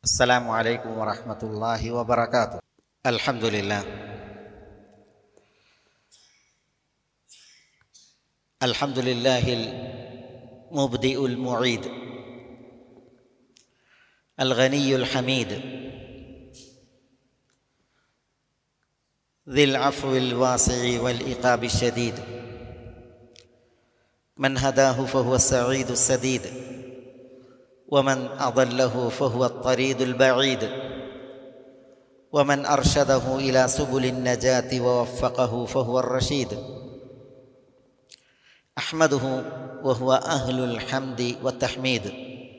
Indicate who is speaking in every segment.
Speaker 1: السلام عليكم ورحمة الله وبركاته الحمد لله الحمد لله المبدئ المعيد الغني الحميد ذي العفو الواسع والإقاب الشديد من هداه فهو السعيد السديد ومن أضله فهو الطريد البعيد ومن أرشده إلى سبل النجاة ووفقه فهو الرشيد أحمده وهو أهل الحمد والتحميد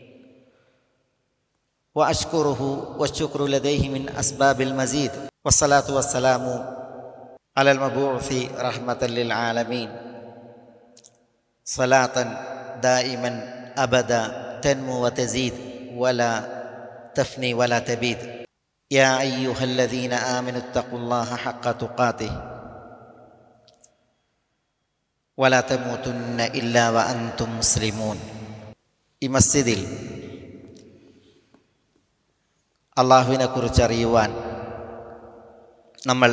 Speaker 1: وأشكره والشكر لديه من أسباب المزيد والصلاة والسلام على المبعوث رحمة للعالمين صلاة دائما أبدا تنمو وتزيد ولا تفني ولا تبيد يا أيها الذين آمنوا اتقوا الله حق تقاته ولا تموتن إلا وأنتم مسلمون ഈ മസ്ജിദിൽ അള്ളാഹുവിനെ കുറിച്ചറിയുവാൻ നമ്മൾ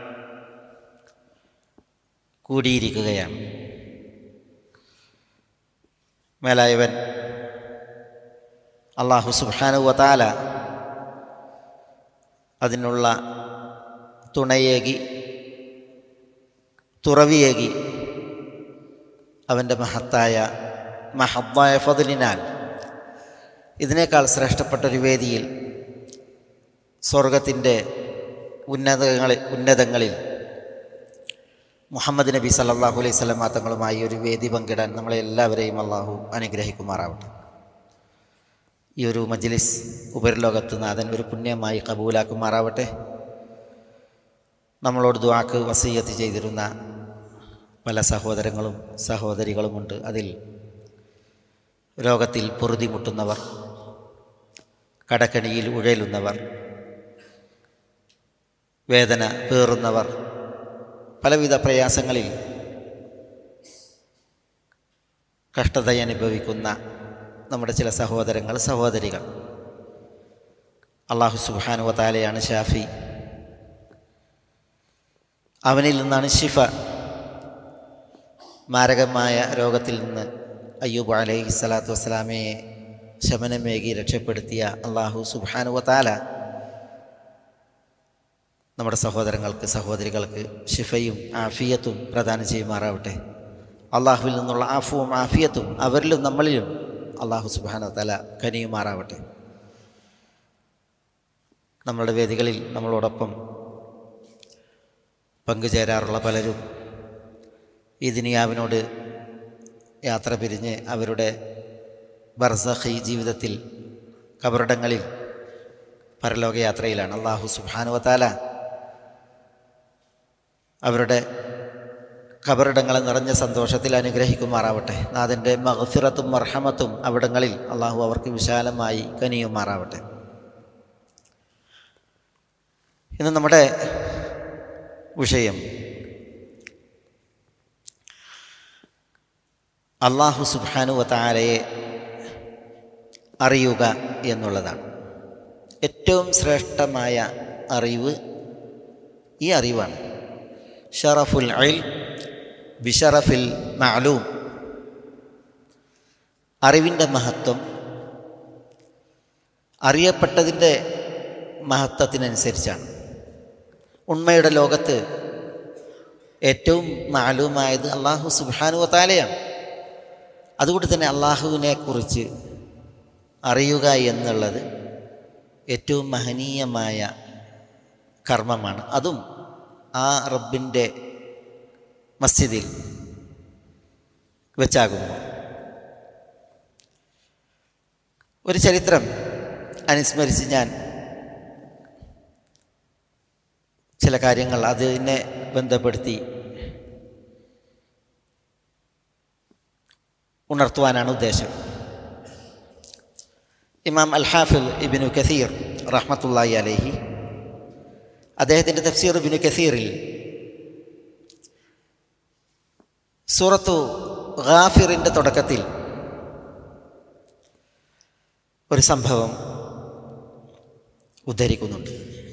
Speaker 1: കൂടിയിരിക്കുകയാണ് മേലായവൻ അള്ളാഹു സുബാനുവതാല അതിനുള്ള തുണയേകി തുറവിയേകി അവൻ്റെ മഹത്തായ മഹത്തായ ഫതിലിനാൽ ഇതിനേക്കാൾ ശ്രേഷ്ഠപ്പെട്ട ഒരു വേദിയിൽ സ്വർഗത്തിൻ്റെ ഉന്നതങ്ങളിൽ ഉന്നതങ്ങളിൽ മുഹമ്മദ് നബി സല്ലാഹു അലൈഹി സ്വലം തങ്ങളുമായി ഒരു വേദി പങ്കിടാൻ നമ്മളെ എല്ലാവരെയും അള്ളാഹു അനുഗ്രഹിക്കുമാറാവട്ടെ ഈ ഒരു മജ്ലിസ് ഉപരിലോകത്ത് നാഥൻ ഒരു പുണ്യമായി കബൂലാക്കുമാറാവട്ടെ നമ്മളോട് ദുവാക്ക് വസീയത്ത് ചെയ്തിരുന്ന പല സഹോദരങ്ങളും സഹോദരികളുമുണ്ട് അതിൽ രോഗത്തിൽ പൊറുതിമുട്ടുന്നവർ കടക്കണിയിൽ ഉഴലുന്നവർ വേദന പേറുന്നവർ പലവിധ പ്രയാസങ്ങളിൽ കഷ്ടത അനുഭവിക്കുന്ന നമ്മുടെ ചില സഹോദരങ്ങൾ സഹോദരികൾ അള്ളാഹു സുബാനുവ താലയാണ് ഷാഫി അവനിൽ നിന്നാണ് ഷിഫ മാരകമായ രോഗത്തിൽ നിന്ന് അയ്യൂബ് അലൈഹി സ്വലാത്തു വസ്സലാമയെ ശമനമേകി രക്ഷപ്പെടുത്തിയ അള്ളാഹു സുബാനുവ താല നമ്മുടെ സഹോദരങ്ങൾക്ക് സഹോദരികൾക്ക് ഷിഫയും ആഫിയത്തും പ്രദാനം ചെയ്യുമാറാവട്ടെ അള്ളാഹുവിൽ നിന്നുള്ള ആഫുവും ആഫിയത്തും അവരിലും നമ്മളിലും അള്ളാഹു സുബാന തല കനിയുമാറാവട്ടെ നമ്മളുടെ വേദികളിൽ നമ്മളോടൊപ്പം പങ്കുചേരാറുള്ള പലരും ഈ ദുനിയാവിനോട് യാത്ര പിരിഞ്ഞ് അവരുടെ ബർസഖി ജീവിതത്തിൽ കബറിടങ്ങളിൽ പരലോകയാത്രയിലാണ് അള്ളാഹു സുബാനുവത്താല അവരുടെ ഖബറിടങ്ങളെ നിറഞ്ഞ സന്തോഷത്തിൽ അനുഗ്രഹിക്കുമാറാവട്ടെ നാഥൻ്റെ മഹഫിറത്തും മർഹമത്തും അവിടങ്ങളിൽ അള്ളാഹു അവർക്ക് വിശാലമായി കനിയുമാറാവട്ടെ ഇന്ന് നമ്മുടെ വിഷയം അള്ളാഹു സുബാനു വത്താലയെ അറിയുക എന്നുള്ളതാണ് ഏറ്റവും ശ്രേഷ്ഠമായ അറിവ് ഈ അറിവാണ് ഷറഫുൽ ഐൽ ബിഷറഫിൽ മാലൂം അറിവിൻ്റെ മഹത്വം അറിയപ്പെട്ടതിൻ്റെ മഹത്വത്തിനനുസരിച്ചാണ് ഉണ്മയുടെ ലോകത്ത് ഏറ്റവും മാലൂമായത് അള്ളാഹു സുബാനു താലയാണ് അതുകൊണ്ട് തന്നെ അള്ളാഹുവിനെ കുറിച്ച് അറിയുക എന്നുള്ളത് ഏറ്റവും മഹനീയമായ കർമ്മമാണ് അതും ആ റബ്ബിൻ്റെ മസ്ജിദിൽ വെച്ചാകുന്നു ഒരു ചരിത്രം അനുസ്മരിച്ച് ഞാൻ ചില കാര്യങ്ങൾ അതിനെ ബന്ധപ്പെടുത്തി ഉണർത്തുവാനാണ് ഉദ്ദേശം ഇമാം അൽ ഹാഫിൽ ഇബിനു കസീർ റഹ്മത്തുല്ലായി അലഹി അദ്ദേഹത്തിൻ്റെ തഫ്സീർ ഇബിനു കസീറിൽ സൂറത്തു ഗാഫിറിൻ്റെ തുടക്കത്തിൽ ഒരു സംഭവം ഉദ്ധരിക്കുന്നുണ്ട്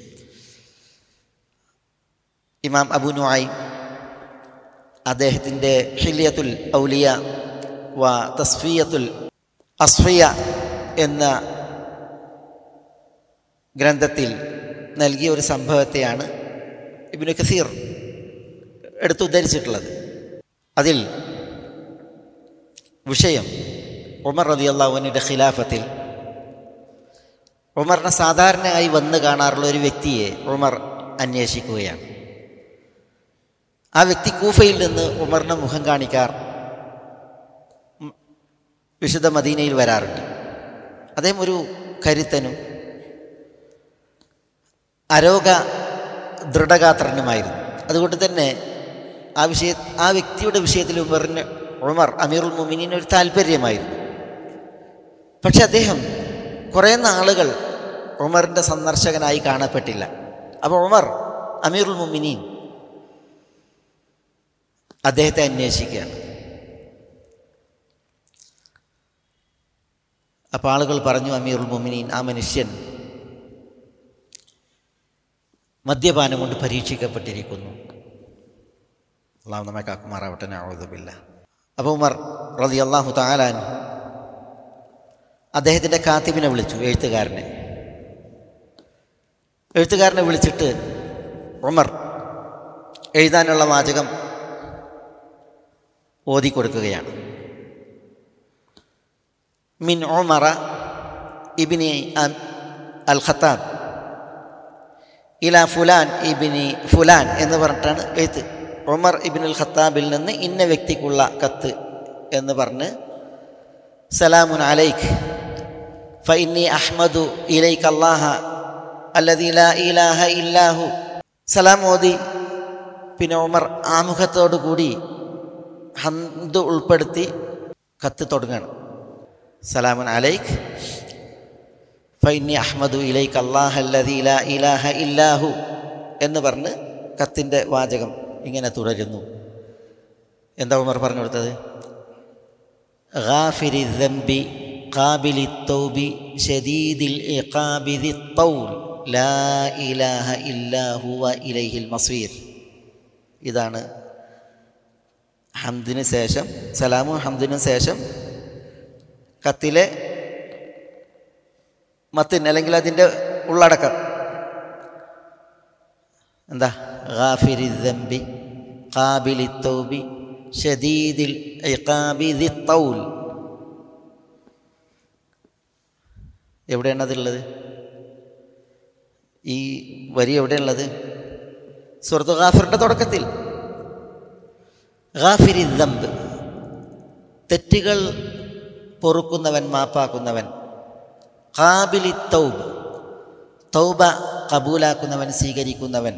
Speaker 1: ഇമാം അബു നുആയി അദ്ദേഹത്തിൻ്റെ ഹില്യത്തുൽ ഔലിയ വ തസ്ഫിയത്തുൽ അസ്ഫിയ എന്ന ഗ്രന്ഥത്തിൽ നൽകിയ ഒരു സംഭവത്തെയാണ് ഇബിന് കസീർ എടുത്തുദ്ധരിച്ചിട്ടുള്ളത് അതിൽ വിഷയം ഉമർ റതി അള്ളാഹുവിൻ്റെ ഖിലാഫത്തിൽ ഉമറിനെ സാധാരണയായി വന്ന് കാണാറുള്ള ഒരു വ്യക്തിയെ ഉമർ അന്വേഷിക്കുകയാണ് ആ വ്യക്തി കൂഫയിൽ നിന്ന് ഉമറിനെ മുഖം കാണിക്കാർ ഉം, വിശുദ്ധ മദീനയിൽ വരാറുണ്ട് അദ്ദേഹം ഒരു കരുത്തനും അരോഗ ദൃഢഗാത്രനുമായിരുന്നു അതുകൊണ്ട് തന്നെ ആ വിഷയ ആ വ്യക്തിയുടെ വിഷയത്തിൽ ഉമറിന് ഉമർ അമീറുൽ മുമിനീന് ഒരു താല്പര്യമായിരുന്നു പക്ഷെ അദ്ദേഹം കുറേ നാളുകൾ ഉമറിൻ്റെ സന്ദർശകനായി കാണപ്പെട്ടില്ല അപ്പോൾ ഉമർ അമീറുൽ മുമിനീൻ അദ്ദേഹത്തെ അന്വേഷിക്കുകയാണ് അപ്പോൾ ആളുകൾ പറഞ്ഞു അമീറുൽ മുമിനീൻ ആ മനുഷ്യൻ മദ്യപാനം കൊണ്ട് പരീക്ഷിക്കപ്പെട്ടിരിക്കുന്നു അള്ളാഹു നമ്മെ കാക്കുമാറാവട്ടെ ആവുതമില്ല അപ്പോൾ ഉമർ റതി അള്ളാഹു താലാൻ അദ്ദേഹത്തിൻ്റെ കാത്തിബിനെ വിളിച്ചു എഴുത്തുകാരനെ എഴുത്തുകാരനെ വിളിച്ചിട്ട് ഉമർ എഴുതാനുള്ള വാചകം ഓതിക്കൊടുക്കുകയാണ് മിൻ ഉമറ ഇബിനി അൽ ഖത്താബ് ഇല ഫുലാൻ ഇബിനി ഫുലാൻ എന്ന് പറഞ്ഞിട്ടാണ് എഴുത്ത് ഉമർ ഇബിനുൽ ഖത്താബിൽ നിന്ന് ഇന്ന വ്യക്തിക്കുള്ള കത്ത് എന്ന് പറഞ്ഞ് സലാമുൻ അലൈഖ് ഫഇന്നി അഹ്മദു ഇലൈക്ക് അല്ലാഹ അല്ലദീ ലാ ഇലാഹ ഇല്ലാഹു സലാം ഓതി പിന്നെ ഉമർ ആമുഖത്തോടു കൂടി ഹന്ത് ഉൾപ്പെടുത്തി കത്ത് തുടങ്ങണം സലാമുൻ അലൈഖ് ഫൈനി അഹ്മദു ഇലൈക്ക് അള്ളാഹല്ലദീ ലാ ഇലാഹ ഇല്ലാഹു എന്ന് പറഞ്ഞ് കത്തിൻ്റെ വാചകം ഇങ്ങനെ തുടരുന്നു എന്താ ഉമർ പറഞ്ഞു കൊടുത്തത് ഗാഫിരി ദംബി ഖാബിലി തൗബി ഷദീദിൽ ഇഖാബിദി തൗൽ ലാ ഇലാഹ ഇല്ലാഹു വ ഇലൈഹിൽ മസ്വീർ ഇതാണ് ഹംദിന് ശേഷം സലാമും ഹംദിനും ശേഷം കത്തിലെ മത്തിൻ അല്ലെങ്കിൽ അതിൻ്റെ ഉള്ളടക്കം എന്താ ഗാഫിരി ദംബി ഖാബിലി തൗബി ഷദീദിൽ ഇഖാബി ദി തൗൽ എവിടെയാണ് അതുള്ളത് ഈ വരി എവിടെയുള്ളത് സുഹൃത്ത് ഗാഫിറിൻ്റെ തുടക്കത്തിൽ ഗാഫിരി ദംബ് തെറ്റുകൾ പൊറുക്കുന്നവൻ മാപ്പാക്കുന്നവൻ ഖാബിലി തൗബ് തൗബ കബൂലാക്കുന്നവൻ സ്വീകരിക്കുന്നവൻ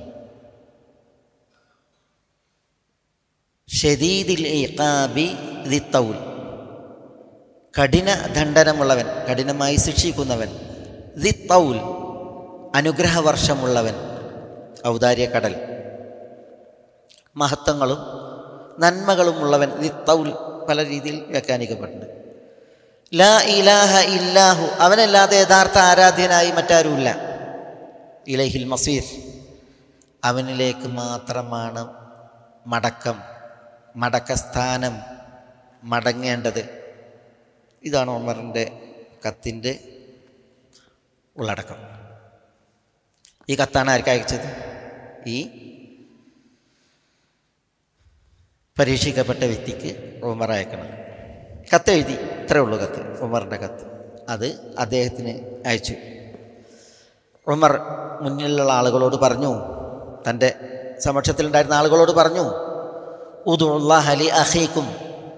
Speaker 1: ഷദീദിൽ ഇഖാബി ദി തൗൽ കഠിന ദണ്ഡനമുള്ളവൻ കഠിനമായി ശിക്ഷിക്കുന്നവൻ ദി തൗൽ അനുഗ്രഹവർഷമുള്ളവൻ ഔദാര്യക്കടൽ മഹത്വങ്ങളും നന്മകളും ഉള്ളവൻ ദി തൗൽ പല രീതിയിൽ വ്യാഖ്യാനിക്കപ്പെട്ടിട്ടുണ്ട് ലാ ഇലാഹ ഇല്ലാഹു അവനല്ലാതെ യഥാർത്ഥ ആരാധ്യനായി മറ്റാരുമില്ല ഇലഹിൽ മസീർ അവനിലേക്ക് മാത്രമാണ് മടക്കം മടക്കസ്ഥാനം മടങ്ങേണ്ടത് ഇതാണ് ഉമറിൻ്റെ കത്തിൻ്റെ ഉള്ളടക്കം ഈ കത്താണ് ആർക്ക് അയച്ചത് ഈ പരീക്ഷിക്കപ്പെട്ട വ്യക്തിക്ക് ഉമർ അയക്കണം കത്തെഴുതി ഇത്രേ ഉള്ളൂ കത്ത് ഉമറിൻ്റെ കത്ത് അത് അദ്ദേഹത്തിന് അയച്ചു ഉമർ മുന്നിലുള്ള ആളുകളോട് പറഞ്ഞു തൻ്റെ സമക്ഷത്തിലുണ്ടായിരുന്ന ആളുകളോട് പറഞ്ഞു ഉദുല്ലാഹലി അഹീക്കും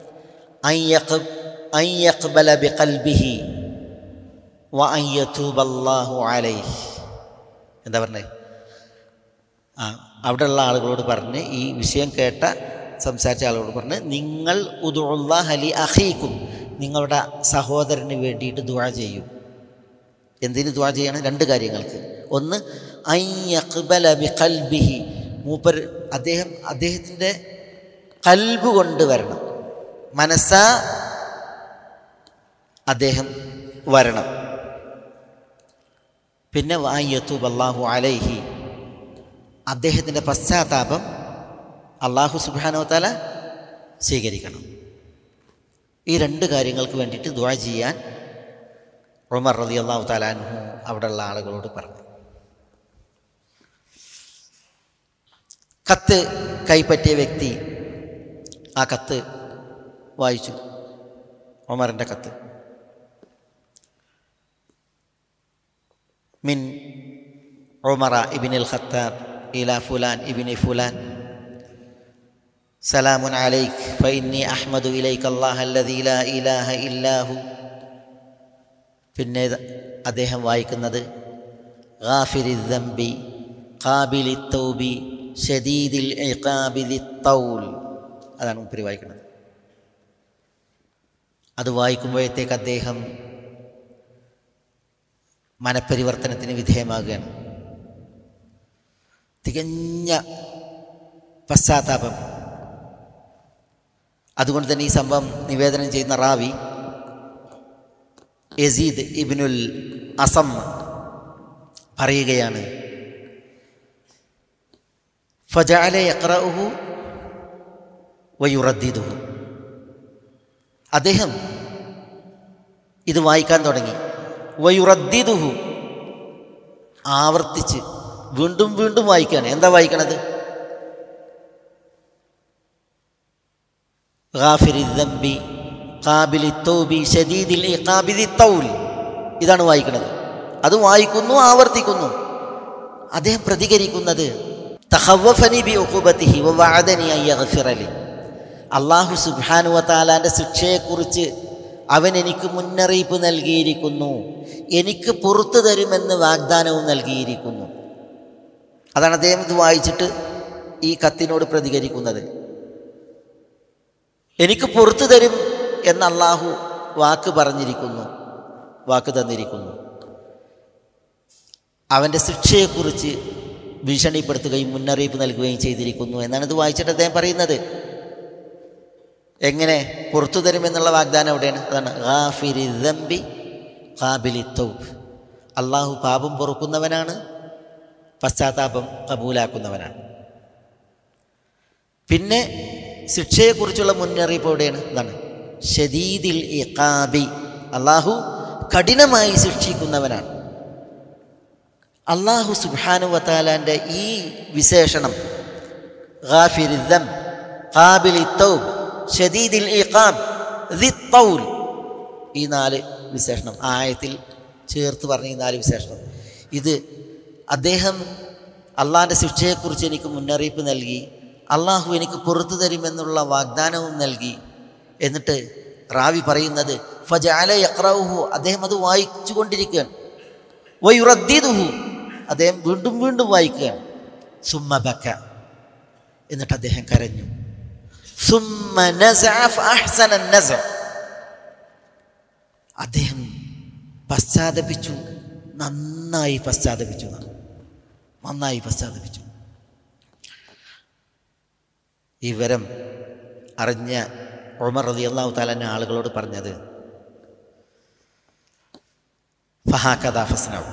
Speaker 1: അയ്യഖ്ബല ബിഖൽബിഹി വ അയ്യതൂബല്ലാഹു അലൈഹി എന്താ പറഞ്ഞേ ആ അവിടെയുള്ള ആളുകളോട് പറഞ്ഞ് ഈ വിഷയം കേട്ട സംസാരിച്ച ആളുകളോട് പറഞ്ഞ് നിങ്ങൾ ഉദുല്ലാഹലി അഹീക്കും നിങ്ങളുടെ സഹോദരന് വേണ്ടിയിട്ട് ദുആ ചെയ്യും എന്തിന് ദുആ ചെയ്യണം രണ്ട് കാര്യങ്ങൾക്ക് ഒന്ന് അയ്യഖ്ബല ബിഖൽബിഹി മൂപ്പർ അദ്ദേഹം അദ്ദേഹത്തിൻ്റെ കൽബ് കൊണ്ട് വരണം മനസ്സ അദ്ദേഹം വരണം പിന്നെ വായ്യത്തൂബ് അള്ളാഹു അലൈഹി അദ്ദേഹത്തിൻ്റെ പശ്ചാത്താപം അള്ളാഹു സുബാനോ തല സ്വീകരിക്കണം ഈ രണ്ട് കാര്യങ്ങൾക്ക് വേണ്ടിയിട്ട് ദുആ ചെയ്യാൻ ഉമർ റതി അള്ളാഹു താലാൻഹു അവിടെയുള്ള ആളുകളോട് പറഞ്ഞു കത്ത് കൈപ്പറ്റിയ വ്യക്തി ആ കത്ത് വായിച്ചു ഉമറിൻ്റെ കത്ത് മിൻ ഉമറ ഇബിനിൽ ഖത്താബ് ഇല ഫുലാൻ ഇബിനി ഫുലാൻ സലാമുൻ അലൈക് ഫൈന്നി അഹ്മദു ഇലൈക്ക് അല്ലാഹ് അല്ലദീ ലാ ഇലാഹ ഇല്ലാഹു പിന്നെ അദ്ദേഹം വായിക്കുന്നത് ഗാഫിരി ദംബി ഖാബിലി തൗബി ഷദീദിൽ ഇഖാബിലി തൗൽ അതാണ് മുപ്പരി വായിക്കുന്നത് അത് വായിക്കുമ്പോഴത്തേക്ക് അദ്ദേഹം മനപരിവർത്തനത്തിന് വിധേയമാകുകയാണ് തികഞ്ഞ പശ്ചാത്താപം അതുകൊണ്ട് തന്നെ ഈ സംഭവം നിവേദനം ചെയ്യുന്ന റാവി യസീദ് ഇബിനുൽ അസം പറയുകയാണ് ഫജാല യക്രഹു വയുറദ്ദിദുഹു അദ്ദേഹം ഇത് വായിക്കാൻ തുടങ്ങി വയുറദ്ദിദുഹു ആവർത്തിച്ച് വീണ്ടും വീണ്ടും വായിക്കുകയാണ് എന്താ വായിക്കണത് ഗാഫിരി ദംബി കാബിലി തൗബി ഷദീദിൽ ഇഖാബിദി തൗൽ ഇതാണ് വായിക്കുന്നത് അത് വായിക്കുന്നു ആവർത്തിക്കുന്നു അദ്ദേഹം പ്രതികരിക്കുന്നത് തഹവഫനി ബി ഉഖുബത്തിഹി വഅദനി അൻ യഗ്ഫിറ ലി അല്ലാഹു സുബ്ഹാനഹു വതആലാന്റെ ശിക്ഷയെക്കുറിച്ച് അവൻ എനിക്ക് മുന്നറിയിപ്പ് നൽകിയിരിക്കുന്നു എനിക്ക് പുറത്തു തരുമെന്ന് വാഗ്ദാനവും നൽകിയിരിക്കുന്നു അതാണ് അദ്ദേഹം ഇത് വായിച്ചിട്ട് ഈ കത്തിനോട് പ്രതികരിക്കുന്നത് എനിക്ക് പുറത്തു തരും എന്ന് അള്ളാഹു വാക്ക് പറഞ്ഞിരിക്കുന്നു വാക്ക് തന്നിരിക്കുന്നു അവൻ്റെ ശിക്ഷയെക്കുറിച്ച് ഭീഷണിപ്പെടുത്തുകയും മുന്നറിയിപ്പ് നൽകുകയും ചെയ്തിരിക്കുന്നു എന്നാണ് ഇത് വായിച്ചിട്ട് അദ്ദേഹം പറയുന്നത് എങ്ങനെ പുറത്തു തരുമെന്നുള്ള വാഗ്ദാനം എവിടെയാണ് അതാണ് ഗാഫിരി ദംബി ഖാബിലി തൗബ് അള്ളാഹു പാപം പൊറുക്കുന്നവനാണ് പശ്ചാത്താപം കബൂലാക്കുന്നവനാണ് പിന്നെ ശിക്ഷയെക്കുറിച്ചുള്ള മുന്നറിയിപ്പ് എവിടെയാണ് എന്താണ് ഷദീദിൽ ഇഖാബി അള്ളാഹു കഠിനമായി ശിക്ഷിക്കുന്നവനാണ് അള്ളാഹു സുബാനു വത്താലാൻ്റെ ഈ വിശേഷണം ഗാഫിരിദം ഖാബിലി തൗബ് ഷദീദിൽ ഇഖാബ് ദി തൗൽ ഈ നാല് വിശേഷണം ആയത്തിൽ ചേർത്ത് പറഞ്ഞ ഈ നാല് വിശേഷണം ഇത് അദ്ദേഹം അള്ളാഹിൻ്റെ ശിക്ഷയെക്കുറിച്ച് എനിക്ക് മുന്നറിയിപ്പ് നൽകി അള്ളാഹു എനിക്ക് പുറത്തു തരുമെന്നുള്ള വാഗ്ദാനവും നൽകി എന്നിട്ട് റാവി പറയുന്നത് ഫജാല യക്രഹു അദ്ദേഹം അത് വായിച്ചു കൊണ്ടിരിക്കുകയാണ് വയുറദ്ദീദുഹു അദ്ദേഹം വീണ്ടും വീണ്ടും വായിക്കുകയാണ് സുമ്മ ബക്ക എന്നിട്ട് അദ്ദേഹം കരഞ്ഞു സുമ്മ നസഅ ഫഅഹ്സന നസഅ അദ്ദേഹം പശ്ചാത്തപിച്ചു നന്നായി പശ്ചാത്തപിച്ചു എന്നാണ്. നന്നായി പശ്ചാത്തപിച്ചു ഈ വിവരം അറിഞ്ഞ ഉമർ റതി അള്ളാഹു താലന്നെ ആളുകളോട് പറഞ്ഞത് ഫഹാക്കഥ ഫസ്നാവും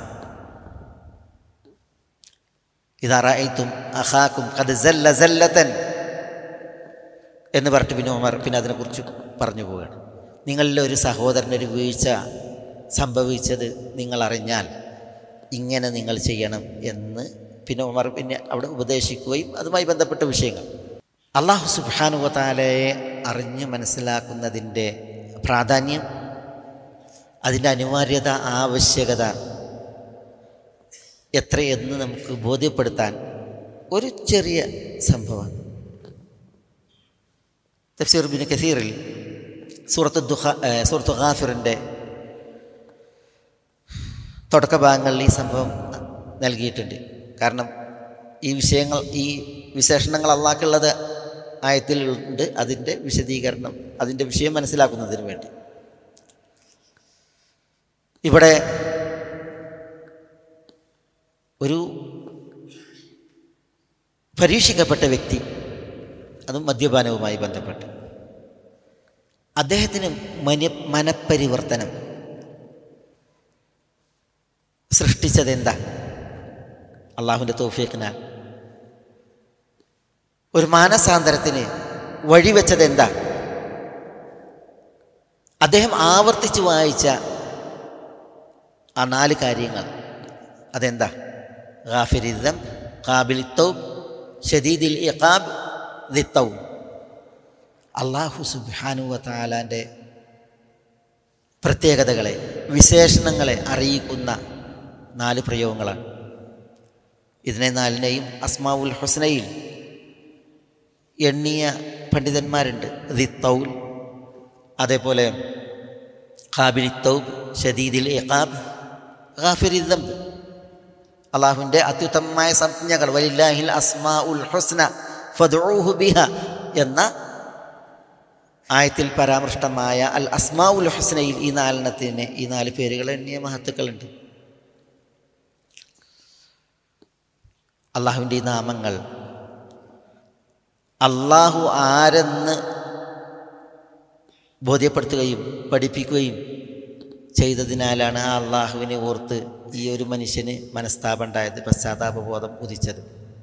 Speaker 1: ഇതറായിട്ടും അഹാക്കും കത് ജല്ല ജല്ലത്തൻ എന്ന് പറഞ്ഞിട്ട് പിന്നെ ഉമർ പിന്നെ അതിനെക്കുറിച്ച് പറഞ്ഞു പോവുകയാണ് നിങ്ങളിൽ ഒരു സഹോദരനൊരു വീഴ്ച സംഭവിച്ചത് നിങ്ങൾ അറിഞ്ഞാൽ ഇങ്ങനെ നിങ്ങൾ ചെയ്യണം എന്ന് പിന്നെ ഉമർ പിന്നെ അവിടെ ഉപദേശിക്കുകയും അതുമായി ബന്ധപ്പെട്ട വിഷയങ്ങൾ അള്ളാഹു സുബാനുവതാലയെ അറിഞ്ഞ് മനസ്സിലാക്കുന്നതിൻ്റെ പ്രാധാന്യം അതിൻ്റെ അനിവാര്യത ആവശ്യകത എത്രയെന്ന് നമുക്ക് ബോധ്യപ്പെടുത്താൻ ഒരു ചെറിയ സംഭവം തഫ്സീർ ബിൻ കസീറിൽ സൂറത്ത് ദുഹ സൂറത്ത് ഖാഫിറിൻ്റെ തുടക്ക ഭാഗങ്ങളിൽ ഈ സംഭവം നൽകിയിട്ടുണ്ട് കാരണം ഈ വിഷയങ്ങൾ ഈ വിശേഷണങ്ങൾ അള്ളാഹ്ക്കുള്ളത് ആയത്തിലുണ്ട് അതിൻ്റെ വിശദീകരണം അതിൻ്റെ വിഷയം മനസ്സിലാക്കുന്നതിന് വേണ്ടി ഇവിടെ ഒരു പരീക്ഷിക്കപ്പെട്ട വ്യക്തി അതും മദ്യപാനവുമായി ബന്ധപ്പെട്ട് അദ്ദേഹത്തിന് മന മനപരിവർത്തനം സൃഷ്ടിച്ചത് എന്താ അള്ളാഹുവിൻ്റെ തോഫീഖിനാൽ ഒരു മാനസാന്തരത്തിന് വഴിവെച്ചത് എന്താ അദ്ദേഹം ആവർത്തിച്ച് വായിച്ച ആ നാല് കാര്യങ്ങൾ അതെന്താ ഗാഫിരിദം കാബിലിത്തൗബ് ഷദീദിൽ ഇഖാബ് ദിത്തൗ അള്ളാഹു സുബാനുവ താലാൻ്റെ പ്രത്യേകതകളെ വിശേഷണങ്ങളെ അറിയിക്കുന്ന നാല് പ്രയോഗങ്ങളാണ് ഇതിനെ നാലിനെയും അസ്മാവുൽ ഹുസ്നയിൽ എണ്ണിയ പണ്ഡിതന്മാരുണ്ട് ദിത്തൗൽ അതേപോലെ ഖാബിലി തൗബ് ഷദീദിൽ ഇഖാബ് ഗാഫിരിദം അള്ളാഹുവിൻ്റെ അത്യുത്തമമായ സംജ്ഞകൾ വലില്ലാഹിൽ അസ്മാ ഉൽ ഹുസ്ന ഫദ്ഊഹു ബിഹ എന്ന ആയത്തിൽ പരാമൃഷ്ടമായ അൽ അസ്മാ ഉൽ ഹുസ്നയിൽ ഈ നാലെണ്ണത്തിന് ഈ നാല് പേരുകൾ എണ്ണിയ മഹത്തുക്കളുണ്ട് അള്ളാഹുവിൻ്റെ ഈ നാമങ്ങൾ അള്ളാഹു ആരെന്ന് ബോധ്യപ്പെടുത്തുകയും പഠിപ്പിക്കുകയും ചെയ്തതിനാലാണ് ആ അള്ളാഹുവിനെ ഓർത്ത് ഈ ഒരു മനുഷ്യന് മനസ്താപം ഉണ്ടായത് പശ്ചാത്താപബോധം ഉദിച്ചത്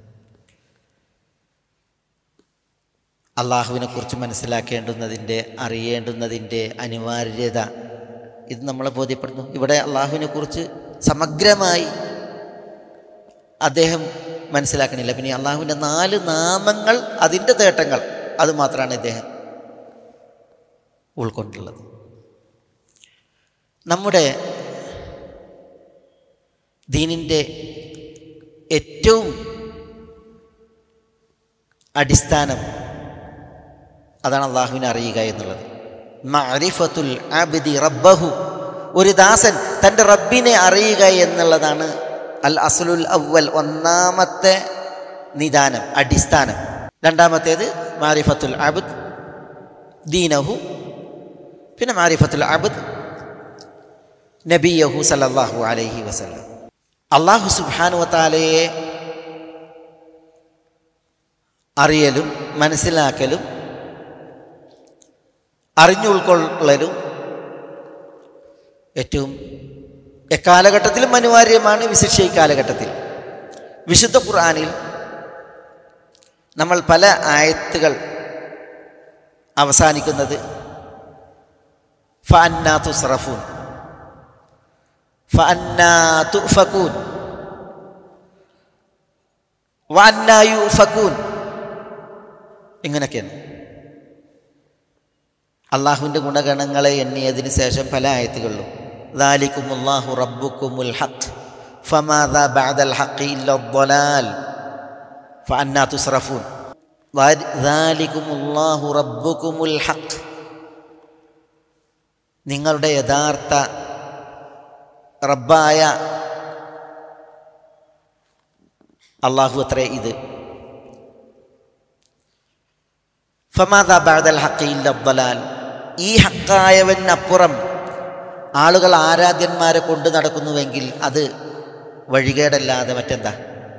Speaker 1: അള്ളാഹുവിനെ കുറിച്ച് മനസ്സിലാക്കേണ്ടുന്നതിൻ്റെ അറിയേണ്ടുന്നതിൻ്റെ അനിവാര്യത ഇത് നമ്മളെ ബോധ്യപ്പെടുന്നു ഇവിടെ അള്ളാഹുവിനെ കുറിച്ച് സമഗ്രമായി അദ്ദേഹം മനസ്സിലാക്കണില്ല പിന്നെ അള്ളാഹുവിൻ്റെ നാല് നാമങ്ങൾ അതിൻ്റെ തേട്ടങ്ങൾ അത് മാത്രമാണ് ഇദ്ദേഹം ഉൾക്കൊണ്ടുള്ളത് നമ്മുടെ ദീനിൻ്റെ ഏറ്റവും അടിസ്ഥാനം അതാണ് അള്ളാഹുവിനെ അറിയുക എന്നുള്ളത് മഅരിഫത്തുൽ ആബിദി റബ്ബഹു ഒരു ദാസൻ തൻ്റെ റബ്ബിനെ അറിയുക എന്നുള്ളതാണ് അൽ അസുലുൽ അവൽ ഒന്നാമത്തെ നിദാനം അടിസ്ഥാനം രണ്ടാമത്തേത് മാരിഫത്തുൽ അബുദ് ദീനഹു പിന്നെ മാരിഫത്തുൽ അബുദ് നബിയഹു സല്ലല്ലാഹു അലൈഹി വസല്ലം അള്ളാഹു സുബ്ഹാനു വതാലയെ അറിയലും മനസ്സിലാക്കലും അറിഞ്ഞുൾക്കൊള്ളലും ഏറ്റവും എക്കാലഘട്ടത്തിലും അനിവാര്യമാണ് വിശിഷ്യ ഈ കാലഘട്ടത്തിൽ വിശുദ്ധ ഖുർആാനിൽ നമ്മൾ പല ആയത്തുകൾ അവസാനിക്കുന്നത് ഫഅന്നാ തുസ്റഫൂൻ ഫഅന്നാ തുഫകൂൻ വഅന്നാ യുഫകൂൻ ഇങ്ങനെയൊക്കെയാണ് അള്ളാഹുവിൻ്റെ ഗുണഗണങ്ങളെ എണ്ണിയതിന് ശേഷം പല ആയത്തുകളിലും ذلكم الله ربكم الحق فماذا بعد الحق إلا الضلال فأنا تصرفون ذلكم الله ربكم الحق നിങ്ങളുടെ യഥാർത്ഥ റബ്ബായ അള്ളാഹു അത്രേ ഇത് ഫമാദ ബാദൽ ഹക്കയില്ല ബലാൽ ഈ ഹക്കായവനപ്പുറം ആളുകൾ ആരാധ്യന്മാരെ കൊണ്ടു നടക്കുന്നുവെങ്കിൽ അത് വഴികേടല്ലാതെ മറ്റെന്താ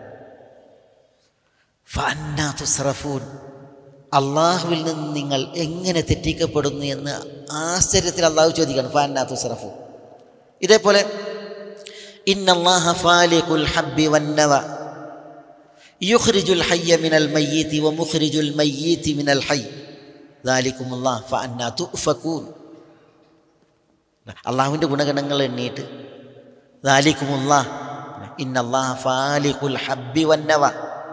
Speaker 1: ഫന്നാ തുസ്റഫൂൻ അള്ളാഹുവിൽ നിന്ന് നിങ്ങൾ എങ്ങനെ തെറ്റിക്കപ്പെടുന്നു എന്ന് ആശ്ചര്യത്തിൽ അള്ളാഹു ചോദിക്കുകയാണ് ഫന്നാ തുസ്റഫൂൻ ഇതേപോലെ ഇന്നല്ലാഹ ഫാലിഖുൽ ഹബ്ബി വന്നവ യുഖ്രിജുൽ ഹയ്യ മിനൽ മയ്യീതി വമുഖ്രിജുൽ മയ്യീതി മിനൽ ഹയ്യ് ദാലിക്കും അല്ലാഹ് ഫഅന്നാ തുഫകൂൻ അള്ളാഹുവിൻ്റെ ഗുണഗണങ്ങൾ എണ്ണിയിട്ട് ദാലിക്കുമുള്ള ഇന്നല്ലാഹ ഫാലിഖുൽ ഹബ്ബി വന്നവ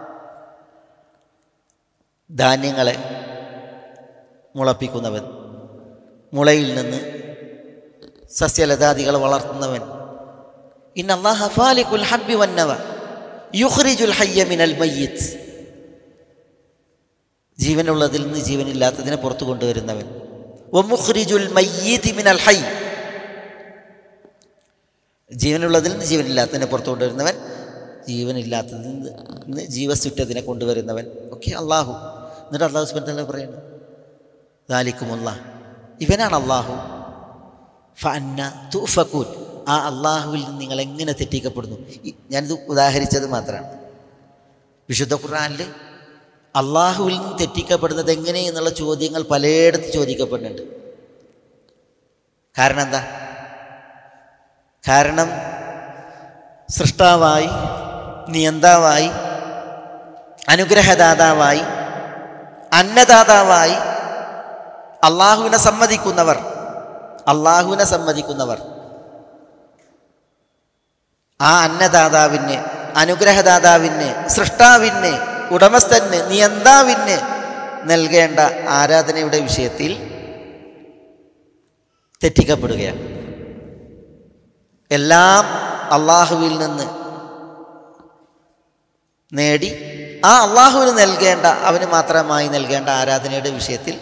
Speaker 1: ധാന്യങ്ങളെ മുളപ്പിക്കുന്നവൻ മുളയിൽ നിന്ന് സസ്യലതാദികൾ വളർത്തുന്നവൻ ഇന്നല്ലാഹ ഫാലിഖുൽ ഹബ്ബി വന്നവ യുഖ്രിജുൽ ഹയ്യ മിനൽ മയ്യിത്ത് ജീവനുള്ളതിൽ നിന്ന് ജീവനില്ലാത്തതിനെ പുറത്തു കൊണ്ടുവരുന്നവൻ വമുഖ്രിജുൽ മയ്യീതി മിനൽ ഹൈ ജീവനുള്ളതിൽ നിന്ന് ജീവനില്ലാത്തതിനെ പുറത്തു കൊണ്ടുവരുന്നവൻ ജീവനില്ലാത്തതിൽ നിന്ന് ജീവസുറ്റതിനെ കൊണ്ടുവരുന്നവൻ ഓക്കെ അള്ളാഹു എന്നിട്ട് അള്ളാഹു സുബന്ധ പറയുന്നു ദാലിക്കുമുള്ള ഇവനാണ് അള്ളാഹു ഫന്ന തുഫക്കൂൻ ആ അള്ളാഹുവിൽ നിന്ന് നിങ്ങൾ എങ്ങനെ തെറ്റിക്കപ്പെടുന്നു ഈ- ഞാനിത് ഉദാഹരിച്ചത് മാത്രമാണ് വിശുദ്ധ ഖുർആനിൽ അള്ളാഹുവിൽ നിന്ന് തെറ്റിക്കപ്പെടുന്നത് എങ്ങനെ എന്നുള്ള ചോദ്യങ്ങൾ പലയിടത്ത് ചോദിക്കപ്പെടുന്നുണ്ട് കാരണം എന്താ കാരണം സൃഷ്ടാവായി നിയന്താവായി അനുഗ്രഹദാതാവായി അന്നദാതാവായി അള്ളാഹുവിനെ സമ്മതിക്കുന്നവർ അള്ളാഹുവിനെ സമ്മതിക്കുന്നവർ ആ അന്നദാതാവിന് അനുഗ്രഹദാതാവിന് സൃഷ്ടാവിന് ഉടമസ്ഥന് നിയന്താവിന് നൽകേണ്ട ആരാധനയുടെ വിഷയത്തിൽ തെറ്റിക്കപ്പെടുകയാണ് എല്ലാം അള്ളാഹുവിൽ നിന്ന് നേടി ആ അള്ളാഹുവിന് നൽകേണ്ട അവന് മാത്രമായി നൽകേണ്ട ആരാധനയുടെ വിഷയത്തിൽ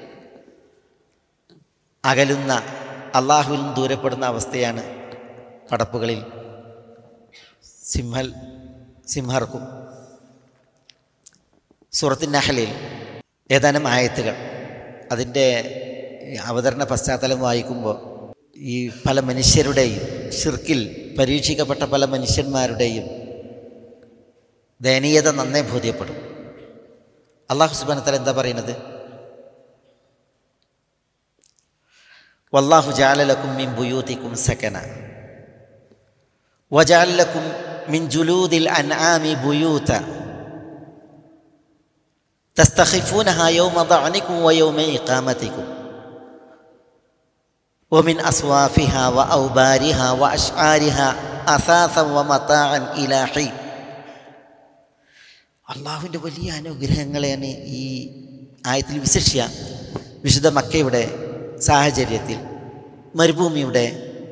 Speaker 1: അകലുന്ന അള്ളാഹുവിൽ നിന്ന് ദൂരപ്പെടുന്ന അവസ്ഥയാണ് പടപ്പുകളിൽ സിംഹൽ സിംഹർക്കും സൂറത്തിൻ നഹലിൽ ഏതാനും ആയത്തുകൾ അതിൻ്റെ അവതരണ പശ്ചാത്തലം വായിക്കുമ്പോൾ ഈ പല മനുഷ്യരുടെയും ഷിർക്കിൽ പരീക്ഷിക്കപ്പെട്ട പല മനുഷ്യന്മാരുടെയും ദയനീയത നന്നേ ബോധ്യപ്പെടും അള്ളാഹു സുബാനത്തല എന്താ പറയുന്നത് വല്ലാഹു ജാലലക്കും മിൻ ബുയൂത്തിക്കും സക്കന വജാലക്കും മിൻ ജുലൂദിൽ അൻആമി ബുയൂത്ത تستخفونها يوم ضعنكم ويوم إقامتكم ومن أصوافها وأوبارها وأشعارها أثاثا ومتاعا إلى حين അള്ളാഹുവിൻ്റെ വലിയ അനുഗ്രഹങ്ങളെയാണ് ഈ ആയത്തിൽ വിശിഷ്യ വിശുദ്ധ മക്കയുടെ സാഹചര്യത്തിൽ മരുഭൂമിയുടെ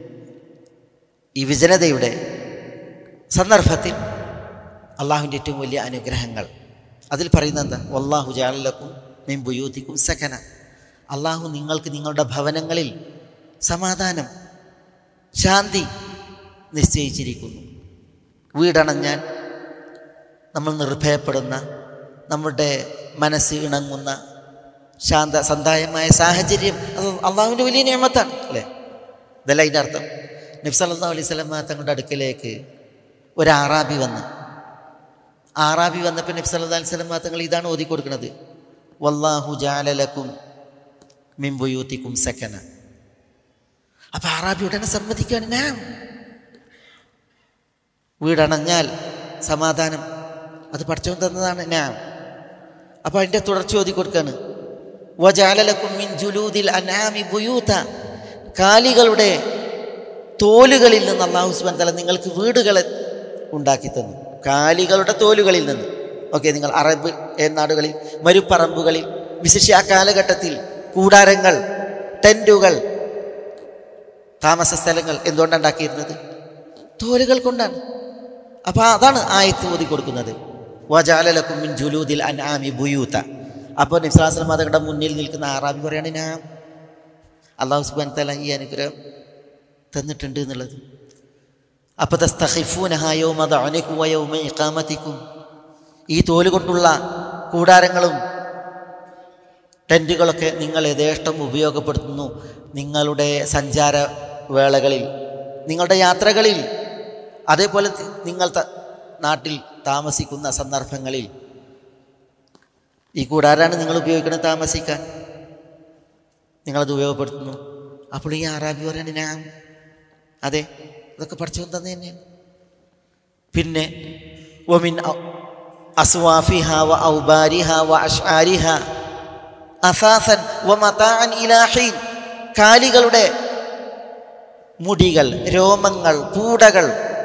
Speaker 1: ഈ വിജനതയുടെ സന്ദർഭത്തിൽ അള്ളാഹുവിൻ്റെ ഏറ്റവും വലിയ അനുഗ്രഹങ്ങൾ അതിൽ പറയുന്നത് എന്താ വല്ലാഹു ജാലക്കും മെമ്പുയൂത്തിക്കും സക്കന അള്ളാഹു നിങ്ങൾക്ക് നിങ്ങളുടെ ഭവനങ്ങളിൽ സമാധാനം ശാന്തി നിശ്ചയിച്ചിരിക്കുന്നു വീടണഞ്ഞാൽ നമ്മൾ നിർഭയപ്പെടുന്ന നമ്മുടെ മനസ്സ് ഇണങ്ങുന്ന ശാന്ത സന്തായമായ സാഹചര്യം അത് അള്ളാഹുവിൻ്റെ വലിയ നിയമത്താണ് അല്ലേ ഇതല്ല അതിൻ്റെ അർത്ഥം നബ്സല്ലാ അലൈഹി സ്വലമ തങ്ങളുടെ അടുക്കലേക്ക് ഒരു ആറാബി വന്ന് ആറാബി വന്നപ്പോൾ നബ്സ് അല്ലാ അലൈഹി സ്വലമ തങ്ങൾ ഇതാണ് ഓതി കൊടുക്കുന്നത് വല്ലാഹു ജാലലക്കും മിംബുയൂത്തിക്കും സക്കന അപ്പം ആറാബി ഉടനെ സമ്മതിക്കുകയാണ് ഞാൻ വീടണഞ്ഞാൽ സമാധാനം അത് പഠിച്ചോൻ തന്നതാണ് ഞാൻ അപ്പോൾ അതിൻ്റെ തുടർച്ച ഓതി കൊടുക്കാണ് വജാലലക്കും മിൻ ജുലൂദിൽ അനാമി ബുയൂത്ത കാലികളുടെ തോലുകളിൽ നിന്ന് അള്ളാഹു സുബാൻ തല നിങ്ങൾക്ക് വീടുകളെ ഉണ്ടാക്കി തന്നു കാലികളുടെ തോലുകളിൽ നിന്ന് ഓക്കെ നിങ്ങൾ അറബ് നാടുകളിൽ മരുപ്പറമ്പുകളിൽ വിശിഷ്യ ആ കാലഘട്ടത്തിൽ കൂടാരങ്ങൾ ടെൻറ്റുകൾ താമസ സ്ഥലങ്ങൾ എന്തുകൊണ്ടാണ് ഉണ്ടാക്കിയിരുന്നത് തോലുകൾ കൊണ്ടാണ് അപ്പോൾ അതാണ് ആയത്ത് ഓതി കൊടുക്കുന്നത് വജാലലക്കും മിൻ ജുലൂദിൽ അൻആമി ബുയൂത്ത അപ്പോൾ നിസ്ലാസ്ലം മാതകളുടെ മുന്നിൽ നിൽക്കുന്ന ആറാബി പറയാണ് ഞാൻ അള്ളാഹു സുബാൻ തല ഈ അനുഗ്രഹം തന്നിട്ടുണ്ട് എന്നുള്ളത് അപ്പോൾ തസ്തഹിഫൂനഹായോമതക്കും ഈ തോല് കൊണ്ടുള്ള കൂടാരങ്ങളും ടെൻറ്റുകളൊക്കെ നിങ്ങൾ യഥേഷ്ടം ഉപയോഗപ്പെടുത്തുന്നു നിങ്ങളുടെ സഞ്ചാര വേളകളിൽ നിങ്ങളുടെ യാത്രകളിൽ അതേപോലെ നിങ്ങൾ നാട്ടിൽ താമസിക്കുന്ന സന്ദർഭങ്ങളിൽ ഈ കൂടാരാണ് നിങ്ങൾ ഉപയോഗിക്കുന്നത് താമസിക്കാൻ നിങ്ങളത് ഉപയോഗപ്പെടുത്തുന്നു അപ്പോൾ ഈ ആറാബി പറയുന്നത് ഞാൻ അതെ ഇതൊക്കെ പഠിച്ചു തന്നെ തന്നെയാണ് പിന്നെ ഒമിൻ അസ്വാഫിഹ വ ഔബാരിഹ വ അഷ്ആരിഹ അസാസൻ വ മതാഅൻ ഇലാഹീൻ കാലികളുടെ മുടികൾ രോമങ്ങൾ പൂടകൾ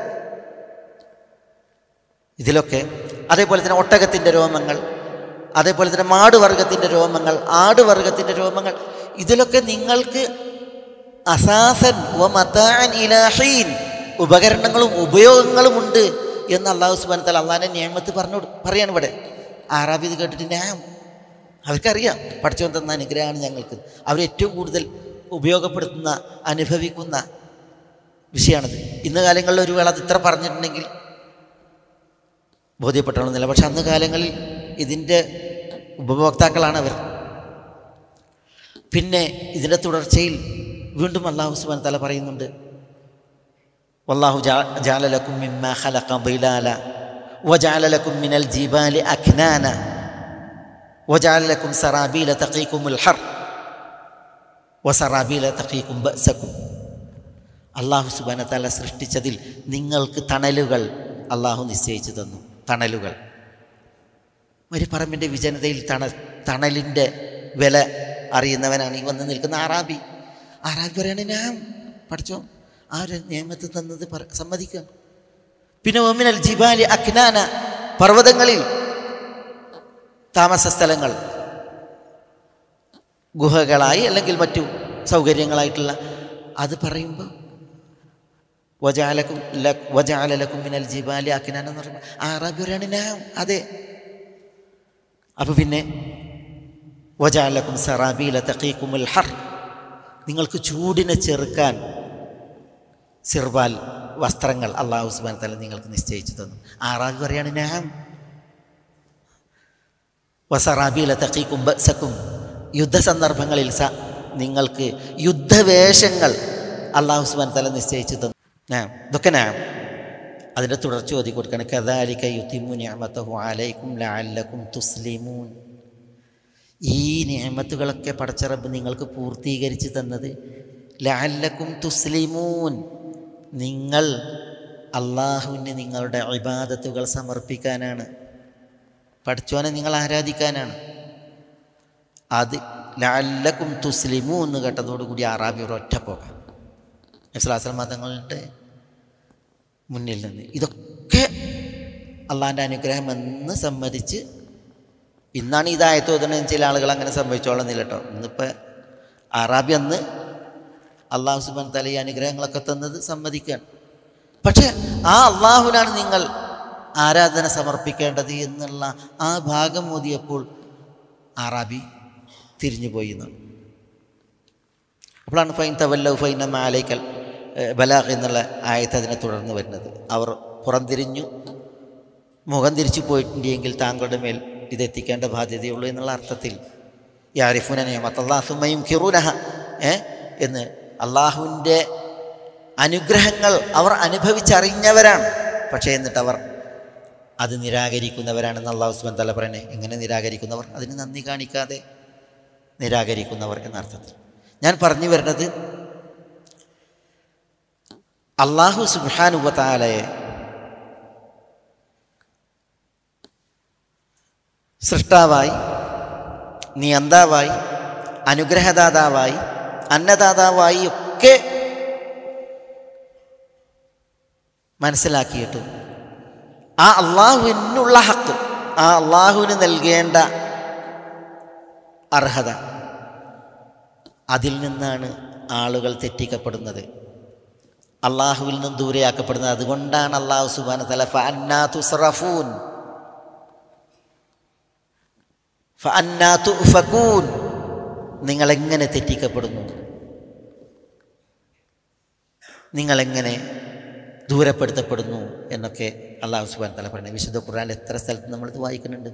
Speaker 1: ഇതിലൊക്കെ അതേപോലെ തന്നെ ഒട്ടകത്തിൻ്റെ രോമങ്ങൾ അതേപോലെ തന്നെ മാടുവർഗത്തിൻ്റെ രോമങ്ങൾ ആടുവർഗത്തിൻ്റെ രോമങ്ങൾ ഇതിലൊക്കെ നിങ്ങൾക്ക് അസാസൻ വ മതാൻ ഇലാഹീൻ ഉപകരണങ്ങളും ഉപയോഗങ്ങളും ഉണ്ട് എന്ന് അള്ളാഹു സുബാൻ തല അള്ളാഹിൻ്റെ നിയമത്ത് പറഞ്ഞു പറയാണ് ഇവിടെ ആറാബി ഇത് കേട്ടിട്ട് ഞാൻ അവർക്കറിയാം പഠിച്ചു തന്ന അനുഗ്രഹമാണ് ഞങ്ങൾക്ക് അവർ ഏറ്റവും കൂടുതൽ ഉപയോഗപ്പെടുത്തുന്ന അനുഭവിക്കുന്ന വിഷയമാണത് ഇന്ന് കാലങ്ങളിൽ ഒരു വേള അത് ഇത്ര പറഞ്ഞിട്ടുണ്ടെങ്കിൽ ബോധ്യപ്പെട്ടണമെന്നില്ല പക്ഷെ അന്ന് കാലങ്ങളിൽ ഇതിൻ്റെ ഉപഭോക്താക്കളാണ് അവർ പിന്നെ ഇതിൻ്റെ തുടർച്ചയിൽ വീണ്ടും അള്ളാഹു സുബാൻ തല പറയുന്നുണ്ട് വല്ലാഹു ജാലലക്കും മിമ്മ ഖലഖ ബിലാല വജാലലക്കും മിനൽ ജിബാലി അഖ്നാന വജാലലക്കും സറാബീല തഖീക്കുമുൽ ഹർ വസറാബീല തഖീക്കും ബഅസക്കും അള്ളാഹു സുബാനത്താല സൃഷ്ടിച്ചതിൽ നിങ്ങൾക്ക് തണലുകൾ അള്ളാഹു നിശ്ചയിച്ചു തന്നു തണലുകൾ ഒരു പറമ്പിൻ്റെ വിജനതയിൽ തണ തണലിൻ്റെ വില അറിയുന്നവനാണ് ഈ വന്ന് നിൽക്കുന്ന ആറാബി ആറാബി പറയാണ് ഞാൻ പഠിച്ചോ ആ ഒരു നിയമത്തിൽ തന്നത് പറ സമ്മതിക്കുക പിന്നെ ഒമിനൽ ജിബാലി അക്നാന പർവ്വതങ്ങളിൽ താമസ സ്ഥലങ്ങൾ ഗുഹകളായി അല്ലെങ്കിൽ മറ്റു സൗകര്യങ്ങളായിട്ടുള്ള അത് പറയുമ്പോൾ വജാലക്കും വജാലലക്കും മിനൽ ജിബാലി അക്കിനാൻ എന്ന് പറയുമ്പോൾ ആറാബി പറയാണ് ഞാൻ അതെ അപ്പോൾ പിന്നെ വജാലക്കും സറാബീല തക്കീക്കുമുൽ ഹർ നിങ്ങൾക്ക് ചൂടിനെ ചെറുക്കാൻ സിർബാൽ വസ്ത്രങ്ങൾ അള്ളാഹു സുബാൻ തല നിങ്ങൾക്ക് നിശ്ചയിച്ചു തന്നു ആറാബി പറയാണ് ഞാൻ വസറാബീല തക്കീക്കും ബസക്കും യുദ്ധസന്ദർഭങ്ങളിൽ സ നിങ്ങൾക്ക് യുദ്ധവേഷങ്ങൾ അള്ളാഹു സുബാൻ തല നിശ്ചയിച്ചു തന്നു ഞാൻ ഇതൊക്കെ ഞാൻ അതിൻ്റെ തുടർച്ച ഓതി കൊടുക്കണം കദാലിക യുത്തിമു നിയമത്തഹു അലൈക്കും ലാലക്കും തുസ്ലിമൂൻ ഈ നിയമത്തുകളൊക്കെ പടച്ചറബ് നിങ്ങൾക്ക് പൂർത്തീകരിച്ച് തന്നത് ലാലക്കും തുസ്ലിമൂൻ നിങ്ങൾ അള്ളാഹുവിന് നിങ്ങളുടെ ഇബാദത്തുകൾ സമർപ്പിക്കാനാണ് പഠിച്ചോനെ നിങ്ങൾ ആരാധിക്കാനാണ് അത് ലാലക്കും തുസ്ലിമു എന്ന് കേട്ടതോടുകൂടി ആറാബി ഒരൊറ്റ പോകാം ഇസ്ലാസ്ലം മതങ്ങളുടെ മുന്നിൽ നിന്ന് ഇതൊക്കെ അള്ളാൻ്റെ അനുഗ്രഹം എന്ന് സമ്മതിച്ച് ഇന്നാണ് ഇതായത് തോന്നുന്നത് ചില ആളുകൾ അങ്ങനെ സംഭവിച്ചോളുന്നില്ല കേട്ടോ ഇന്നിപ്പോൾ അറാബി അന്ന് അള്ളാഹു സുബാൻ തല ഈ അനുഗ്രഹങ്ങളൊക്കെ തന്നത് സമ്മതിക്കുകയാണ് പക്ഷേ ആ അള്ളാഹുവിനാണ് നിങ്ങൾ ആരാധന സമർപ്പിക്കേണ്ടത് എന്നുള്ള ആ ഭാഗം മോദിയപ്പോൾ അറാബി തിരിഞ്ഞുപോയി എന്നാണ് അപ്പോഴാണ് ഫൈൻ തവല്ലവ് ഫൈൻ മാലൈക്കൽ ബലാഖ് എന്നുള്ള ആയത്ത് അതിനെ തുടർന്ന് വരുന്നത് അവർ പുറംതിരിഞ്ഞു മുഖം തിരിച്ചു പോയിട്ടുണ്ടെങ്കിൽ താങ്കളുടെ മേൽ ഇതെത്തിക്കേണ്ട ബാധ്യതയുള്ളൂ എന്നുള്ള അർത്ഥത്തിൽ യാരിഫുന നിയമത്തല്ലാസുമയും കിറൂനഹ ഏ എന്ന് അള്ളാഹുവിൻ്റെ അനുഗ്രഹങ്ങൾ അവർ അനുഭവിച്ചറിഞ്ഞവരാണ് പക്ഷേ എന്നിട്ട് അവർ അത് നിരാകരിക്കുന്നവരാണെന്ന് അള്ളാഹു സുബൻ തല പറയണേ എങ്ങനെ നിരാകരിക്കുന്നവർ അതിന് നന്ദി കാണിക്കാതെ നിരാകരിക്കുന്നവർ എന്നർത്ഥത്തിൽ ഞാൻ പറഞ്ഞു വരുന്നത് അള്ളാഹു സുബാനുവത്താലയെ സൃഷ്ടാവായി നിയന്താവായി അനുഗ്രഹദാതാവായി അന്നദാതാവായി ഒക്കെ മനസ്സിലാക്കിയിട്ടും ആ അള്ളാഹുവിനുള്ള ഹക്ക് ആ അള്ളാഹുവിന് നൽകേണ്ട അർഹത അതിൽ നിന്നാണ് ആളുകൾ തെറ്റിക്കപ്പെടുന്നത് അള്ളാഹുവിൽ നിന്നും ദൂരെയാക്കപ്പെടുന്നത് അതുകൊണ്ടാണ് അള്ളാഹു സുബാന തല ഫഅന്നാ തുസ്റഫൂൻ ഫഅന്നാ തുഫകൂൻ നിങ്ങളെങ്ങനെ തെറ്റിക്കപ്പെടുന്നു നിങ്ങളെങ്ങനെ ദൂരപ്പെടുത്തപ്പെടുന്നു എന്നൊക്കെ അള്ളാഹു സുബാൻ തല പറയുന്നത് വിശുദ്ധ ഖുർആൻ എത്ര സ്ഥലത്ത് നമ്മളിത് വായിക്കുന്നുണ്ട്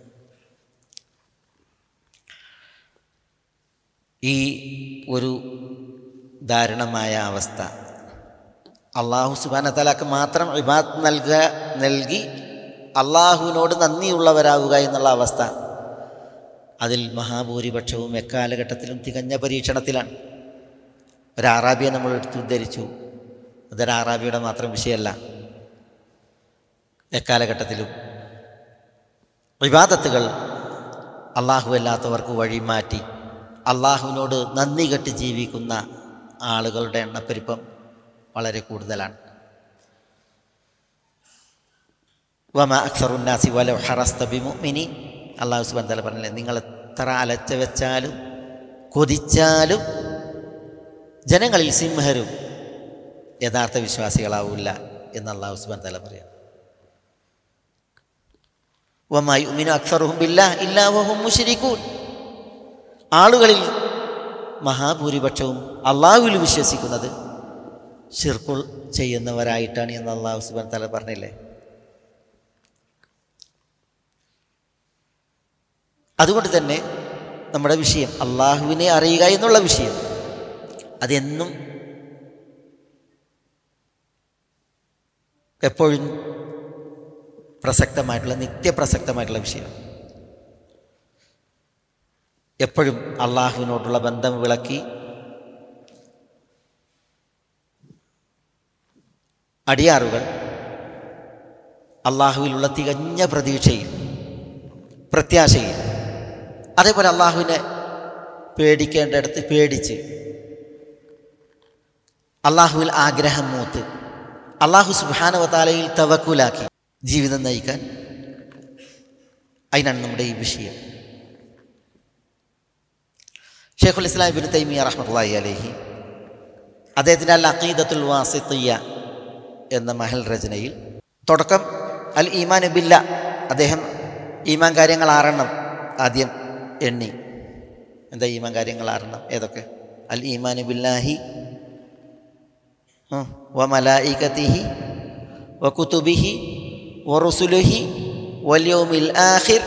Speaker 1: ഈ ഒരു ദാരുണമായ അവസ്ഥ അള്ളാഹു സുബാന തലാക്ക് മാത്രം ഇബാദ് നൽകുക നൽകി അള്ളാഹുവിനോട് നന്ദിയുള്ളവരാവുക എന്നുള്ള അവസ്ഥ അതിൽ മഹാഭൂരിപക്ഷവും എക്കാലഘട്ടത്തിലും തികഞ്ഞ പരീക്ഷണത്തിലാണ് ഒരു അറാബിയെ നമ്മൾ എടുത്തു ധരിച്ചു അതൊരു അറാബിയുടെ മാത്രം വിഷയമല്ല എക്കാലഘട്ടത്തിലും വിവാദത്തുകൾ അള്ളാഹു അല്ലാത്തവർക്ക് വഴിമാറ്റി അള്ളാഹുവിനോട് നന്ദി കെട്ട് ജീവിക്കുന്ന ആളുകളുടെ എണ്ണപ്പെരുപ്പം വളരെ കൂടുതലാണ് വമ അക്സറുന്നാസി വല ഹറസ്ത ബിമുമിനി അള്ളാഹു സുബാൻ തല പറഞ്ഞില്ലേ നിങ്ങൾ എത്ര അലച്ച വെച്ചാലും കൊതിച്ചാലും ജനങ്ങളിൽ സിംഹരും യഥാർത്ഥ വിശ്വാസികളാവില്ല എന്ന് അള്ളാഹു സുബാൻ തല പറയാം വമായി ഉമിനു അക്സറുഹും ബില്ല ഇല്ലാവഹും മുഷരിക്കൂൻ ആളുകളിൽ മഹാഭൂരിപക്ഷവും അള്ളാഹുവിൽ വിശ്വസിക്കുന്നത് ഷിർക്കുൾ ചെയ്യുന്നവരായിട്ടാണ് എന്ന് അള്ളാഹു സുബാൻ തല പറഞ്ഞില്ലേ അതുകൊണ്ട് തന്നെ നമ്മുടെ വിഷയം അള്ളാഹുവിനെ അറിയുക എന്നുള്ള വിഷയം അതെന്നും എപ്പോഴും പ്രസക്തമായിട്ടുള്ള നിത്യപ്രസക്തമായിട്ടുള്ള വിഷയം എപ്പോഴും അള്ളാഹുവിനോടുള്ള ബന്ധം വിളക്കി അടിയാറുകൾ അള്ളാഹുവിലുള്ള തികഞ്ഞ പ്രതീക്ഷയിൽ പ്രത്യാശയിൽ അതേപോലെ അള്ളാഹുവിനെ പേടിക്കേണ്ടടുത്ത് പേടിച്ച് അള്ളാഹുവിൽ ആഗ്രഹം മൂത്ത് അള്ളാഹു സുബാനവതാലയിൽ തവക്കുലാക്കി ജീവിതം നയിക്കാൻ അതിനാണ് നമ്മുടെ ഈ വിഷയം ഷെയ്ഖുൽ ഇസ്ലാം ഇബിൻ തൈമിയ റഹ്മത്തുള്ളാഹി അലൈഹി അദ്ദേഹത്തിൻ്റെ അൽ അഖീദത്തുൽ വാസിത്തിയ എന്ന മഹൽ രചനയിൽ തുടക്കം അൽ ഈമാൻ ബില്ല അദ്ദേഹം ഈമാൻ കാര്യങ്ങൾ ആറെണ്ണം ആദ്യം എണ്ണി എന്താ ഈമാൻ കാര്യങ്ങൾ ആറെണ്ണം ഏതൊക്കെ അൽ ഈമാൻ ബില്ലാഹി വ മലായികത്തിഹി വ കുതുബിഹി വ റുസുലുഹി വല്യോമിൽ ആഹിർ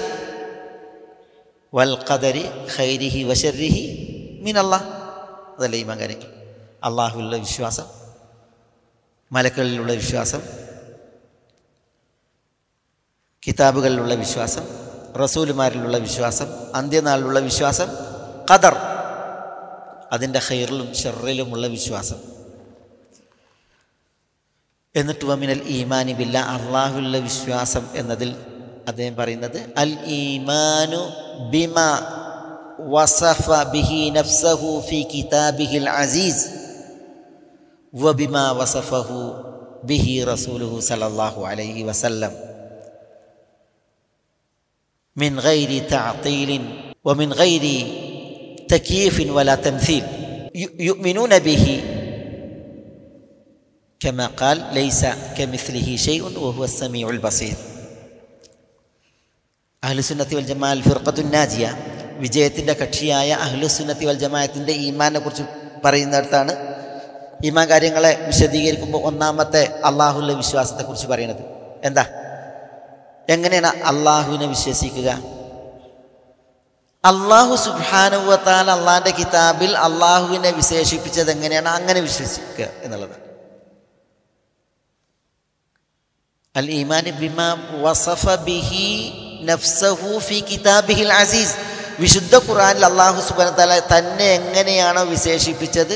Speaker 1: വൽ ഖദരി ഖൈരിഹി വശരിഹി മീനല്ല അതല്ല ഈമാൻ കാര്യങ്ങൾ അള്ളാഹുവിലുള്ള വിശ്വാസം മലക്കളിലുള്ള വിശ്വാസം കിതാബുകളിലുള്ള വിശ്വാസം റസൂലുമാരിലുള്ള വിശ്വാസം അന്ത്യനാളിലുള്ള വിശ്വാസം ഖദർ അതിൻ്റെ ഹൈറിലും ഷെറിലുമുള്ള വിശ്വാസം എന്നിട്ട് വമിനൽ ഈമാനി ബില്ല അള്ളാഹുലുള്ള വിശ്വാസം എന്നതിൽ അദ്ദേഹം പറയുന്നത് അൽ ഈമാനു ബിമ വസഫ ബിഹി നഫ്സഹു ഫി കിതാബിഹിൽ അസീസ് വബിമ വസഫഹു ബിഹി റസൂലുഹു സല്ലല്ലാഹു അലൈഹി വസല്ലം من غير تعطيل ومن غير تكييف ولا تمثيل يؤمنون به كما قال ليس كمثله شيء وهو السميع البصير അഹ്ലുസുന്നത്തി വൽ ജമാൽ ഫിർഖത്തുൻ നാജിയ വിജയത്തിൻ്റെ കക്ഷിയായ അഹ്ലുസുന്നത്തി വൽ ജമാഅത്തിൻ്റെ ഈമാനെ കുറിച്ച് പറയുന്നിടത്താണ് ഈമാൻ കാര്യങ്ങളെ വിശദീകരിക്കുമ്പോൾ ഒന്നാമത്തെ അള്ളാഹുള്ള വിശ്വാസത്തെക്കുറിച്ച് പറയുന്നത് എന്താ എങ്ങനെയാണ് അള്ളാഹുവിനെ വിശ്വസിക്കുക അള്ളാഹു സുബാനുവത്താൽ അള്ളാഹിൻ്റെ കിതാബിൽ അള്ളാഹുവിനെ വിശേഷിപ്പിച്ചത് എങ്ങനെയാണ് അങ്ങനെ വിശ്വസിക്കുക എന്നുള്ളത് അൽ ഈമാൻ ബിമാ വസഫ ബിഹി നഫ്സഹു ഫി കിതാബിഹിൽ അസീസ് വിശുദ്ധ ഖുറാനിൽ അള്ളാഹു സുബാന തല തന്നെ എങ്ങനെയാണോ വിശേഷിപ്പിച്ചത്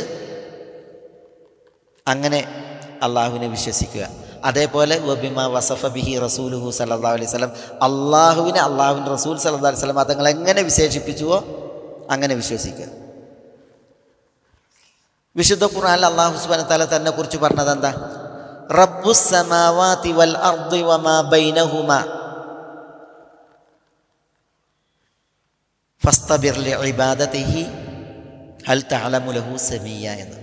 Speaker 1: അങ്ങനെ അള്ളാഹുവിനെ വിശ്വസിക്കുക അതേപോലെ വബിമ വസഫ ബിഹി റസൂലുഹു സല്ലാ അലൈഹി സ്വലം അള്ളാഹുവിനെ അള്ളാഹുവിൻ്റെ റസൂൽ സല്ലാ അലൈഹി സ്വലം തങ്ങൾ എങ്ങനെ വിശേഷിപ്പിച്ചുവോ അങ്ങനെ വിശ്വസിക്കുക വിശുദ്ധ ഖുർആനിൽ അള്ളാഹു സുബാന തല തന്നെ കുറിച്ച് പറഞ്ഞത് എന്താ റബ്ബു സമാവാതി വൽ അർദി വമാ ബൈനഹുമ ഫസ്തബിർ ലി ഇബാദതിഹി ഹൽ തഅലമു ലഹു സമീയ എന്ന്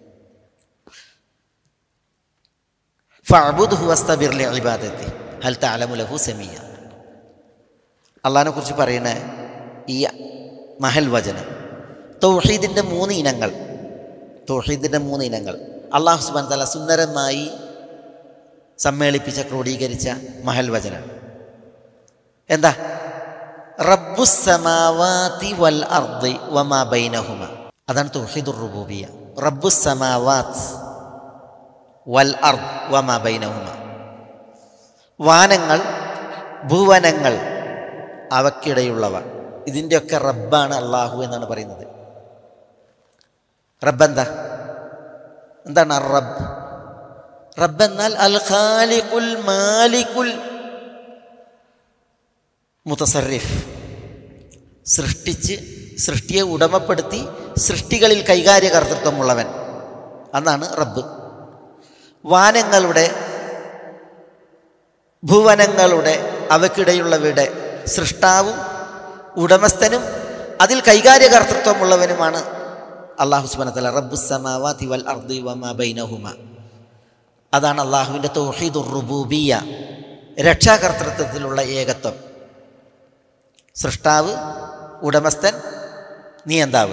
Speaker 1: ഫഅബുദ്ഹു വസ്തബിർ ലി ഇബാദതി ഹൽ തഅലമു ലഹു സമീയ അള്ളാഹിനെ കുറിച്ച് പറയുന്ന ഈ മഹൽ വചനം തൗഹീദിൻ്റെ മൂന്ന് ഇനങ്ങൾ തൗഹീദിൻ്റെ മൂന്ന് ഇനങ്ങൾ അള്ളാഹു സുബാൻ തല സുന്ദരമായി സമ്മേളിപ്പിച്ച ക്രോഡീകരിച്ച മഹൽ വചനം എന്താ റബ്ബുസമാവാതി വൽ അർദി വമാ ബൈനഹുമ അതാണ് തൗഹീദുർ റുബൂബിയ റബ്ബുസമാവാത്ത് വൽ അർദ് വമാ ബൈനഹുമ വാനങ്ങൾ ഭുവനങ്ങൾ അവക്കിടയുള്ളവ ഇതിൻ്റെയൊക്കെ റബ്ബാണ് അള്ളാഹു എന്നാണ് പറയുന്നത് റബ്ബ് എന്താ എന്താണ് റബ്ബ് റബ്ബ് എന്നാൽ അൽ ഖാലിഖുൽ മാലിക്കുൽ മുത്തസറിഫ് സൃഷ്ടിച്ച് സൃഷ്ടിയെ ഉടമപ്പെടുത്തി സൃഷ്ടികളിൽ കൈകാര്യകർത്തൃത്വമുള്ളവൻ അതാണ് റബ്ബ് വാനങ്ങളുടെ ഭുവനങ്ങളുടെ അവക്കിടയുള്ളവയുടെ സൃഷ്ടാവും ഉടമസ്ഥനും അതിൽ കൈകാര്യകർത്തൃത്വമുള്ളവനുമാണ് അള്ളാഹു സുബാനത്തല റബ്ബുസമാവാതി വൽ അർദി വമാ ബൈനഹുമ അതാണ് അള്ളാഹുവിൻ്റെ തൗഹീദുർ റുബൂബിയ രക്ഷാകർത്തൃത്വത്തിലുള്ള ഏകത്വം സൃഷ്ടാവ് ഉടമസ്ഥൻ നിയന്താവ്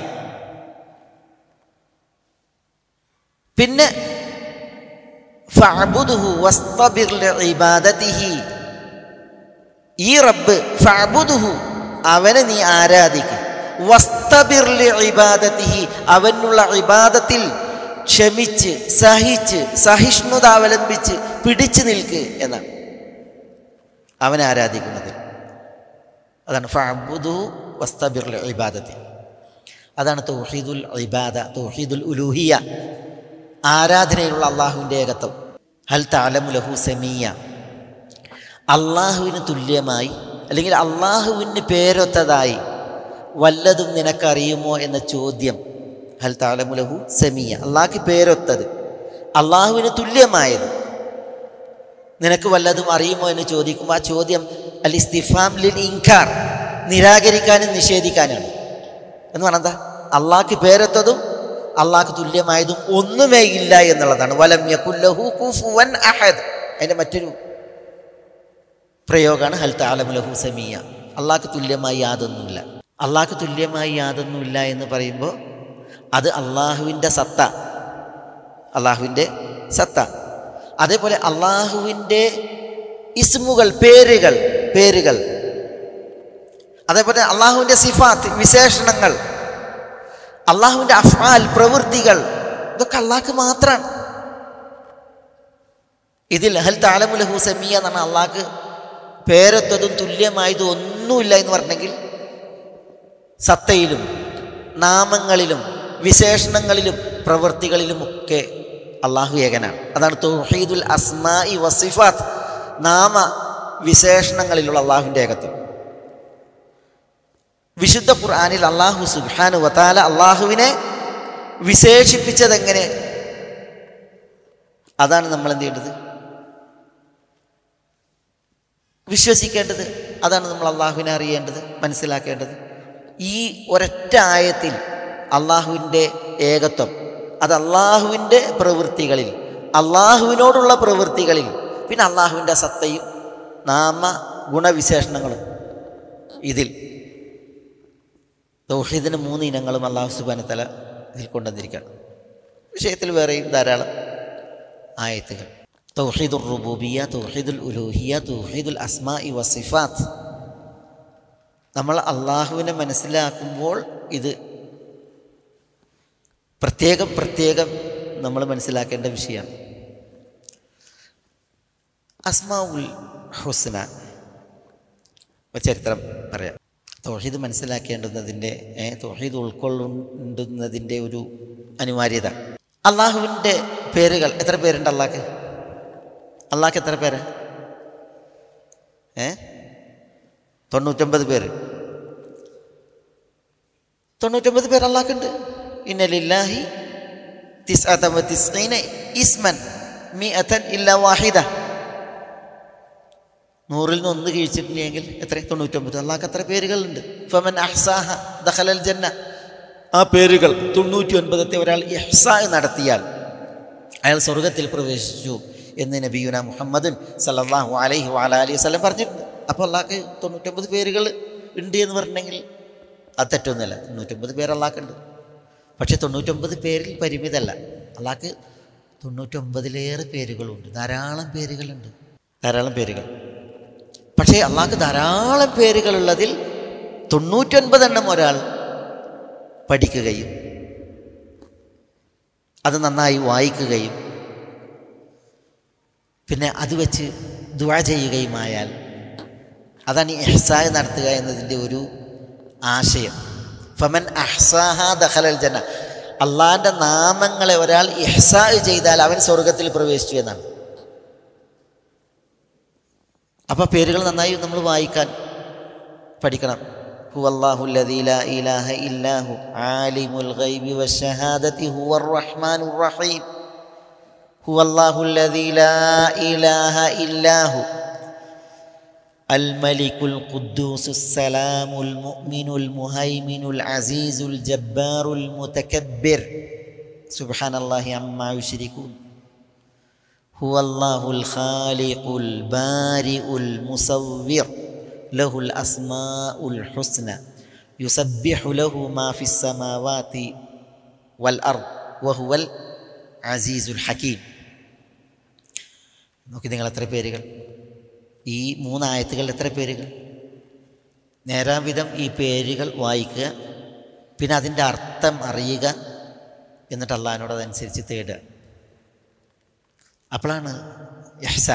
Speaker 1: പിന്നെ ഫഅബുദുഹു വസ്തബിർ ലിഇബാദതിഹി ഈ റബ്ബ് ഫഅബുദുഹു അവനെ നീ ആരാധിക്കും വസ്തബിർ ലിഇബാദതിഹി അവനുള്ള ഇബാദത്തിൽ ക്ഷമിച്ച് സഹിച്ച് സഹിഷ്ണുത അവലംബിച്ച് പിടിച്ചു നിൽക്ക് എന്നാണ് അവനെ ആരാധിക്കുന്നത് അതാണ് ഫഅബുദു വസ്തബിർ ഇബാദത്തി അതാണ് തൗഹീദുൽ ഇബാദ തൗഹീദുൽ ഉലൂഹിയ ആരാധനയിലുള്ള അള്ളാഹുവിൻ്റെ ഏകത്വം ഹൽ താലമു ലഹു സമീയ അള്ളാഹുവിന് തുല്യമായി അല്ലെങ്കിൽ അള്ളാഹുവിന് പേരൊത്തതായി വല്ലതും നിനക്കറിയുമോ എന്ന ചോദ്യം ഹൽ താലമു ലഹു സമീയ അള്ളാഹ്ക്ക് പേരൊത്തത് അള്ളാഹുവിന് തുല്യമായത് നിനക്ക് വല്ലതും അറിയുമോ എന്ന് ചോദിക്കുമ്പോൾ ആ ചോദ്യം അൽ ഇസ്തിഫാം ലിൽ ഇൻകാർ നിരാകരിക്കാനും നിഷേധിക്കാനാണ് എന്ന് പറഞ്ഞാൽ അള്ളാഹ്ക്ക് പേരത്തതും അള്ളാഹ്ക്ക് തുല്യമായതും ഒന്നുമേ ഇല്ല എന്നുള്ളതാണ് വലം യകുല്ലഹു കുഫുവൻ അഹദ് അതിൻ്റെ മറ്റൊരു പ്രയോഗമാണ് ഹൽ താലമുലഹു സമീയ അള്ളാഹ്ക്ക് തുല്യമായി യാതൊന്നുമില്ല അള്ളാഹ്ക്ക് തുല്യമായി യാതൊന്നുമില്ല എന്ന് പറയുമ്പോൾ അത് അള്ളാഹുവിൻ്റെ സത്ത അള്ളാഹുവിൻ്റെ സത്ത അതേപോലെ അള്ളാഹുവിൻ്റെ ഇസ്മുകൾ പേരുകൾ പേരുകൾ അതേപോലെ അള്ളാഹുവിൻ്റെ സിഫാത്ത് വിശേഷണങ്ങൾ അള്ളാഹുവിൻ്റെ അഫാൽ പ്രവൃത്തികൾ ഇതൊക്കെ അള്ളാഹ്ക്ക് മാത്രമാണ് ഇതിൽ ഹൽ താലമുലഹു സമീയ എന്ന് പറഞ്ഞാൽ അള്ളാഹ്ക്ക് പേരൊത്തതും തുല്യമായതും ഒന്നുമില്ല എന്ന് പറഞ്ഞെങ്കിൽ സത്തയിലും നാമങ്ങളിലും വിശേഷണങ്ങളിലും പ്രവൃത്തികളിലും ഒക്കെ അള്ളാഹു ഏകനാണ് അതാണ് തൗഹീദുൽ അസ്മായി വസിഫാത്ത് നാമ വിശേഷണങ്ങളിലുള്ള അള്ളാഹുവിൻ്റെ ഏകത്വം വിശുദ്ധ ഖുർആാനിൽ അള്ളാഹു സുബാനു വത്താല അള്ളാഹുവിനെ വിശേഷിപ്പിച്ചതെങ്ങനെ അതാണ് നമ്മൾ എന്ത് ചെയ്യേണ്ടത് വിശ്വസിക്കേണ്ടത് അതാണ് നമ്മൾ അള്ളാഹുവിനെ അറിയേണ്ടത് മനസ്സിലാക്കേണ്ടത് ഈ ഒരൊറ്റ ആയത്തിൽ അള്ളാഹുവിൻ്റെ ഏകത്വം അത് അള്ളാഹുവിൻ്റെ പ്രവൃത്തികളിൽ അള്ളാഹുവിനോടുള്ള പ്രവൃത്തികളിൽ പിന്നെ അള്ളാഹുവിൻ്റെ സത്തയും നാമ ഗുണവിശേഷണങ്ങളും ഇതിൽ തൗഹീദിന് മൂന്ന് ഇനങ്ങളും അള്ളാഹു സുബാനത്തല ഇതിൽ കൊണ്ടുവന്നിരിക്കുകയാണ് വിഷയത്തിൽ വേറെയും ധാരാളം ആയത്തുകൾ തൗഹീദുൽ റുബൂബിയ തൗഹീദുൽ ഉലൂഹിയ തൗഹീദുൽ അസ്മാ ഇ വസിഫാത്ത് നമ്മൾ അള്ളാഹുവിനെ മനസ്സിലാക്കുമ്പോൾ ഇത് പ്രത്യേകം പ്രത്യേകം നമ്മൾ മനസ്സിലാക്കേണ്ട വിഷയമാണ് അസ്മാ ഉൽ ഹുസ്ന ഒരു ചരിത്രം പറയാം തോഹീദ് മനസ്സിലാക്കേണ്ടുന്നതിൻ്റെ തോഹീദ് ഉൾക്കൊള്ളുന്നതിൻ്റെ ഒരു അനിവാര്യത അള്ളാഹുവിൻ്റെ പേരുകൾ എത്ര പേരുണ്ട് അള്ളാഹ്ക്ക് അള്ളാഹ്ക്ക് എത്ര പേര് ഏ തൊണ്ണൂറ്റൊമ്പത് പേര് തൊണ്ണൂറ്റൊമ്പത് പേര് അള്ളാഹ്ക്കുണ്ട് ഇന്നലില്ലാഹി തിസ്അതവ ഇസ്മൻ മിഅതൻ ഇല്ല വാഹിദ നൂറിൽ നിന്ന് ഒന്ന് കഴിച്ചിട്ടുണ്ടെങ്കിൽ എത്ര തൊണ്ണൂറ്റൊമ്പത് അള്ളാഹ്ക്ക് എത്ര പേരുകളുണ്ട് ഫമൻ അഹ്സാഹ ദഖലൽ ജന്ന ആ പേരുകൾ തൊണ്ണൂറ്റി ഒൻപതത്തെ ഒരാൾ ഇഹ്സാ നടത്തിയാൽ അയാൾ സ്വർഗത്തിൽ പ്രവേശിച്ചു എന്ന് നബിയുന മുഹമ്മദ് സല്ലല്ലാഹു അലൈഹി വാല അലൈഹി വസല്ലം പറഞ്ഞിട്ടുണ്ട് അപ്പോൾ അള്ളാഹ്ക്ക് തൊണ്ണൂറ്റൊമ്പത് പേരുകൾ ഉണ്ട് എന്ന് പറഞ്ഞിട്ടുണ്ടെങ്കിൽ അത് തെറ്റൊന്നുമില്ല തൊണ്ണൂറ്റൊമ്പത് പേര് അള്ളാഹ്ക്കുണ്ട് പക്ഷേ തൊണ്ണൂറ്റൊമ്പത് പേരിൽ പരിമിതമല്ല അള്ളാഹ്ക്ക് തൊണ്ണൂറ്റൊമ്പതിലേറെ പേരുകളുണ്ട് ധാരാളം പേരുകളുണ്ട് ധാരാളം പേരുകൾ പക്ഷേ അള്ളാഹ്ക്ക് ധാരാളം പേരുകളുള്ളതിൽ തൊണ്ണൂറ്റൊൻപതെണ്ണം ഒരാൾ പഠിക്കുകയും അത് നന്നായി വായിക്കുകയും പിന്നെ അത് വെച്ച് ദുവാ ചെയ്യുകയുമായാൽ അതാണ് ഈ എഹ്സായ നടത്തുക എന്നതിൻ്റെ ഒരു ആശയം ഫമൻ അഹ്സാഹ ദഖലൽ ജന്ന അള്ളാഹിൻ്റെ നാമങ്ങളെ ഒരാൾ ഇഹ്സാ ചെയ്താൽ അവൻ സ്വർഗത്തിൽ പ്രവേശിച്ചു എന്നാണ് അപ്പോൾ പേരുകൾ നന്നായി നമ്മൾ വായിക്കാൻ പഠിക്കണം هو الله الذي لا إله إلا هو عالم الغيب والشهادة هو الرحمن الرحيم هو الله الذي لا إله إلا هو الملك القدوس السلام المؤمن المهيمن العزيز الجبار المتكبر سبحان الله عما يشركون هو الله الخالق البارئ المصور له الأسماء الحسنى يسبح له ما في السماوات والأرض وهو العزيز الحكيم നോക്കി നിങ്ങൾ എത്ര പേരുകൾ ഈ മൂന്നായത്തുകൾ എത്ര പേരുകൾ നേരാം വിധം ഈ പേരുകൾ വായിക്കുക പിന്നെ അതിൻ്റെ അർത്ഥം അറിയുക എന്നിട്ട് അള്ളഹാനോട് അതനുസരിച്ച് തേടുക അപ്പോഴാണ് യഹ്സ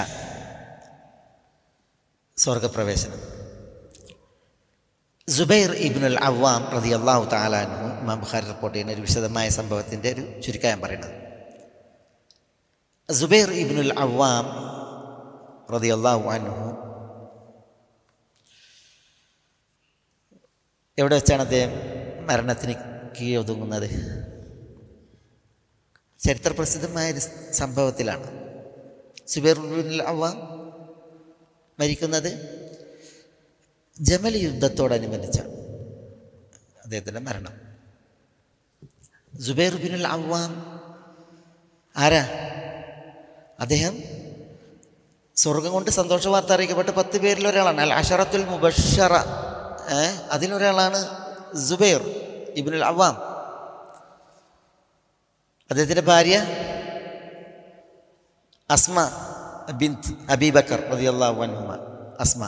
Speaker 1: സ്വർഗപ്രവേശനം സുബൈർ ഇബ്നുൽ അവ്വാം റതി അള്ളാഹു താലാൻഹു ഇമാം ബുഖാരി റിപ്പോർട്ട് ചെയ്യുന്ന ഒരു വിശദമായ സംഭവത്തിൻ്റെ ഒരു ചുരുക്കം പറയുന്നത് സുബൈർ ഇബ്നുൽ അവ്വാം റളിയല്ലാഹു അൻഹു എവിടെ വെച്ചാണ് അദ്ദേഹം മരണത്തിന് കീഴൊതുങ്ങുന്നത് ചരിത്രപ്രസിദ്ധമായ ഒരു സംഭവത്തിലാണ് സുബൈർ ഇബ്നുൽ അവ്വാം മരിക്കുന്നത് ജമൽ യുദ്ധത്തോടനുബന്ധിച്ചാണ് അദ്ദേഹത്തിൻ്റെ മരണം സുബൈർ ബിനുൽ അവ്വാം ആരാ അദ്ദേഹം സ്വർഗം കൊണ്ട് സന്തോഷ വാർത്ത അറിയിക്കപ്പെട്ട പത്ത് പേരിൽ ഒരാളാണ് അൽ അഷറത്തുൽ മുബഷറ ഏ അതിലൊരാളാണ് സുബൈർ ഇബിനുൽ അവ്വാം അദ്ദേഹത്തിൻ്റെ ഭാര്യ അസ്മ ബിന്ത് അബീബക്കർ റളിയല്ലാഹു അൻഹുമ അസ്മ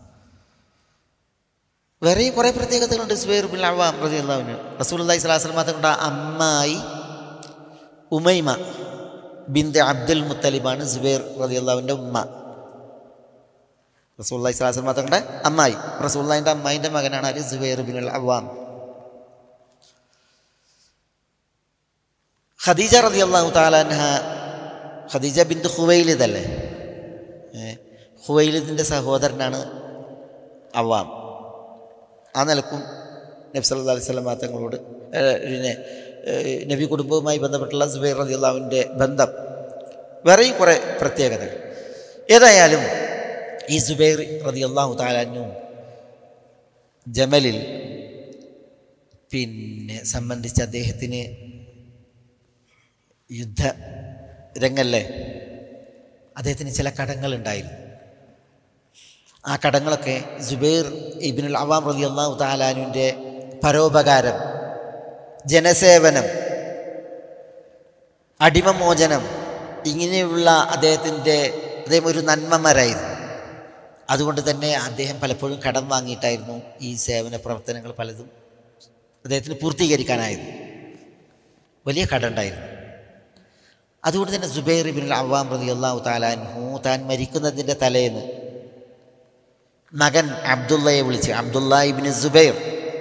Speaker 1: വേറെയും കുറേ പ്രത്യേകതകളുണ്ട് സുബൈർ ബിൻ അവാം റളിയല്ലാഹുവിന് റസൂലുള്ളാഹി സ്വല്ലല്ലാഹു അലൈഹി വസല്ലം തങ്ങളുടെ അമ്മായി ഉമൈമ ബിന്ദ അബ്ദുൽ മുത്തലിബാണ് സുബൈർ റളിയല്ലാഹുവിൻ്റെ ഉമ്മ റസൂലുള്ളാഹി സ്വല്ലല്ലാഹു അലൈഹി വസല്ലം തങ്ങളുടെ അമ്മായി റസൂലുള്ളാഹിൻ്റെ അമ്മായിൻ്റെ മകനാണ് ആര് സുബൈർ ബിൻ അവാം ഖദീജ റളിയല്ലാഹു തആല അൻഹ ഖദീജ ബിന്ദു ഖുവൈലിദ് അല്ലേ ഖുവൈലിദിൻ്റെ സഹോദരനാണ് അവാം ആ നിലക്കും നബി സല്ലല്ലാഹു അലൈഹി വസല്ലം തങ്ങളോട് പിന്നെ നബി കുടുംബവുമായി ബന്ധപ്പെട്ടുള്ള സുബൈർ റളിയല്ലാഹുവിൻ്റെ ബന്ധം വേറെയും കുറേ പ്രത്യേകതകൾ ഏതായാലും ഈ സുബൈർ റളിയല്ലാഹു താലാനു ജമലിൽ പിന്നെ സംബന്ധിച്ച് അദ്ദേഹത്തിന് യുദ്ധ രംഗല്ലേ അദ്ദേഹത്തിന് ചില കടങ്ങളുണ്ടായിരുന്നു ആ കടങ്ങളൊക്കെ ജുബൈർ ഇബിനുൽ അവാം റലി അള്ളാഹു താലാനുവിൻ്റെ പരോപകാരം ജനസേവനം അടിമമോചനം ഇങ്ങനെയുള്ള അദ്ദേഹത്തിൻ്റെ അദ്ദേഹം ഒരു നന്മമരായിരുന്നു അതുകൊണ്ട് തന്നെ അദ്ദേഹം പലപ്പോഴും കടം വാങ്ങിയിട്ടായിരുന്നു ഈ സേവന പ്രവർത്തനങ്ങൾ പലതും അദ്ദേഹത്തിന് പൂർത്തീകരിക്കാനായിരുന്നു വലിയ കടമുണ്ടായിരുന്നു അതുകൊണ്ട് തന്നെ സുബൈർ ബിൻ അവാം റതി അള്ളാഹു താലാൻഹു താൻ മരിക്കുന്നതിൻ്റെ തലേന്ന് മകൻ അബ്ദുള്ളയെ വിളിച്ച് അബ്ദുള്ള ഇബിന് സുബൈർ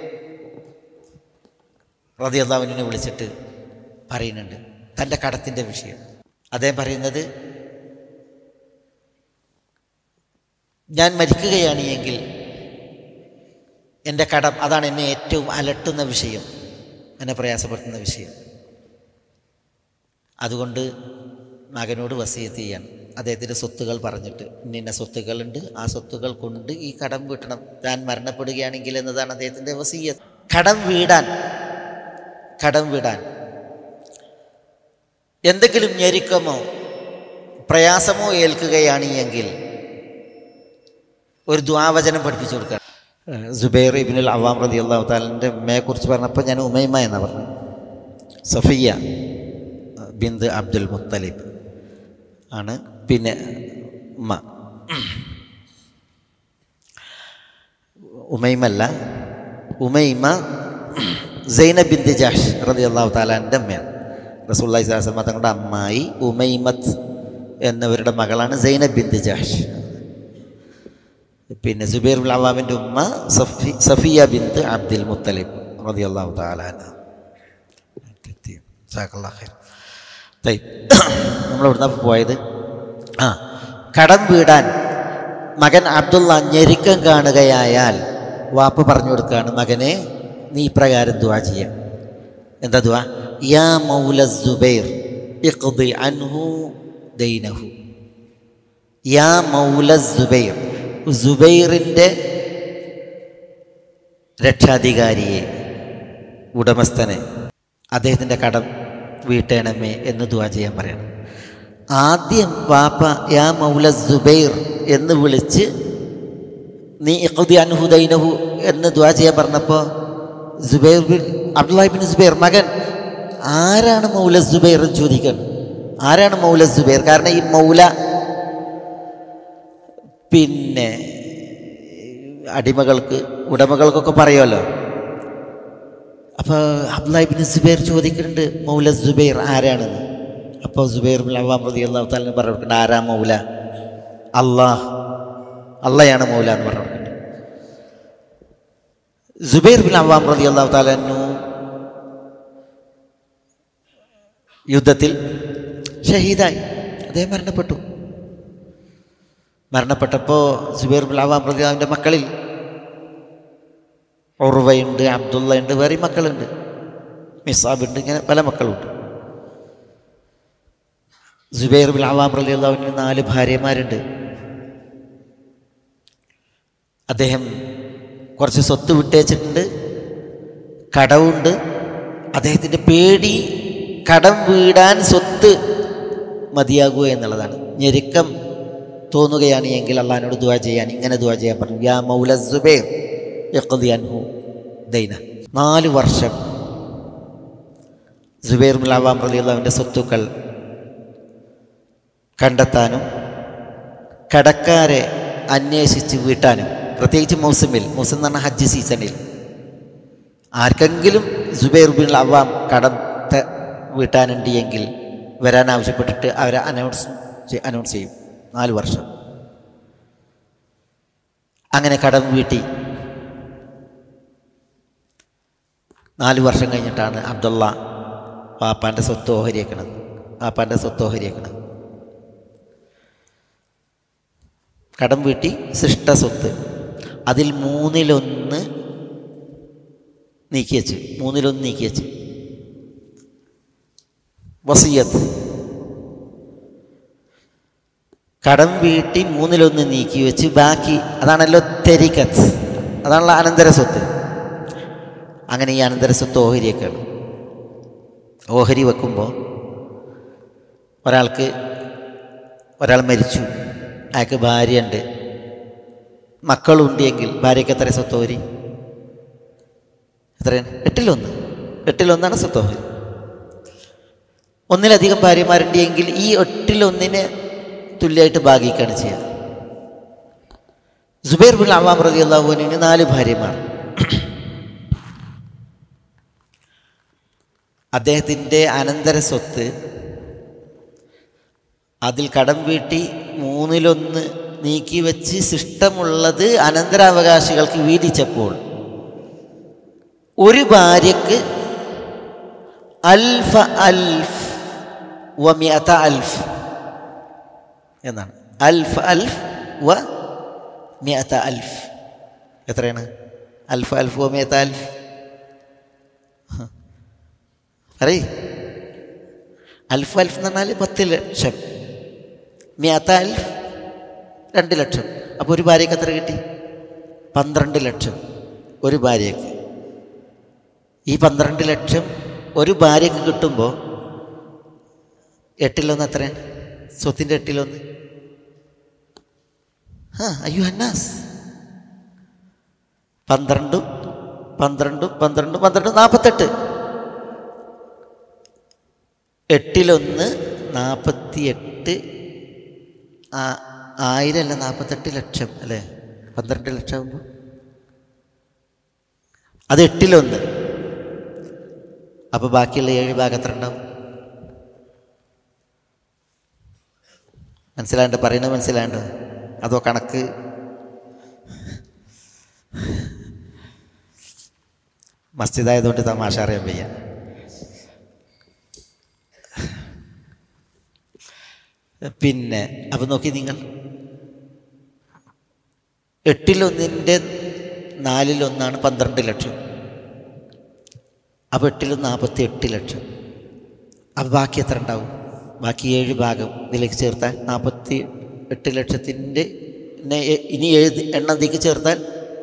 Speaker 1: റതി അള്ളാഹുവിനെ വിളിച്ചിട്ട് പറയുന്നുണ്ട് തൻ്റെ കടത്തിൻ്റെ വിഷയം അദ്ദേഹം പറയുന്നത് ഞാൻ മരിക്കുകയാണ് എങ്കിൽ എൻ്റെ കടം അതാണ് എന്നെ ഏറ്റവും അലട്ടുന്ന വിഷയം എന്നെ പ്രയാസപ്പെടുത്തുന്ന വിഷയം അതുകൊണ്ട് മകനോട് വസീയത്ത് ചെയ്യാൻ അദ്ദേഹത്തിൻ്റെ സ്വത്തുകൾ പറഞ്ഞിട്ട് ഇന്ന സ്വത്തുകളുണ്ട് ആ സ്വത്തുകൾ കൊണ്ട് ഈ കടം വീട്ടണം താൻ മരണപ്പെടുകയാണെങ്കിൽ എന്നതാണ് അദ്ദേഹത്തിൻ്റെ വസീയത്ത് കടം വീടാൻ കടം വീടാൻ എന്തെങ്കിലും ഞെരുക്കമോ പ്രയാസമോ ഏൽക്കുകയാണ് എങ്കിൽ ഒരു ദ്വാവചനം പഠിപ്പിച്ചു കൊടുക്കുക സുബൈർ ഇബിനുൽ അവാം റതി അള്ളാഹു താലിൻ്റെ ഉമ്മയെക്കുറിച്ച് പറഞ്ഞപ്പോൾ ഞാൻ ഉമൈമ എന്നാണ് പറഞ്ഞത് സഫിയ ബിന്ദ് അബ്ദുൽ മുത്തലിബ് ആണ് പിന്നെ ഉമ്മ ഉമൈമല്ല ഉമൈമ സൈന ബിന്ദ് ജാഷ് റതി അള്ളാഹു താലാൻ്റെ അമ്മയാണ് റസൂല്ലായി സാസമ്മ തങ്ങളുടെ അമ്മായി ഉമൈമത്ത് എന്നവരുടെ മകളാണ് സൈന ബിന്ദ് ജാഷ് പിന്നെ സുബൈർ അവാമിൻ്റെ ഉമ്മ സഫി സഫിയ ബിന്ദ് അബ്ദുൽ മുത്തലിബ് റതി അള്ളാഹു താലാന നമ്മളിവിടുന്ന് പോയത് ആ കടം വീടാൻ മകൻ അബ്ദുള്ള ഞെരുക്കം കാണുകയായാൽ വാപ്പ പറഞ്ഞു കൊടുക്കുകയാണ് മകനെ നീ ഇപ്രകാരം ദുവാ ചെയ്യാം എന്താ ദുവാ യാ മൗല സുബൈർ ഇഖ്ദി അൻഹു ദൈനഹു യാ മൗല സുബൈർ സുബൈറിൻ്റെ രക്ഷാധികാരിയെ ഉടമസ്ഥനെ അദ്ദേഹത്തിൻ്റെ കടം വീട്ടണമേ എന്ന് ദുവാ ചെയ്യാൻ പറയണം ആദ്യം വാപ്പ യാ മൗല സുബൈർ എന്ന് വിളിച്ച് നീ ഇഖുദി അൻഹുദൈനഹു എന്ന് ദുവാ ചെയ്യാൻ പറഞ്ഞപ്പോൾ സുബൈർ ബിൻ അബ്ദുല്ലാഹിബിൻ സുബൈർ മകൻ ആരാണ് മൗല സുബൈർ എന്ന് ചോദിക്കണം ആരാണ് മൗല സുബൈർ കാരണം ഈ മൗല പിന്നെ അടിമകൾക്ക് ഉടമകൾക്കൊക്കെ പറയുമല്ലോ അപ്പോൾ അബ്ദുല്ലാഹിബിൻ സുബൈർ ചോദിക്കുന്നുണ്ട് മൗല സുബൈർ ആരാണെന്ന് അപ്പോൾ സുബൈർ ബിൻ അവാം റതി അള്ളാഹു താലിന് പറഞ്ഞു കൊടുക്കുന്നുണ്ട് ആരാ മൗല അള്ളാഹ് അള്ളയാണ് മൗല എന്ന് പറഞ്ഞു കൊടുക്കുന്നുണ്ട് സുബൈർ ബിൻ അവാം റതി അള്ളാഹു താലു യുദ്ധത്തിൽ ഷഹീദായി അദ്ദേഹം മരണപ്പെട്ടു മരണപ്പെട്ടപ്പോൾ സുബൈർ ബിലാവാം പ്രതിയാവിൻ്റെ മക്കളിൽ ഉറുവയുണ്ട് അബ്ദുള്ള ഉണ്ട് വേറെ മക്കളുണ്ട് മിസാബുണ്ട് ഇങ്ങനെ പല മക്കളുണ്ട് സുബൈർ ബിൻ അവാം റലി അള്ളാഹുവിന് നാല് ഭാര്യമാരുണ്ട് അദ്ദേഹം കുറച്ച് സ്വത്ത് വിട്ടേച്ചിട്ടുണ്ട് കടവുണ്ട് അദ്ദേഹത്തിൻ്റെ പേടി കടം വീടാൻ സ്വത്ത് മതിയാകുക എന്നുള്ളതാണ് ഞെരുക്കം തോന്നുകയാണ് എങ്കിൽ അള്ളഹാനോട് ദുവാ ചെയ്യാൻ ഇങ്ങനെ ദുവാ ചെയ്യാൻ പറഞ്ഞു യാ മൗല സുബൈർ യഖ്ദിയൻഹു ദൈന നാല് വർഷം സുബൈർ മുലാവാം റലിയുള്ളവൻ്റെ സ്വത്തുക്കൾ കണ്ടെത്താനും കടക്കാരെ അന്വേഷിച്ച് വീട്ടാനും പ്രത്യേകിച്ച് മൗസമിൽ മൗസം എന്ന് പറഞ്ഞാൽ ഹജ്ജ് സീസണിൽ ആർക്കെങ്കിലും സുബൈർ ബിൻ അവാം കടം ത- വീട്ടാനുണ്ട് എങ്കിൽ വരാൻ ആവശ്യപ്പെട്ടിട്ട് അവരെ അനൗൺസ് ചെ- അനൗൺസ് ചെയ്യും നാല് വർഷം അങ്ങനെ കടം വീട്ടി നാല് വർഷം കഴിഞ്ഞിട്ടാണ് അബ്ദുള്ള വാപ്പാൻ്റെ സ്വത്ത് ഓഹരിയേക്കണത് വാപ്പാൻ്റെ സ്വത്ത് ഓഹരിയേക്കണത് കടം വീട്ടി സൃഷ്ട സ്വത്ത് അതിൽ മൂന്നിലൊന്ന് നീക്കിയച്ച് മൂന്നിലൊന്ന് നീക്കിയച്ച് വസീയത്ത് കടം വീട്ടി മൂന്നിലൊന്ന് നീക്കി വെച്ച് ബാക്കി അതാണല്ലോ തെരിക്കത്ത് അതാണല്ലോ അനന്തര സ്വത്ത് അങ്ങനെ ഈ അനന്തര സ്വത്ത് ഓഹരിയൊക്കെയാണ് ഓഹരി വെക്കുമ്പോൾ ഒരാൾക്ക് ഒരാൾ മരിച്ചു അയാൾക്ക് ഭാര്യയുണ്ട് മക്കളുണ്ട് എങ്കിൽ ഭാര്യയ്ക്ക് എത്ര സ്വത്തോഹരി എത്രയാണ് എട്ടിലൊന്ന് എട്ടിലൊന്നാണ് സ്വത്തോഹരി ഒന്നിലധികം ഭാര്യമാരുണ്ട് എങ്കിൽ ഈ എട്ടിലൊന്നിനെ തുല്യമായിട്ട് ഭാഗിക്കുകയാണ് ചെയ്യുക സുബൈർ ബിൻ അവാം റതി അള്ളാഹുവിന് നാല് ഭാര്യമാർ അദ്ദേഹത്തിൻ്റെ അനന്തര സ്വത്ത് അതിൽ കടം വീട്ടി മൂന്നിലൊന്ന് നീക്കി വെച്ച് ശിഷ്ടമുള്ളത് അനന്തരാവകാശികൾക്ക് വീതിച്ചപ്പോൾ ഒരു ഭാര്യക്ക് അൽഫ അൽഫ് വ മിഅത അൽഫ് എന്നാണ് അൽഫ് അൽഫ് വ മിഅത അൽഫ് എത്രയാണ് അൽഫ് അൽഫ് വ മിഅത അൽഫ് അറിയ അൽഫ് അൽഫ് എന്ന് പറഞ്ഞാൽ പത്ത് ലക്ഷം മിയത്ത അൽഫ് രണ്ട് ലക്ഷം അപ്പോൾ ഒരു ഭാര്യയ്ക്ക് എത്ര കിട്ടി പന്ത്രണ്ട് ലക്ഷം ഒരു ഭാര്യയ്ക്ക് ഈ പന്ത്രണ്ട് ലക്ഷം ഒരു ഭാര്യയ്ക്ക് കിട്ടുമ്പോൾ എട്ടിലൊന്ന് എത്രയാണ് സ്വത്തിൻ്റെ എട്ടിലൊന്ന് ആ അയ്യോ അന്നാസ് പന്ത്രണ്ടും പന്ത്രണ്ടും പന്ത്രണ്ടും പന്ത്രണ്ടും നാൽപ്പത്തെട്ട് എട്ടിലൊന്ന് നാൽപ്പത്തി എട്ട് ആയിരം അല്ല നാൽപ്പത്തെട്ട് ലക്ഷം അല്ലേ പന്ത്രണ്ട് ലക്ഷം ആകുമ്പോൾ അത് എട്ടിലൊന്ന് അപ്പോൾ ബാക്കിയുള്ള ഏഴ് ഭാഗം എത്ര ഉണ്ടാവും മനസ്സിലാണ്ട് പറയുന്നത് മനസ്സിലാണ്ട് അതോ കണക്ക് മസ്ജിദായതുകൊണ്ട് തമാശ അറിയാൻ വയ്യ പിന്നെ അപ്പം നോക്കി നിങ്ങൾ എട്ടിലൊന്നിൻ്റെ നാലിലൊന്നാണ് പന്ത്രണ്ട് ലക്ഷം അപ്പോൾ എട്ടിലൊന്ന് നാൽപ്പത്തി എട്ട് ലക്ഷം അപ്പോൾ ബാക്കി എത്ര ഉണ്ടാവും ബാക്കി ഏഴ് ഭാഗം ഇതിലേക്ക് ചേർത്താൽ നാൽപ്പത്തി എട്ട് ലക്ഷത്തിൻ്റെ ഇനി ഏഴ് എണ്ണം ഇതിലേക്ക് ചേർത്താൽ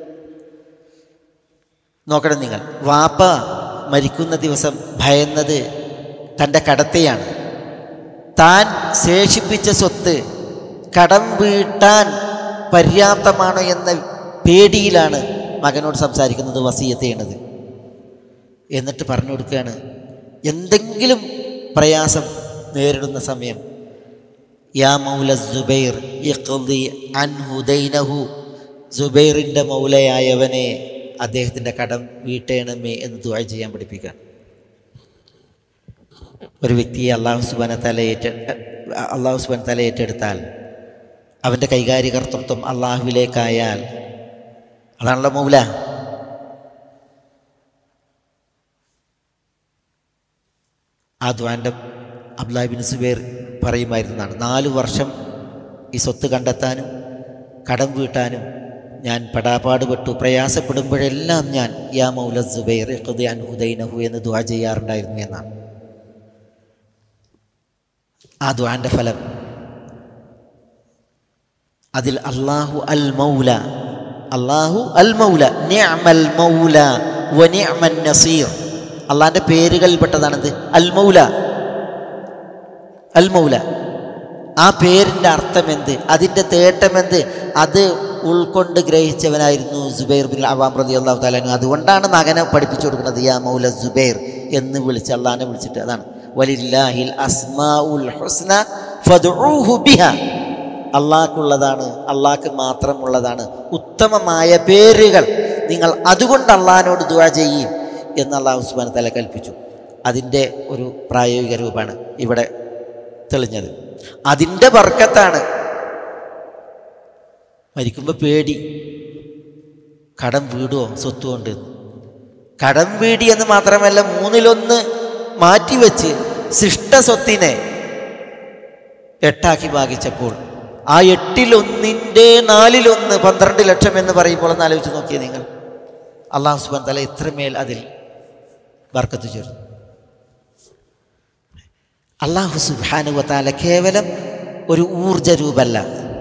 Speaker 1: നോക്കണം നിങ്ങൾ വാപ്പ മരിക്കുന്ന ദിവസം ഭയന്നത് തൻ്റെ കടത്തെയാണ് താൻ ശേഷിപ്പിച്ച സ്വത്ത് കടം വീട്ടാൻ പര്യാപ്തമാണ് എന്ന പേടിയിലാണ് മകനോട് സംസാരിക്കുന്നത് വസീയത്ത് ചെയ്യണത് എന്നിട്ട് പറഞ്ഞു കൊടുക്കുകയാണ് എന്തെങ്കിലും പ്രയാസം നേരിടുന്ന സമയം യാ മൗല സുബൈർ ഇഖ്ദി അൻഹു ദൈനഹു സുബൈറിൻ്റെ മൗലയായവനെ അദ്ദേഹത്തിൻ്റെ കടം വീട്ടേണമേ എന്ന് ദുആ ചെയ്യാൻ പഠിപ്പിക്കുക ഒരു വ്യക്തിയെ അള്ളാഹു സുബാന തല ഏറ്റ അള്ളാഹു സുബാൻ തല ഏറ്റെടുത്താൽ അവൻ്റെ കൈകാര്യകർത്തൃത്വം അള്ളാഹുവിലേക്കായാൽ അതാണല്ലോ മൗല ആ ദ്വാൻ്റെ അബ്ദുല്ലാഹിബിൻ സുബൈർ പറയുമായിരുന്നതാണ് നാല് വർഷം ഈ സ്വത്ത് കണ്ടെത്താനും കടം വീട്ടാനും ഞാൻ പെടാപാടുപെട്ടു പ്രയാസപ്പെടുമ്പോഴെല്ലാം ഞാൻ യാ മൗല സുബൈർ ഖുദാൻ ഹുദൈനഹു എന്ന് ദുആ ചെയ്യാറുണ്ടായിരുന്നു എന്നാണ് ആ ദുആൻ്റെ ഫലം അതിൽ അള്ളാഹു അൽ മൗല അള്ളാഹു അൽ മൗല നിഅമൽ മൗല വ നിഅമൻ നസീർ അള്ളാഹിൻ്റെ പേരുകളിൽപ്പെട്ടതാണിത് അൽ മൗല അൽ മൗല ആ പേരിൻ്റെ അർത്ഥം എന്ത് അതിൻ്റെ തേട്ടമെന്ത് അത് ഉൾക്കൊണ്ട് ഗ്രഹിച്ചവനായിരുന്നു സുബൈർ ബിൻ അവാം റതി അള്ളാഹു താലാനു അതുകൊണ്ടാണ് മകനെ പഠിപ്പിച്ചു കൊടുക്കുന്നത് യാ മൗല സുബൈർ എന്ന് വിളിച്ച് അള്ളാഹിനെ വിളിച്ചിട്ട് അതാണ് വലില്ലാഹിൽ അസ്മാഉൽ ഹുസ്ന ഫദ്ഉഹു ബിഹ അള്ളാഹ്ക്കുള്ളതാണ് അള്ളാഹ്ക്ക് മാത്രമുള്ളതാണ് ഉത്തമമായ പേരുകൾ നിങ്ങൾ അതുകൊണ്ട് അള്ളാഹിനോട് ദുആ ചെയ്യും എന്ന് അള്ളാഹു സുബാന തല കൽപ്പിച്ചു അതിൻ്റെ ഒരു പ്രായോഗിക രൂപമാണ് ഇവിടെ തെളിഞ്ഞത് അതിൻ്റെ വർക്കത്താണ് മരിക്കുമ്പോൾ പേടി കടം വീടുമോ സ്വത്തും ഉണ്ട് കടം വീടി എന്ന് മാത്രമല്ല മൂന്നിലൊന്ന് മാറ്റിവെച്ച് ശിഷ്ട സ്വത്തിനെ എട്ടാക്കി ഭാഗിച്ചപ്പോൾ ആ എട്ടിലൊന്നിൻ്റെ നാലിലൊന്ന് പന്ത്രണ്ട് ലക്ഷം എന്ന് പറയുമ്പോൾ ഒന്ന് ആലോചിച്ച് നോക്കിയേ നിങ്ങൾ അള്ളാഹു സുബാൻ തല ഇത്രമേൽ അതിൽ ബർക്കത്ത് ചേർന്നു അള്ളാഹു സുബാനുവത്താല കേവലം ഒരു ഊർജ രൂപല്ല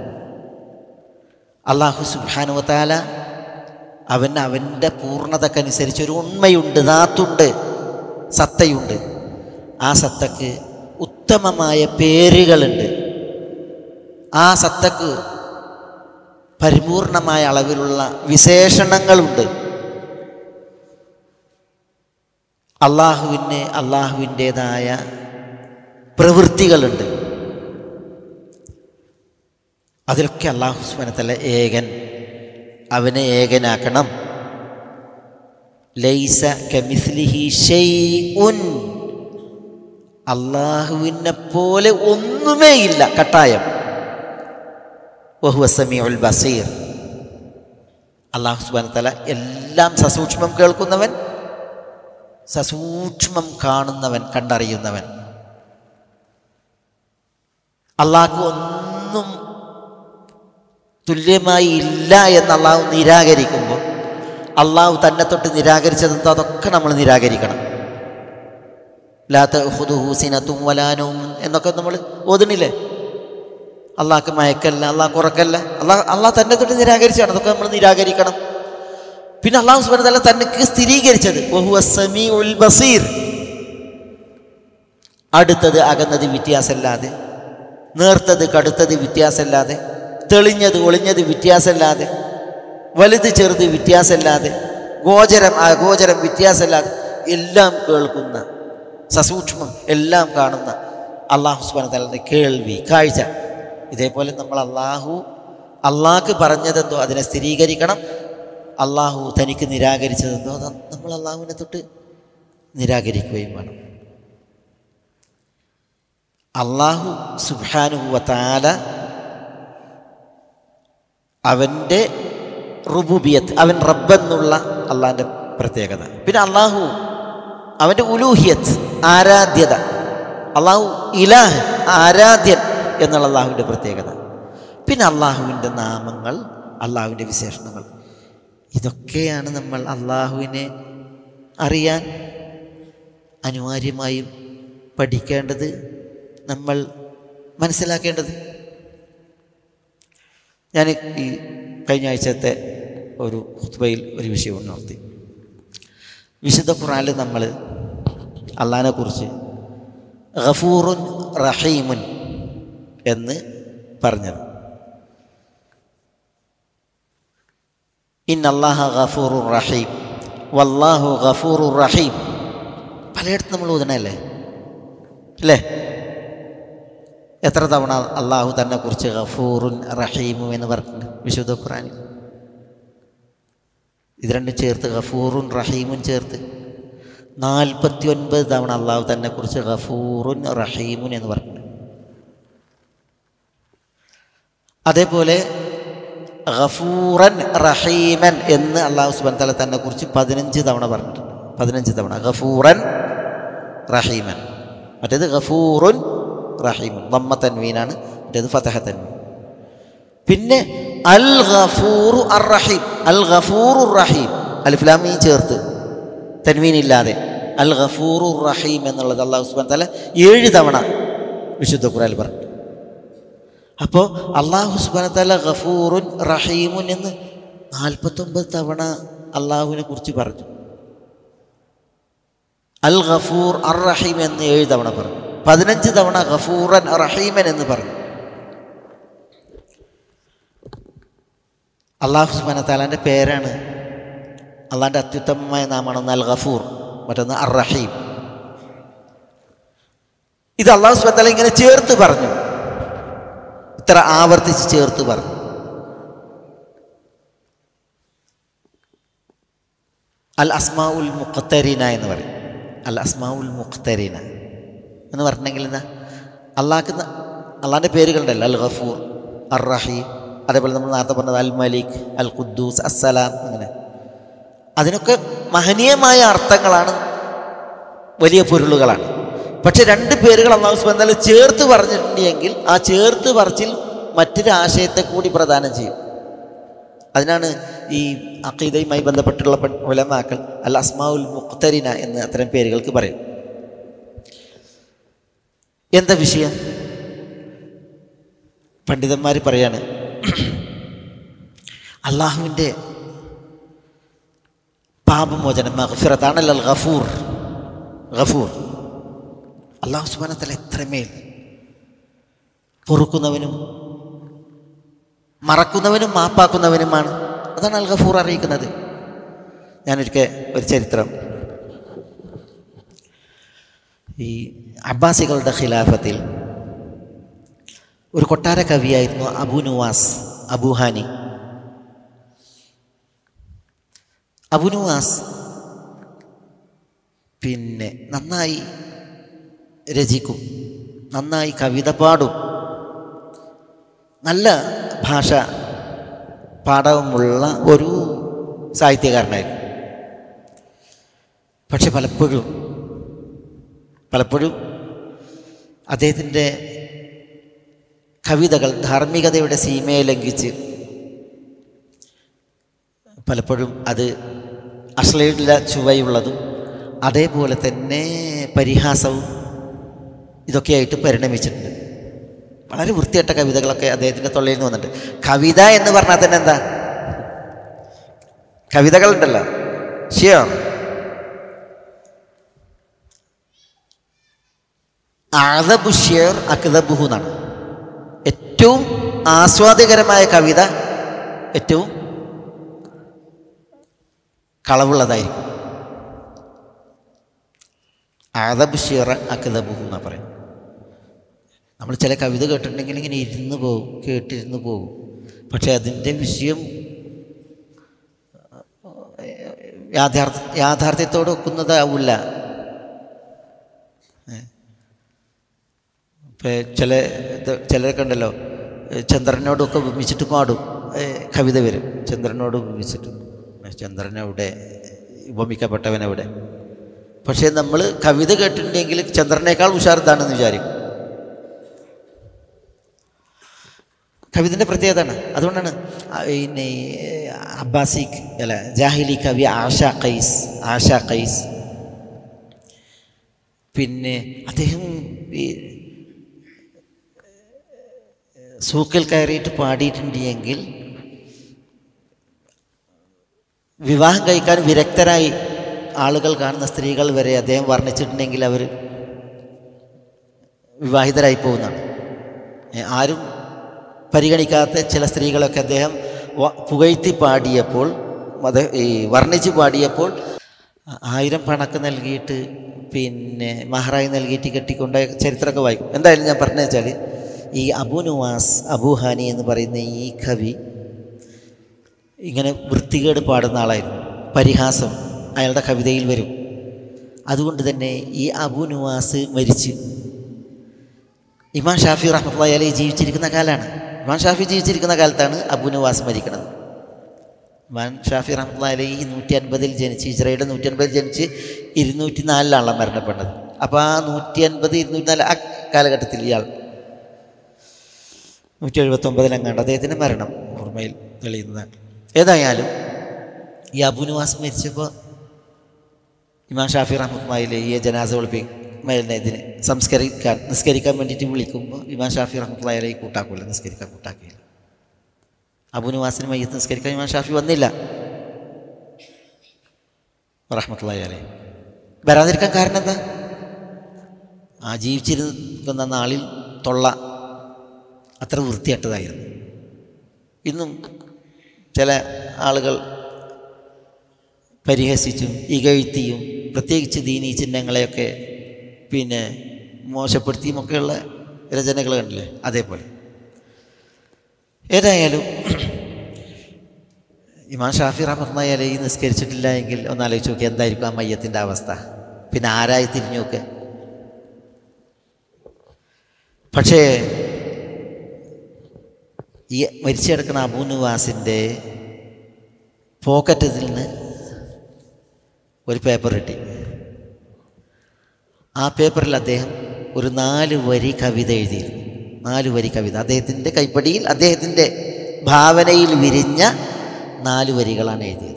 Speaker 1: അള്ളാഹു സുബാനുവത്താല അവൻ അവൻ്റെ പൂർണ്ണതക്കനുസരിച്ച് ഒരു ഉണ്മയുണ്ട് നാത്തുണ്ട് സത്തയുണ്ട് ആ സത്തക്ക് ഉത്തമമായ പേരുകളുണ്ട് ആ സത്തക്ക് പരിപൂർണമായ അളവിലുള്ള വിശേഷണങ്ങളുണ്ട് അള്ളാഹുവിന് അള്ളാഹുവിൻ്റേതായ പ്രവൃത്തികളുണ്ട് അതിലൊക്കെ അള്ളാഹു സുബനത്തല്ല ഏകൻ അവനെ ഏകനാക്കണം ലൈസ കമിസ്ലിഹി ഷൈഉൻ അള്ളാഹുവിനെ പോലെ ഒന്നുമേ ഇല്ല കട്ടായം വഹുവ സമീഉൽ ബസീർ അള്ളാഹു സുബാനത്തല എല്ലാം സസൂക്ഷ്മം കേൾക്കുന്നവൻ സസൂക്ഷ്മം കാണുന്നവൻ കണ്ടറിയുന്നവൻ അള്ളാഹു ഒന്നും തുല്യമായി ഇല്ല എന്ന് അള്ളാഹു നിരാകരിക്കുമ്പോൾ അള്ളാഹു തന്നെ തൊട്ട് നിരാകരിച്ചതെന്തോ അതൊക്കെ നമ്മൾ നിരാകരിക്കണം ലാത്ത ഹുദുഹൂസിനത്തും വലാനവും എന്നൊക്കെ നമ്മൾ ഓതണില്ലേ അള്ളാഹ്ക്ക് മയക്കല്ല അള്ളാഹ് ഉറക്കല്ല അള്ളാഹ് അള്ളാഹ് തന്നെ തൊട്ട് നിരാകരിച്ചാണ് അതൊക്കെ നമ്മൾ നിരാകരിക്കണം പിന്നെ അള്ളാഹു സുബാന തല തനിക്ക് സ്ഥിരീകരിച്ചത് വഹുവ സമീഉൽ ബസീർ അടുത്തത് അകന്നത് വ്യത്യാസമല്ലാതെ നേർത്തത് കടുത്തത് വ്യത്യാസമല്ലാതെ തെളിഞ്ഞത് ഒളിഞ്ഞത് വ്യത്യാസമല്ലാതെ വലുത് ചെറുത് വ്യത്യാസമല്ലാതെ ഗോചരം അഗോചരം വ്യത്യാസമല്ലാതെ എല്ലാം കേൾക്കുന്ന സസൂക്ഷ്മം എല്ലാം കാണുന്ന അള്ളാഹു സുബാന തലൻ്റെ കേൾവി കാഴ്ച ഇതേപോലെ നമ്മൾ അള്ളാഹു അള്ളാഹ്ക്ക് പറഞ്ഞതെന്തോ അതിനെ സ്ഥിരീകരിക്കണം അള്ളാഹു തനിക്ക് നിരാകരിച്ചതെന്തോ അത് നമ്മൾ അള്ളാഹുവിനെ തൊട്ട് നിരാകരിക്കുകയും വേണം അള്ളാഹു സുബാനുവത്താല അവൻ്റെ റുബുബിയത്ത് അവൻ റബ്ബെന്നുള്ള അള്ളാഹിൻ്റെ പ്രത്യേകത പിന്നെ അള്ളാഹു അവൻ്റെ ഉലൂഹിയത്ത് ആരാധ്യത അള്ളാഹു ഇലാഹ് ആരാധ്യൻ എന്നുള്ള അള്ളാഹുവിൻ്റെ പ്രത്യേകത പിന്നെ അള്ളാഹുവിൻ്റെ നാമങ്ങൾ അള്ളാഹുവിൻ്റെ വിശേഷണങ്ങൾ ഇതൊക്കെയാണ് നമ്മൾ അള്ളാഹുവിനെ അറിയാൻ അനിവാര്യമായും പഠിക്കേണ്ടത് നമ്മൾ മനസ്സിലാക്കേണ്ടത് ഞാൻ ഈ കഴിഞ്ഞ ആഴ്ചത്തെ ഒരു ഹുത്ബയിൽ ഒരു വിഷയം ഉണർത്തി വിശുദ്ധ ഖുറാനിൽ നമ്മൾ അള്ളാഹിനെ കുറിച്ച് ഗഫൂറുൻ റഹീമുൻ എന്ന് പറഞ്ഞത് ഇൻ അള്ളാഹ ഗഫൂറു റഹീം വല്ലാഹു ഗഫൂറു റഹീം പലയിടത്തും നമ്മൾ ഊതണല്ലേ അല്ലേ എത്ര തവണ അള്ളാഹു തന്നെ കുറിച്ച് ഗഫൂറുൻ റഹീമും എന്ന് പറഞ്ഞിട്ടുണ്ട് വിശുദ്ധ ഖുറാനിൽ ഇത് രണ്ടും ചേർത്ത് ഗഫൂറുൻ റഹീമുൻ ചേർത്ത് നാൽപ്പത്തി ഒൻപത് തവണ അള്ളാഹു തന്നെ കുറിച്ച് ഗഫൂറുൻ റഹീമുൻ എന്ന് പറഞ്ഞിട്ടുണ്ട് അതേപോലെ ഗഫൂറൻ റഹീമൻ എന്ന് അള്ളാഹു സുബൻ തല തന്നെ കുറിച്ച് പതിനഞ്ച് തവണ പറഞ്ഞിട്ടുണ്ട് പതിനഞ്ച് തവണ ഗഫൂറൻ റഹീമൻ മറ്റേത് ഗഫൂറുൻ റഹീമുൻ ദമ്മ തൻവീനാണ് മറ്റേത് ഫതഹ തൻവീൻ പിന്നെ അൽ ഗഫൂറു അർ റഹീം അൽ ഗഫൂറു റഹീം അൽഫ്ലാമീ ചേർത്ത് തൻവീനില്ലാതെ അൽ ഗഫൂറു റഹീം എന്നുള്ളത് അള്ളാഹു സുബാൻ തല ഏഴ് തവണ വിശുദ്ധ ഖുറാൻ പറഞ്ഞു അപ്പോൾ അള്ളാഹു സുബാന തല ഗഫൂറുൻ റഹീമുൻ എന്ന് നാൽപ്പത്തൊമ്പത് തവണ അള്ളാഹുവിനെ കുറിച്ച് പറഞ്ഞു അൽ ഗഫൂർ അർ റഹീം എന്ന് ഏഴ് തവണ പറഞ്ഞു പതിനഞ്ച് തവണ ഗഫൂറൻ റഹീമൻ എന്ന് പറഞ്ഞു അള്ളാഹു സുബാന താലാൻ്റെ പേരാണ് അള്ളാൻ്റെ അത്യുത്തമമായ നാമാണ് അൽ ഗഫൂർ മറ്റൊന്ന് അർ റഹീം ഇത് അള്ളാഹു സുബാന താല ഇങ്ങനെ ചേർത്ത് പറഞ്ഞു ഇത്ര ആവർത്തിച്ച് ചേർത്ത് പറഞ്ഞു അൽ അസ്മാ ഉൽ മുഖത്തരീന എന്ന് പറയും അൽ അസ്മാ ഉൽ മുഖത്തരീന എന്ന് പറഞ്ഞിട്ടുണ്ടെങ്കിൽ എന്താ അള്ളാഹ്ക്ക് അള്ളാഹിൻ്റെ പേരുകളുണ്ടല്ലോ അൽ ഗഫൂർ അർ റഹീം അതേപോലെ നമ്മൾ നേരത്തെ പറഞ്ഞത് അൽ മലിക് അൽ ഖുദ്ദൂസ് അസ്സലാം അങ്ങനെ അതിനൊക്കെ മഹനീയമായ അർത്ഥങ്ങളാണ് വലിയ പൊരുളുകളാണ് പക്ഷെ രണ്ട് പേരുകൾ അള്ളാഹു സുബാൻ ചേർത്ത് പറഞ്ഞിട്ടുണ്ടെങ്കിൽ ആ ചേർത്ത് പറച്ചിൽ മറ്റൊരു ആശയത്തെ കൂടി പ്രദാനം ചെയ്യും അതിനാണ് ഈ അക്കീദയുമായി ബന്ധപ്പെട്ടുള്ള ഉലമാക്കൾ അൽ അസ്മാഉൽ മുഖ്തരിന എന്ന് അത്തരം പേരുകൾക്ക് പറയും എന്താ വിഷയം പണ്ഡിതന്മാർ പറയാണ് അള്ളാഹുവിൻ്റെ പാപമോചനം മഹഫിറത്താണല്ലോ അൽ ഗഫൂർ ഗഫൂർ അള്ളാഹു സുബാനത്തല എത്രമേൽ പൊറുക്കുന്നവനും മറക്കുന്നവനും മാപ്പാക്കുന്നവനുമാണ് അതാണ് അൽ ഗഫൂർ അറിയിക്കുന്നത് ഞാനൊരിക്കൽ ഒരു ചരിത്രം ഈ അബ്ബാസികളുടെ ഖിലാഫത്തിൽ ഒരു കൊട്ടാര കവിയായിരുന്നു അബു നുവാസ് അബുഹാനി അബു നുവാസ് പിന്നെ നന്നായി രചിക്കും നന്നായി കവിത പാടും നല്ല ഭാഷ പാഠവുമുള്ള ഒരു സാഹിത്യകാരനായിരുന്നു പക്ഷെ പലപ്പോഴും പലപ്പോഴും അദ്ദേഹത്തിൻ്റെ കവിതകൾ ധാർമ്മികതയുടെ സീമയെ ലംഘിച്ച് പലപ്പോഴും അത് അശ്ലീല ചുവയുള്ളതും അതേപോലെ തന്നെ പരിഹാസവും ഇതൊക്കെയായിട്ട് പരിണമിച്ചിട്ടുണ്ട് വളരെ വൃത്തിയായിട്ട കവിതകളൊക്കെ അദ്ദേഹത്തിൻ്റെ തൊള്ളയിൽ നിന്ന് വന്നിട്ടുണ്ട് കവിത എന്ന് പറഞ്ഞാൽ തന്നെ എന്താ കവിതകളുണ്ടല്ലോ ഷിയർ ആദബു ഷിയർ അക്തബുഹു എന്നാണ് ഏറ്റവും ആസ്വാദ്യകരമായ കവിത ഏറ്റവും കളവുള്ളതായിരിക്കും ആദബ് ഷിയർ അക്തബുഹു എന്നാണ് പറയും നമ്മൾ ചില കവിത കേട്ടിട്ടുണ്ടെങ്കിൽ ഇങ്ങനെ ഇരുന്ന് പോകും കേട്ടിരുന്ന് പോകും പക്ഷെ അതിൻ്റെ വിഷയം യാഥാർത്ഥ യാഥാർത്ഥ്യത്തോട് ഒക്കുന്നതാവില്ല ഇപ്പം ചില ഇത് ചിലരൊക്കെ ഉണ്ടല്ലോ ചന്ദ്രനോടൊക്കെ ഉപമിച്ചിട്ട് പാടും കവിത വരും ചന്ദ്രനോട് ഉപമിച്ചിട്ട് ചന്ദ്രനെവിടെ ഉപമിക്കപ്പെട്ടവനെവിടെ പക്ഷേ നമ്മൾ കവിത കേട്ടിട്ടുണ്ടെങ്കിൽ ചന്ദ്രനേക്കാൾ ഉഷാർത്താണെന്ന് വിചാരിക്കും കവിതൻ്റെ പ്രത്യേകതയാണ് അതുകൊണ്ടാണ് പിന്നെ അബ്ബാസിക് അല്ല ജാഹിലി കവി ആഷ ഖൈസ് ആഷ ഖൈസ് പിന്നെ അദ്ദേഹം ഈ സൂക്കിൽ കയറിയിട്ട് പാടിയിട്ടുണ്ടെങ്കിൽ വിവാഹം കഴിക്കാൻ വിരക്തരായി ആളുകൾ കാണുന്ന സ്ത്രീകൾ വരെ അദ്ദേഹം വർണ്ണിച്ചിട്ടുണ്ടെങ്കിൽ അവർ വിവാഹിതരായി പോകുന്നതാണ് ആരും പരിഗണിക്കാത്ത ചില സ്ത്രീകളൊക്കെ അദ്ദേഹം പുകഴ്ത്തി പാടിയപ്പോൾ അത് ഈ വർണ്ണിച്ച് പാടിയപ്പോൾ ആയിരം പണക്ക് നൽകിയിട്ട് പിന്നെ മഹറായി നൽകിയിട്ട് കെട്ടിക്കൊണ്ട ചരിത്രമൊക്കെ വായിക്കും എന്തായാലും ഞാൻ പറഞ്ഞു വെച്ചാൽ ഈ അബു നുവാസ് അബുഹാനി എന്ന് പറയുന്ന ഈ കവി ഇങ്ങനെ വൃത്തികേട് പാടുന്ന ആളായിരുന്നു പരിഹാസം അയാളുടെ കവിതയിൽ വരും അതുകൊണ്ട് തന്നെ ഈ അബു നുവാസ് മരിച്ച് ഇമാം ഷാഫി റഹ്മത്തുള്ള അലി ജീവിച്ചിരിക്കുന്ന കാലമാണ് ഇമാം ഷാഫി ജീവിച്ചിരിക്കുന്ന കാലത്താണ് അബു നുവാസ് മരിക്കുന്നത് ഇമാം ഷാഫി റഹ്മത്തുള്ള അലി നൂറ്റി അൻപതിൽ ജനിച്ച് ഇസ്രയുടെ നൂറ്റി അൻപതിൽ ജനിച്ച് ഇരുന്നൂറ്റി നാലിലാണല്ലോ മരണപ്പെട്ടത് അപ്പോൾ ആ നൂറ്റി അൻപത് ഇരുന്നൂറ്റി നാല് ആ കാലഘട്ടത്തിൽ ഇയാൾ നൂറ്റി എഴുപത്തൊമ്പതിലെങ്ങാണ്ട് അദ്ദേഹത്തിൻ്റെ മരണം ഓർമ്മയിൽ തെളിയുന്നതാണ് ഏതായാലും ഈ അബുനുവാസ് മരിച്ചപ്പോൾ ഇമാം ഷാഫി റഹ്മത്തുമായിലെ ഈ ജനാസ വിളിപ്പി മേലിനെ ഇതിന് സംസ്കരിക്കാൻ നിസ്കരിക്കാൻ വേണ്ടിയിട്ട് വിളിക്കുമ്പോൾ ഇമാം ഷാഫി റഹ്മത്തുള്ളായാലെ ഈ കൂട്ടാക്കൂല നിസ്കരിക്കാൻ കൂട്ടാക്കിയില്ല അബുനുവാസിന് മയ്യത്ത് നിസ്കരിക്കാൻ ഇമാം ഷാഫി വന്നില്ല റഹ്മത്തുള്ളായാലെ വരാതിരിക്കാൻ കാരണം എന്താ ആ ജീവിച്ചിരുന്ന നാളിൽ തൊള്ള അത്ര വൃത്തിയായിട്ടതായിരുന്നു ഇന്നും ചില ആളുകൾ പരിഹസിച്ചും ഇകഴ്ത്തിയും പ്രത്യേകിച്ച് ദീനീ ചിഹ്നങ്ങളെയൊക്കെ പിന്നെ മോശപ്പെടുത്തിയുമൊക്കെയുള്ള രചനകൾ കണ്ടില്ലേ അതേപോലെ ഏതായാലും ഇമാം ഷാഫി റഹ്മത്ത് ഈ നിസ്കരിച്ചിട്ടില്ല എങ്കിൽ ഒന്ന് ആലോചിച്ച് നോക്കി എന്തായിരിക്കും ആ മയ്യത്തിൻ്റെ അവസ്ഥ പിന്നെ ആരായി തിരിഞ്ഞു നോക്കെ പക്ഷേ ഈ മരിച്ചു കിടക്കുന്ന അബൂനുവാസിൻ്റെ പോക്കറ്റിൽ നിന്ന് ഒരു പേപ്പർ കിട്ടി ആ പേപ്പറിൽ അദ്ദേഹം ഒരു നാല് വരി കവിത എഴുതിയിരുന്നു നാല് വരി കവിത അദ്ദേഹത്തിൻ്റെ കൈപ്പടിയിൽ അദ്ദേഹത്തിൻ്റെ ഭാവനയിൽ വിരിഞ്ഞ നാല് വരികളാണ് എഴുതിയത്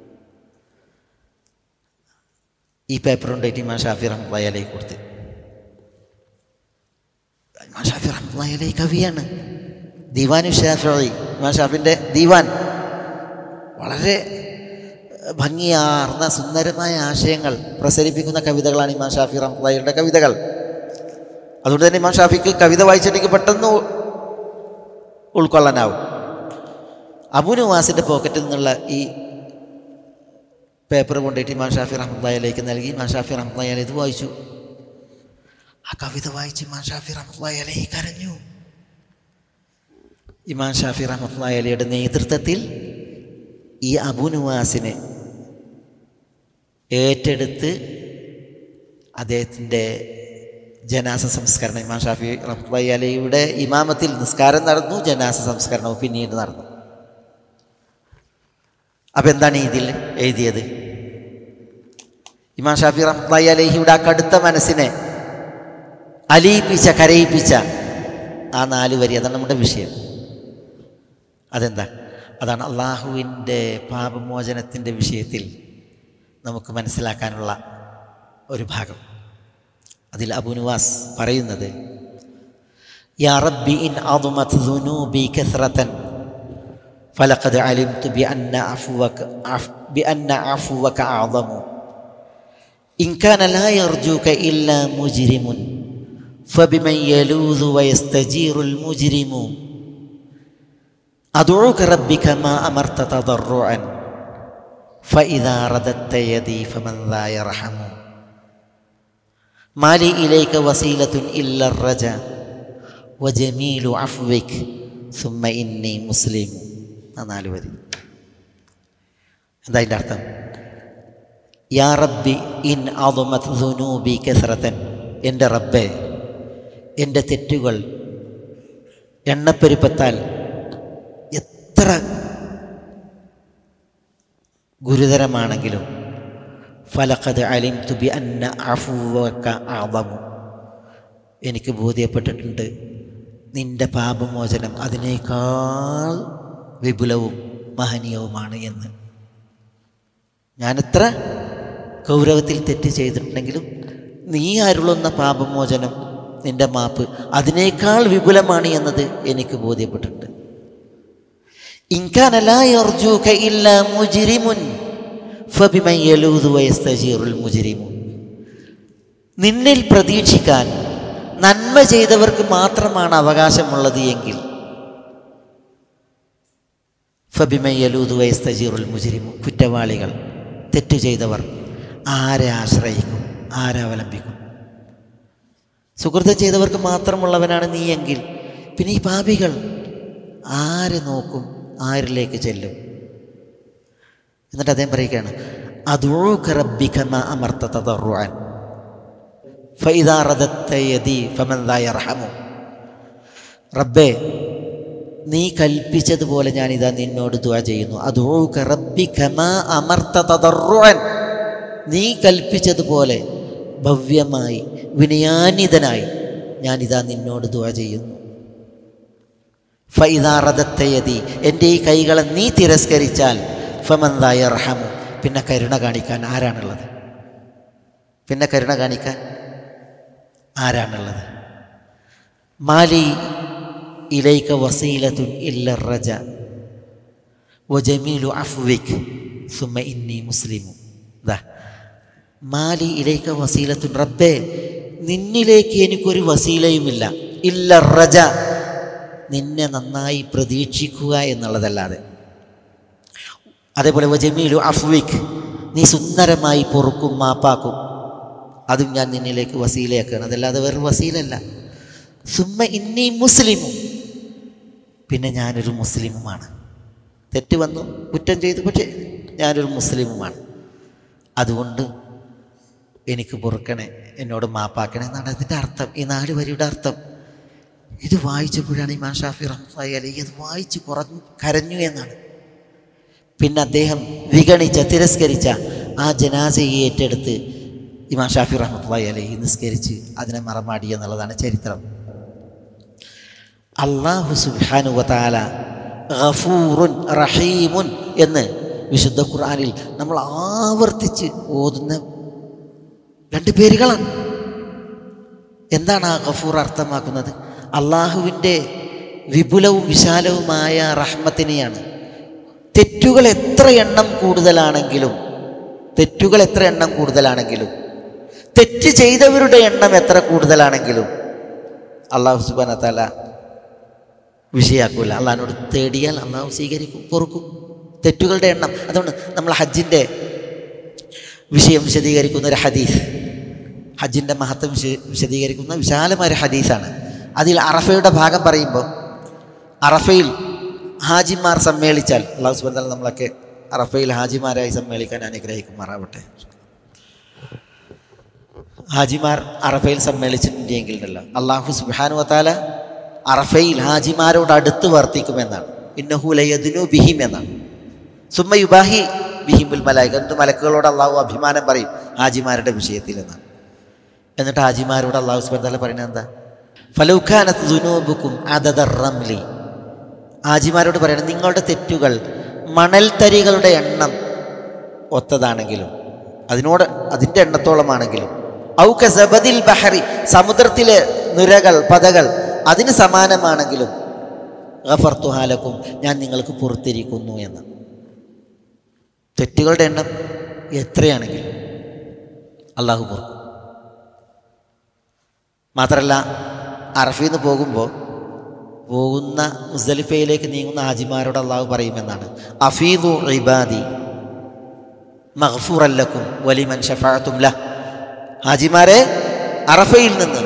Speaker 1: ഈ പേപ്പർ കൊണ്ടായിട്ട് ഇമാം ഷാഫി റഹ്മത്തുള്ളാഹി കൊടുത്ത് ഇമാം ഷാഫി റഹ്മത്തുള്ളാഹി കവിയാണ് ദിവാനു ഷാഫി ഇമാം ഷാഫിൻ്റെ ദിവാൻ വളരെ ഭംഗിയാർന്ന സുന്ദരമായ ആശയങ്ങൾ പ്രസരിപ്പിക്കുന്ന കവിതകളാണ് ഇമാം ഷാഫി റഹ്മത്തുള്ളാഹിയുടെ കവിതകൾ അതുകൊണ്ട് തന്നെ ഇമാം ഷാഫിക്ക് കവിത വായിച്ചിട്ടെങ്കിൽ പെട്ടെന്ന് ഉൾക്കൊള്ളാനാവും അബുനുവാസിൻ്റെ പോക്കറ്റിൽ നിന്നുള്ള ഈ പേപ്പർ കൊണ്ടിട്ട് ഇമാം ഷാഫി റഹ്മത്തുള്ളാഹിലേക്ക് നൽകി ഇമാം ഷാഫി റഹ്മത്തുള്ളാഹി ഇത് വായിച്ചു ആ കവിത വായിച്ച് ഇമാം ഷാഫി റഹ്മത്തുള്ളാഹി അലൈഹി കരഞ്ഞു ഇമാം ഷാഫി റഹ്മത്തുള്ളാഹി അലയുടെ നേതൃത്വത്തിൽ ഈ അബുനുവാസിനെ ഏറ്റെടുത്ത് അദ്ദേഹത്തിൻ്റെ ജനാസ സംസ്കരണം ഇമാം ഷാഫി റഹ്മത്തുള്ളാഹി അലയുടെ ഇമാമത്തിൽ നിസ്കാരം നടന്നു ജനാസ സംസ്കരണവും പിന്നീട് നടന്നു അപ്പം എന്താണ് ഇതിൽ എഴുതിയത് ഇമാം ഷാഫി റഹ്മത്തുള്ളാഹി അലഹിയുടെ ആ കടുത്ത മനസ്സിനെ അലിയിപ്പിച്ച കരയിപ്പിച്ച ആ നാല് വരി അതാണ് നമ്മുടെ വിഷയം അതെന്താ അതാണ് അള്ളാഹുവിൻ്റെ പാപമോചനത്തിൻ്റെ വിഷയത്തിൽ നമുക്ക് മനസ്സിലാക്കാനുള്ള ഒരു ഭാഗം അതിൽ അബുനുവാസ് പറയുന്നത് യാ റബ്ബി ഇൻ അദുമത് ദുനൂബി കസ്റതൻ فلقد علمت بأن عفوك عف بأن عفوك أعظم إن كان لا يرجوك إلا مجرم فبمن يلوذ ويستجير المجرم أدعوك ربي كما أمرت تضرعا فإذا رددت يدي فمن ذا يرحم ما لي إليك وسيلة إلا الرجاء وجميل عفوك ثم إني مسلم ആ നാല് വരി എന്താ അതിൻ്റെ അർത്ഥം യാ റബ്ബി ഇൻ ആദുമത് ദുനൂബി കസറത്തൻ എൻ്റെ റബ്ബെ എൻ്റെ തെറ്റുകൾ എണ്ണപ്പെരുപ്പത്താൽ എത്ര ഗുരുതരമാണെങ്കിലും ഫലഖദ് അലിം തുബി അന്ന അഫുവക്ക ആദമു എനിക്ക് ബോധ്യപ്പെട്ടിട്ടുണ്ട് നിന്റെ പാപമോചനം അതിനേക്കാൾ വിപുലവും മഹനീയവുമാണ് എന്ന് ഞാനെത്ര ഗൗരവത്തിൽ തെറ്റ് ചെയ്തിട്ടുണ്ടെങ്കിലും നീ അരുളുന്ന പാപമോചനം നിന്റെ മാപ്പ് അതിനേക്കാൾ വിപുലമാണ് എന്നത് എനിക്ക് ബോധ്യപ്പെട്ടിട്ടുണ്ട് ഇൻകാനലായർജൂക ഇല്ല മുജിരിമുൻ ഫബിമൻ യലൂദു വയസ്തജീറുൽ മുജിരിമു നിന്നിൽ പ്രതീക്ഷിക്കാൻ നന്മ ചെയ്തവർക്ക് മാത്രമാണ് അവകാശമുള്ളത് എങ്കിൽ ഫബിമയ്യലൂദ് വയസ്തജീറുൽ മുജിരിമു കുറ്റവാളികൾ തെറ്റു ചെയ്തവർ ആരെ ആശ്രയിക്കും ആരെ അവലംബിക്കും സുഹൃത്തം ചെയ്തവർക്ക് മാത്രമുള്ളവനാണ് നീ എങ്കിൽ പിന്നെ ഈ പാപികൾ ആരെ നോക്കും ആരിലേക്ക് ചെല്ലും എന്നിട്ട് അദ്ദേഹം പറയുകയാണ് അദൂക റബ്ബിക മാ അമർത്ത തദറുഅൻ ഫഇദാ റദത്ത യദി ഫമൻ ദാ യർഹമു റബ്ബേ നീ കൽപ്പിച്ചതുപോലെ ഞാനിതാ നിന്നോട് ദുആ ചെയ്യുന്നു അദൂക റബ്ബിക മാ അമർത്ത തദറുഅൻ നീ കൽപ്പിച്ചതുപോലെ ഭവ്യമായി വിനയാന്വിതനായി ഞാനിതാ നിന്നോട് ദുവ ചെയ്യുന്നു ഫൈദാറദത്തയതി എൻ്റെ ഈ കൈകളെ നീ തിരസ്കരിച്ചാൽ ഫമന്തായ റഹമു പിന്നെ കരുണ കാണിക്കാൻ ആരാണുള്ളത് പിന്നെ കരുണ കാണിക്കാൻ ആരാണുള്ളത് മാലി ഇലൈക വസീലത്തുൻ ഇല്ല റജ വജമീലു അഫ്വിക് സുമ ഇന്നി മുസ്ലിമു ദാ മാലി ഇലൈക വസീലത്തുൻ റബ്ബേ നിന്നിലേക്ക് എനിക്കൊരു വസീലയുമില്ല ഇല്ല റജ നിന്നെ നന്നായി പ്രതീക്ഷിക്കുക എന്നുള്ളതല്ലാതെ അതേപോലെ വജമീലു അഫ്വിക് നീ സുന്ദരമായി പൊറുക്കും മാപ്പാക്കും അതും ഞാൻ നിന്നിലേക്ക് വസീലയാക്കുകയാണ് അതല്ലാതെ വേറെ വസീലല്ല സുമ്മ ഇന്നി മുസ്ലിമും പിന്നെ ഞാനൊരു മുസ്ലിമുമാണ് തെറ്റ് വന്നു കുറ്റം ചെയ്തു പക്ഷേ ഞാനൊരു മുസ്ലിമുമാണ് അതുകൊണ്ട് എനിക്ക് പൊറുക്കണേ എന്നോട് മാപ്പാക്കണേ എന്നാണ് അതിൻ്റെ അർത്ഥം ഈ നാല് വരിയുടെ അർത്ഥം ഇത് വായിച്ചപ്പോഴാണ് ഇമാം ഷാഫി റഹ്മായി അലി അത് വായിച്ച് കുറഞ്ഞു കരഞ്ഞു എന്നാണ് പിന്നെ അദ്ദേഹം വിഗണിച്ച തിരസ്കരിച്ച ആ ജനാസയെ ഏറ്റെടുത്ത് ഇമാം ഷാഫി റഹ്മത്തുള്ളി അലൈഹി നിസ്കരിച്ച് അതിനെ മറമാടി എന്നുള്ളതാണ് ചരിത്രം അള്ളാഹു സുബാനുവതാല ഗഫൂറുൻ റഹീമുൻ എന്ന് വിശുദ്ധ ഖുർആനിൽ നമ്മൾ ആവർത്തിച്ച് ഓതുന്ന രണ്ട് പേരുകളാണ് എന്താണ് ആ ഗഫൂർ അർത്ഥമാക്കുന്നത് അള്ളാഹുവിൻ്റെ വിപുലവും വിശാലവുമായ റഹ്മത്തിനെയാണ് തെറ്റുകൾ എത്ര എണ്ണം കൂടുതലാണെങ്കിലും തെറ്റുകൾ എത്ര എണ്ണം കൂടുതലാണെങ്കിലും തെറ്റ് ചെയ്തവരുടെ എണ്ണം എത്ര കൂടുതലാണെങ്കിലും അള്ളാഹു സുബാന തല വിഷയാക്കൂല അള്ളഹാനോട് തേടിയാൽ അള്ളാഹു സ്വീകരിക്കും പൊറുക്കും തെറ്റുകളുടെ എണ്ണം അതുകൊണ്ട് നമ്മൾ ഹജ്ജിൻ്റെ വിഷയം വിശദീകരിക്കുന്ന ഒരു ഹദീസ് ഹജ്ജിൻ്റെ മഹത്വം വിശ വിശദീകരിക്കുന്ന വിശാലമായ ഒരു ഹദീസാണ് അതിൽ അറഫയുടെ ഭാഗം പറയുമ്പോൾ അറഫയിൽ ഹാജിമാർ സമ്മേളിച്ചാൽ അള്ളാഹു സുബാൻ തല നമ്മളൊക്കെ അറഫയിൽ ഹാജിമാരായി സമ്മേളിക്കാൻ അനുഗ്രഹിക്കുമാറാവട്ടെ ഹാജിമാർ അറഫയിൽ സമ്മേളിച്ചിട്ടുണ്ടെങ്കിൽ ഉണ്ടല്ലോ അള്ളാഹു സുബാനു വത്താല അറഫയിൽ ഹാജിമാരോട് അടുത്ത് വർത്തിക്കുമെന്നാണ് ഇന്നഹുലയദിനു ബിഹിം എന്നാണ് സുമ്മ യുബാഹി ബിഹിമുൽ മലായിക എന്നിട്ട് മലക്കുകളോട് അള്ളാഹു അഭിമാനം പറയും ഹാജിമാരുടെ വിഷയത്തിൽ എന്നാണ് എന്നിട്ട് ഹാജിമാരോട് അള്ളാഹു സുബാൻ തല പറയുന്നത് എന്താ ഫലൗഖാനത്ത് ദുനൂബുക്കും അതദറംലി ഹാജിമാരോട് പറയണം നിങ്ങളുടെ തെറ്റുകൾ മണൽത്തരികളുടെ എണ്ണം ഒത്തതാണെങ്കിലും അതിനോട് അതിൻ്റെ എണ്ണത്തോളമാണെങ്കിലും ഔക സബദിൽ ബഹറി സമുദ്രത്തിലെ നുരകൾ പതകൾ അതിന് സമാനമാണെങ്കിലും ഗഫർത്തുഹാലക്കും ഞാൻ നിങ്ങൾക്ക് പുറത്തിരിക്കുന്നു എന്ന് തെറ്റുകളുടെ എണ്ണം എത്രയാണെങ്കിലും അള്ളാഹു പുറക്കും മാത്രമല്ല അറഫിൽ നിന്ന് പോകുമ്പോൾ പോകുന്ന മുസ്ദലിഫയിലേക്ക് നീങ്ങുന്ന ഹാജിമാരോട് അള്ളാഹു പറയുമെന്നാണ് അഫീദു ഇബാദി മഹ്ഫൂറല്ലക്കും വലിമൻ ഷഫാത്തുംല ഹാജിമാരെ അറഫയിൽ നിന്ന്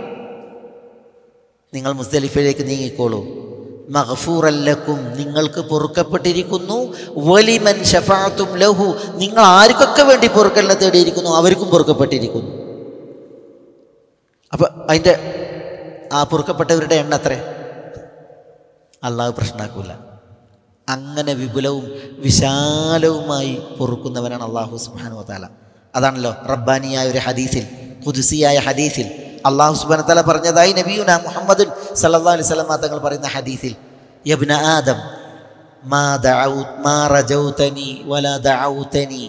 Speaker 1: നിങ്ങൾ മുസ്ദലിഫയിലേക്ക് നീങ്ങിക്കോളൂ മഹഫൂറല്ലക്കും നിങ്ങൾക്ക് പൊറുക്കപ്പെട്ടിരിക്കുന്നു വലിമൻ ഷഫാത്തും ലഹു നിങ്ങൾ ആർക്കൊക്കെ വേണ്ടി പൊറുക്കലിനെ തേടിയിരിക്കുന്നു അവർക്കും പൊറുക്കപ്പെട്ടിരിക്കുന്നു അപ്പം അതിൻ്റെ ആ പൊറുക്കപ്പെട്ടവരുടെ എണ്ണ എത്ര അള്ളാഹു പ്രശ്നമാക്കൂല അങ്ങനെ വിപുലവും വിശാലവുമായി പൊറുക്കുന്നവനാണ് അള്ളാഹു സുബാനു താല അതാണല്ലോ റബ്ബാനിയായ ഒരു ഹദീസിൽ കുതുസിയായ ഹദീസിൽ അള്ളാഹു സുബാന തല പറഞ്ഞതായി നബിയുന മുഹമ്മദ് സല്ലാ അലൈഹി സ്വലം തങ്ങൾ പറയുന്ന ഹദീസിൽ യബ്ന ആദം മാ ദഅൗ മാ റജൗതനി വല ദഅൗതനി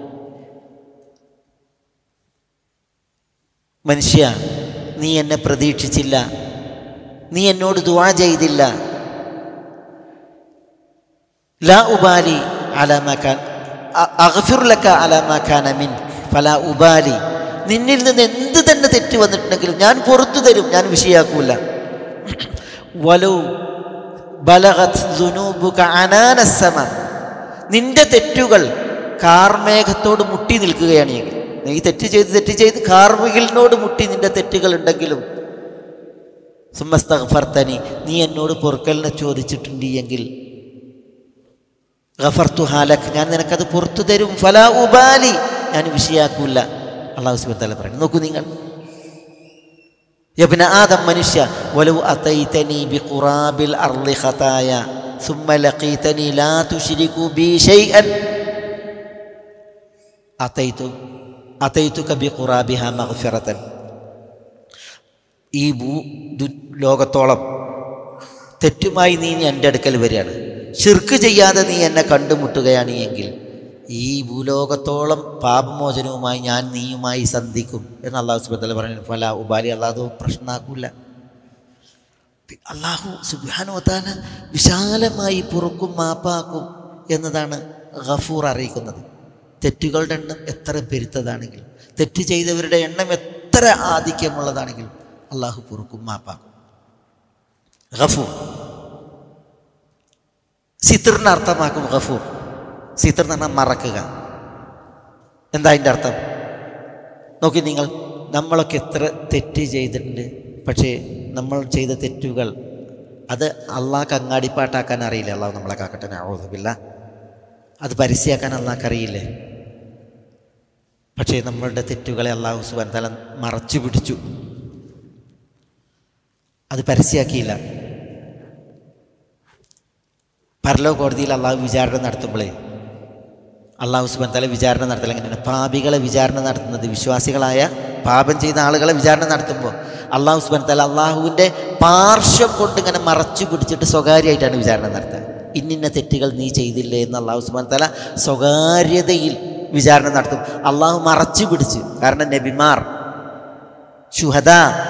Speaker 1: മനുഷ്യ നീ എന്നെ പ്രതീക്ഷിച്ചില്ല നീ എന്നോട് ദുആ ചെയ്തില്ല ലാ ഉബാലി അലാമാക്കാൻ അഗ്ഫിറുലക്ക അലാമാക്കാൻ മിൻ ഫല ഉബാലി നിന്നിൽ നിന്ന് എന്ത് തന്നെ തെറ്റ് വന്നിട്ടുണ്ടെങ്കിലും ഞാൻ പുറത്തു തരും ഞാൻ വിഷയാക്കൂല വലു ബലഗത് ദുനൂബുക അനാനസമ നിന്റെ തെറ്റുകൾ കാർമേഘത്തോട് മുട്ടി നിൽക്കുകയാണ് എങ്കിൽ നീ തെറ്റ് ചെയ്ത് തെറ്റ് ചെയ്ത് കാർമികലിനോട് മുട്ടി നിന്റെ തെറ്റുകൾ ഉണ്ടെങ്കിലും സുമസ്തഫർത്തനി നീ എന്നോട് പൊറുക്കലിനെ ചോദിച്ചിട്ടുണ്ട് എങ്കിൽ ഗഫർത്തു ഹാലക് ഞാൻ നിനക്കത് പുറത്തു തരും ഫലാ ഉബാലി ഞാൻ വിഷയാക്കൂല അള്ളാഹു സുബത്തല്ല പറയും നോക്കൂ നിങ്ങൾ യബ്ന ആദം മനുഷ്യ വലു അതൈതനി ബിഖുറാബിൽ അർളി ഖതായ ثم لقيتني لا تشرك بي شيئا أتيت അതൈത്തു കബി ഖുറാബിഹ മഗ്ഫിറത്തൻ ഈ ഭൂ ദു- ലോകത്തോളം തെറ്റുമായി നീ എൻ്റെ അടുക്കൽ വരികയാണ് ഷിർക്ക് ചെയ്യാതെ നീ എന്നെ കണ്ടുമുട്ടുകയാണ് എങ്കിൽ ഈ ഭൂലോകത്തോളം പാപമോചനവുമായി ഞാൻ നീയുമായി സന്ധിക്കും എന്ന് അള്ളാഹു സുബത്തല പറഞ്ഞു ഫല ഉബാലി അള്ളാഹു പ്രശ്നമാക്കൂല അള്ളാഹു സുബാനുവത്താല വിശാലമായി പൊറുക്കും മാപ്പാക്കും എന്നതാണ് ഗഫൂർ അറിയിക്കുന്നത് തെറ്റുകളുടെ എണ്ണം എത്ര പെരുത്തതാണെങ്കിലും തെറ്റ് ചെയ്തവരുടെ എണ്ണം എത്ര ആധിക്യമുള്ളതാണെങ്കിലും അള്ളാഹു പൊറുക്കും മാപ്പാക്കും ഗഫൂർ സിത്തറിന് അർത്ഥമാക്കും ഗഫൂർ സിത്തർ എന്ന് പറഞ്ഞാൽ മറക്കുക എന്താ അതിൻ്റെ അർത്ഥം നോക്കി നിങ്ങൾ നമ്മളൊക്കെ എത്ര തെറ്റ് ചെയ്തിട്ടുണ്ട് പക്ഷേ നമ്മൾ ചെയ്ത തെറ്റുകൾ അത് അള്ളാഹ്ക്ക് അങ്ങാടിപ്പാട്ടാക്കാൻ അറിയില്ല അള്ളാഹ് നമ്മളെ കാക്കട്ടെ ആവോദില്ല അത് പരസ്യമാക്കാൻ അള്ളാഹ്ക്ക് അറിയില്ലേ പക്ഷേ നമ്മളുടെ തെറ്റുകളെ അള്ളാഹു സുബാൻ തല മറച്ചു പിടിച്ചു അത് പരസ്യമാക്കിയില്ല പരലോക കോടതിയിൽ അള്ളാഹു വിചാരണ നടത്തുമ്പോഴേ അള്ളാഹു സുബാൻ തല വിചാരണ നടത്തൽ എങ്ങനെയാണ് പാപികളെ വിചാരണ നടത്തുന്നത് വിശ്വാസികളായ പാപം ചെയ്ത ആളുകളെ വിചാരണ നടത്തുമ്പോൾ അള്ളാഹു സുബാൻ തല അള്ളാഹുവിൻ്റെ പാർശ്വം കൊണ്ട് ഇങ്ങനെ മറച്ചു പിടിച്ചിട്ട് സ്വകാര്യമായിട്ടാണ് വിചാരണ നടത്തുക ഇന്നിന്ന തെറ്റുകൾ നീ ചെയ്തില്ലേ എന്ന് അള്ളാഹു സുബാൻ തല സ്വകാര്യതയിൽ വിചാരണ നടത്തും അള്ളാഹു മറച്ചു പിടിച്ച് കാരണം നബിമാർ ശുഹദ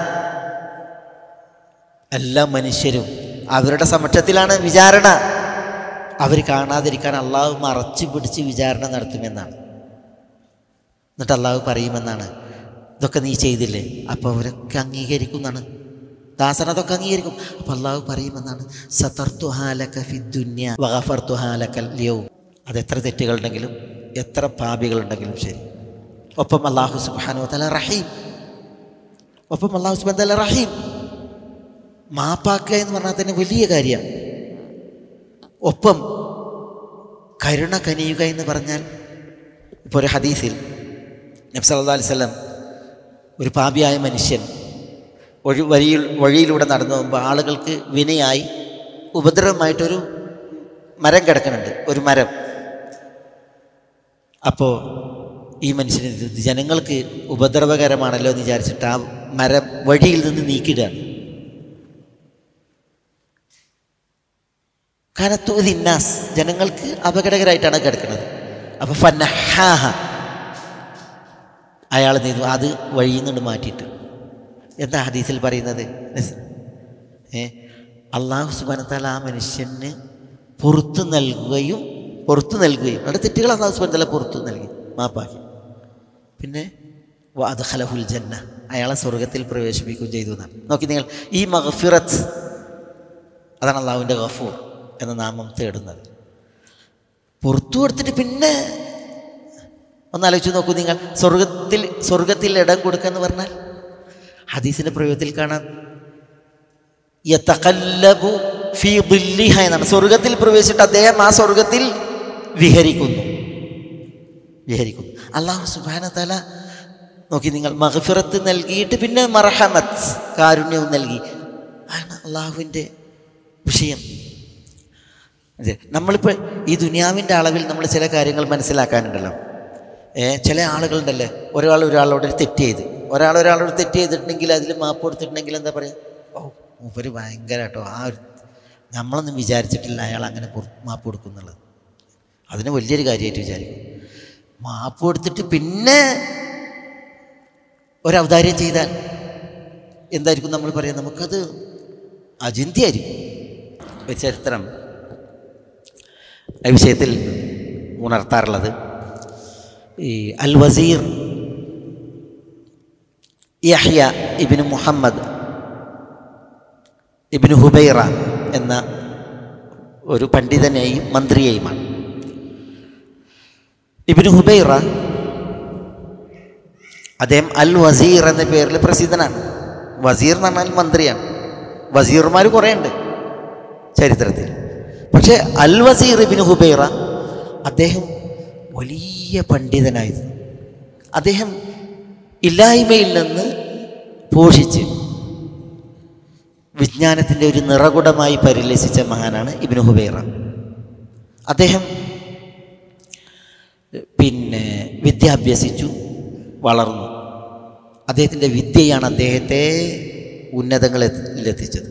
Speaker 1: എല്ലാ മനുഷ്യരും അവരുടെ സമക്ഷത്തിലാണ് വിചാരണ അവർ കാണാതിരിക്കാൻ അള്ളാഹു മറച്ചു പിടിച്ച് വിചാരണ നടത്തുമെന്നാണ് എന്നിട്ട് അള്ളാഹു പറയുമെന്നാണ് ഇതൊക്കെ നീ ചെയ്തില്ലേ അപ്പോൾ അവരൊക്കെ അംഗീകരിക്കുന്നതാണ് ദാസൻ അതൊക്കെ അംഗീകരിക്കും അപ്പോൾ അള്ളാഹു പറയുമെന്നാണ് സതർത്തു ഹാലക ഫിദ്ദുന്യ വഗഫർത്തു ഹാലക്കൽ ലിയവും അത് എത്ര തെറ്റുകളുണ്ടെങ്കിലും എത്ര പാപികളുണ്ടെങ്കിലും ശരി ഒപ്പം അള്ളാഹു സുബാനു തല റഹീം ഒപ്പം അള്ളാഹു സുബാൻ തല റഹീം മാപ്പാക്കുക എന്ന് പറഞ്ഞാൽ തന്നെ വലിയ കാര്യമാണ് ഒപ്പം കരുണ കനിയുക എന്ന് പറഞ്ഞാൽ ഇപ്പോൾ ഒരു ഹദീസിൽ നബ്സ് അല്ലാ അലിസ്ലം ഒരു പാപിയായ മനുഷ്യൻ വഴി വഴിയിൽ വഴിയിലൂടെ നടന്നു പോകുമ്പോൾ ആളുകൾക്ക് വിനയായി ഉപദ്രവമായിട്ടൊരു മരം കിടക്കുന്നുണ്ട് ഒരു മരം അപ്പോൾ ഈ മനുഷ്യന് ഇത് ജനങ്ങൾക്ക് ഉപദ്രവകരമാണല്ലോ എന്ന് വിചാരിച്ചിട്ട് ആ മരം വഴിയിൽ നിന്ന് നീക്കിയിടുകയാണ് കനത്തൂതിന്നാസ് ജനങ്ങൾക്ക് അപകടകരമായിട്ടാണ് കിടക്കുന്നത് അപ്പോൾ ഫന്നഹാഹ അയാൾ എന്ത് ചെയ്തു അത് വഴിയിൽ നിന്ന് മാറ്റിയിട്ട് എന്താ ഹദീസിൽ പറയുന്നത് ഏ അള്ളാഹു സുബാനത്താല ആ മനുഷ്യന് പുറത്തു നൽകുകയും പുറത്തു നൽകുകയും അവിടെ തെറ്റുകൾ അള്ളാഹു സുബാനത്താല പുറത്തു നൽകി മാപ്പാക്കി പിന്നെ വാദഖലഹുൽ ജന്ന അയാളെ സ്വർഗത്തിൽ പ്രവേശിപ്പിക്കുകയും ചെയ്തു എന്നാണ് നോക്കി നിങ്ങൾ ഈ മഹഫിറത്ത് അതാണ് അള്ളാഹുവിൻ്റെ ഗഫൂർ എന്ന നാമം തേടുന്നത് പുറത്തു കൊടുത്തിട്ട് പിന്നെ ഒന്നാലോചിച്ച് നോക്കൂ നിങ്ങൾ സ്വർഗത്തിൽ സ്വർഗത്തിൽ ഇടം കൊടുക്കുക എന്ന് പറഞ്ഞാൽ ഹദീസിൻ്റെ പ്രയോഗത്തിൽ കാണാം യതഖല്ലബു ഫീ ദില്ലിഹ എന്നാണ് സ്വർഗത്തിൽ പ്രവേശിച്ചിട്ട് അദ്ദേഹം ആ സ്വർഗത്തിൽ വിഹരിക്കുന്നു വിഹരിക്കുന്നു അള്ളാഹു സുബാന തല നോക്കി നിങ്ങൾ മഹഫിറത്ത് നൽകിയിട്ട് പിന്നെ മർഹമത്ത് കാരുണ്യവും നൽകി ആണ് അള്ളാഹുവിൻ്റെ വിഷയം അതെ നമ്മളിപ്പോൾ ഈ ദുനിയാവിൻ്റെ അളവിൽ നമ്മൾ ചില കാര്യങ്ങൾ മനസ്സിലാക്കാനുണ്ടല്ലോ ഏ ചില ആളുകളുണ്ടല്ലേ ഒരാൾ ഒരാളോട് ഒരു തെറ്റ് ചെയ്ത് ഒരാൾ ഒരാളോട് തെറ്റ് ചെയ്തിട്ടുണ്ടെങ്കിൽ അതിൽ മാപ്പ് കൊടുത്തിട്ടുണ്ടെങ്കിൽ എന്താ പറയുക ഓ മൂപ്പര് ഭയങ്കര കേട്ടോ ആ ഒരു നമ്മളൊന്നും വിചാരിച്ചിട്ടില്ല അയാൾ അങ്ങനെ പുറ- മാപ്പ് കൊടുക്കുന്നുള്ളത് അതിന് വലിയൊരു കാര്യമായിട്ട് വിചാരിക്കും മാപ്പ് കൊടുത്തിട്ട് പിന്നെ ഒരവതാരം ചെയ്താൽ എന്തായിരിക്കും നമ്മൾ പറയുക നമുക്കത് അചിന്തിയായിരിക്കും ഒരു ചരിത്രം ഈ വിഷയത്തിൽ ഉണർത്താറുള്ളത് ഈ അൽ വസീർ യഹ്യ ഇബിന് മുഹമ്മദ് ഇബിന് ഹുബൈറ എന്ന ഒരു പണ്ഡിതനെയും മന്ത്രിയെയുമാണ് ഇബിന് ഹുബൈറ അദ്ദേഹം അൽ വസീർ എന്ന പേരിൽ പ്രസിദ്ധനാണ് വസീർ എന്ന് പറഞ്ഞാൽ മന്ത്രിയാണ് വസീർമാർ കുറേ ഉണ്ട് ചരിത്രത്തിൽ പക്ഷേ അൽ വസീർ ഇബിന് ഹുബൈറ അദ്ദേഹം വലിയ പണ്ഡിതനായിരുന്നു അദ്ദേഹം ഇല്ലായ്മയിൽ നിന്ന് പോഷിച്ച് വിജ്ഞാനത്തിൻ്റെ ഒരു നിറകുടമായി പരിലസിച്ച മഹാനാണ് ഇബിന് ഹുബൈറ അദ്ദേഹം പിന്നെ വിദ്യ അഭ്യസിച്ചു വളർന്നു അദ്ദേഹത്തിൻ്റെ വിദ്യയാണ് അദ്ദേഹത്തെ ഉന്നതങ്ങളിലെത്തിച്ചത്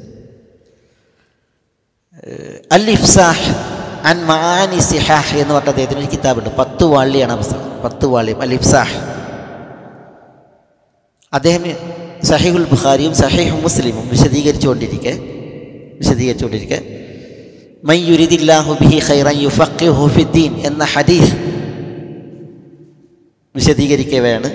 Speaker 1: അൽ ഇഫ്സാഹ് അൻ മാനി സിഹാഹ് എന്ന് പറഞ്ഞ അദ്ദേഹത്തിന് ഒരു കിതാബുണ്ട് പത്ത് വാള്ളിയാണ് ആ പുസ്തകം പത്ത് വാള്യം അൽ ഇഫ്സാഹ് അദ്ദേഹം സഹീഹുൽ ബുഖാരിയും സഹീഹ് മുസ്ലിമും വിശദീകരിച്ചുകൊണ്ടിരിക്കെ വിശദീകരിച്ചുകൊണ്ടിരിക്കെ മൈ യുരിദില്ലാഹു ബിഹി ഖൈറൻ യുഫഖിഹു ഫിദ്ദീൻ എന്ന ഹദീസ് വിശദീകരിക്കവെയാണ്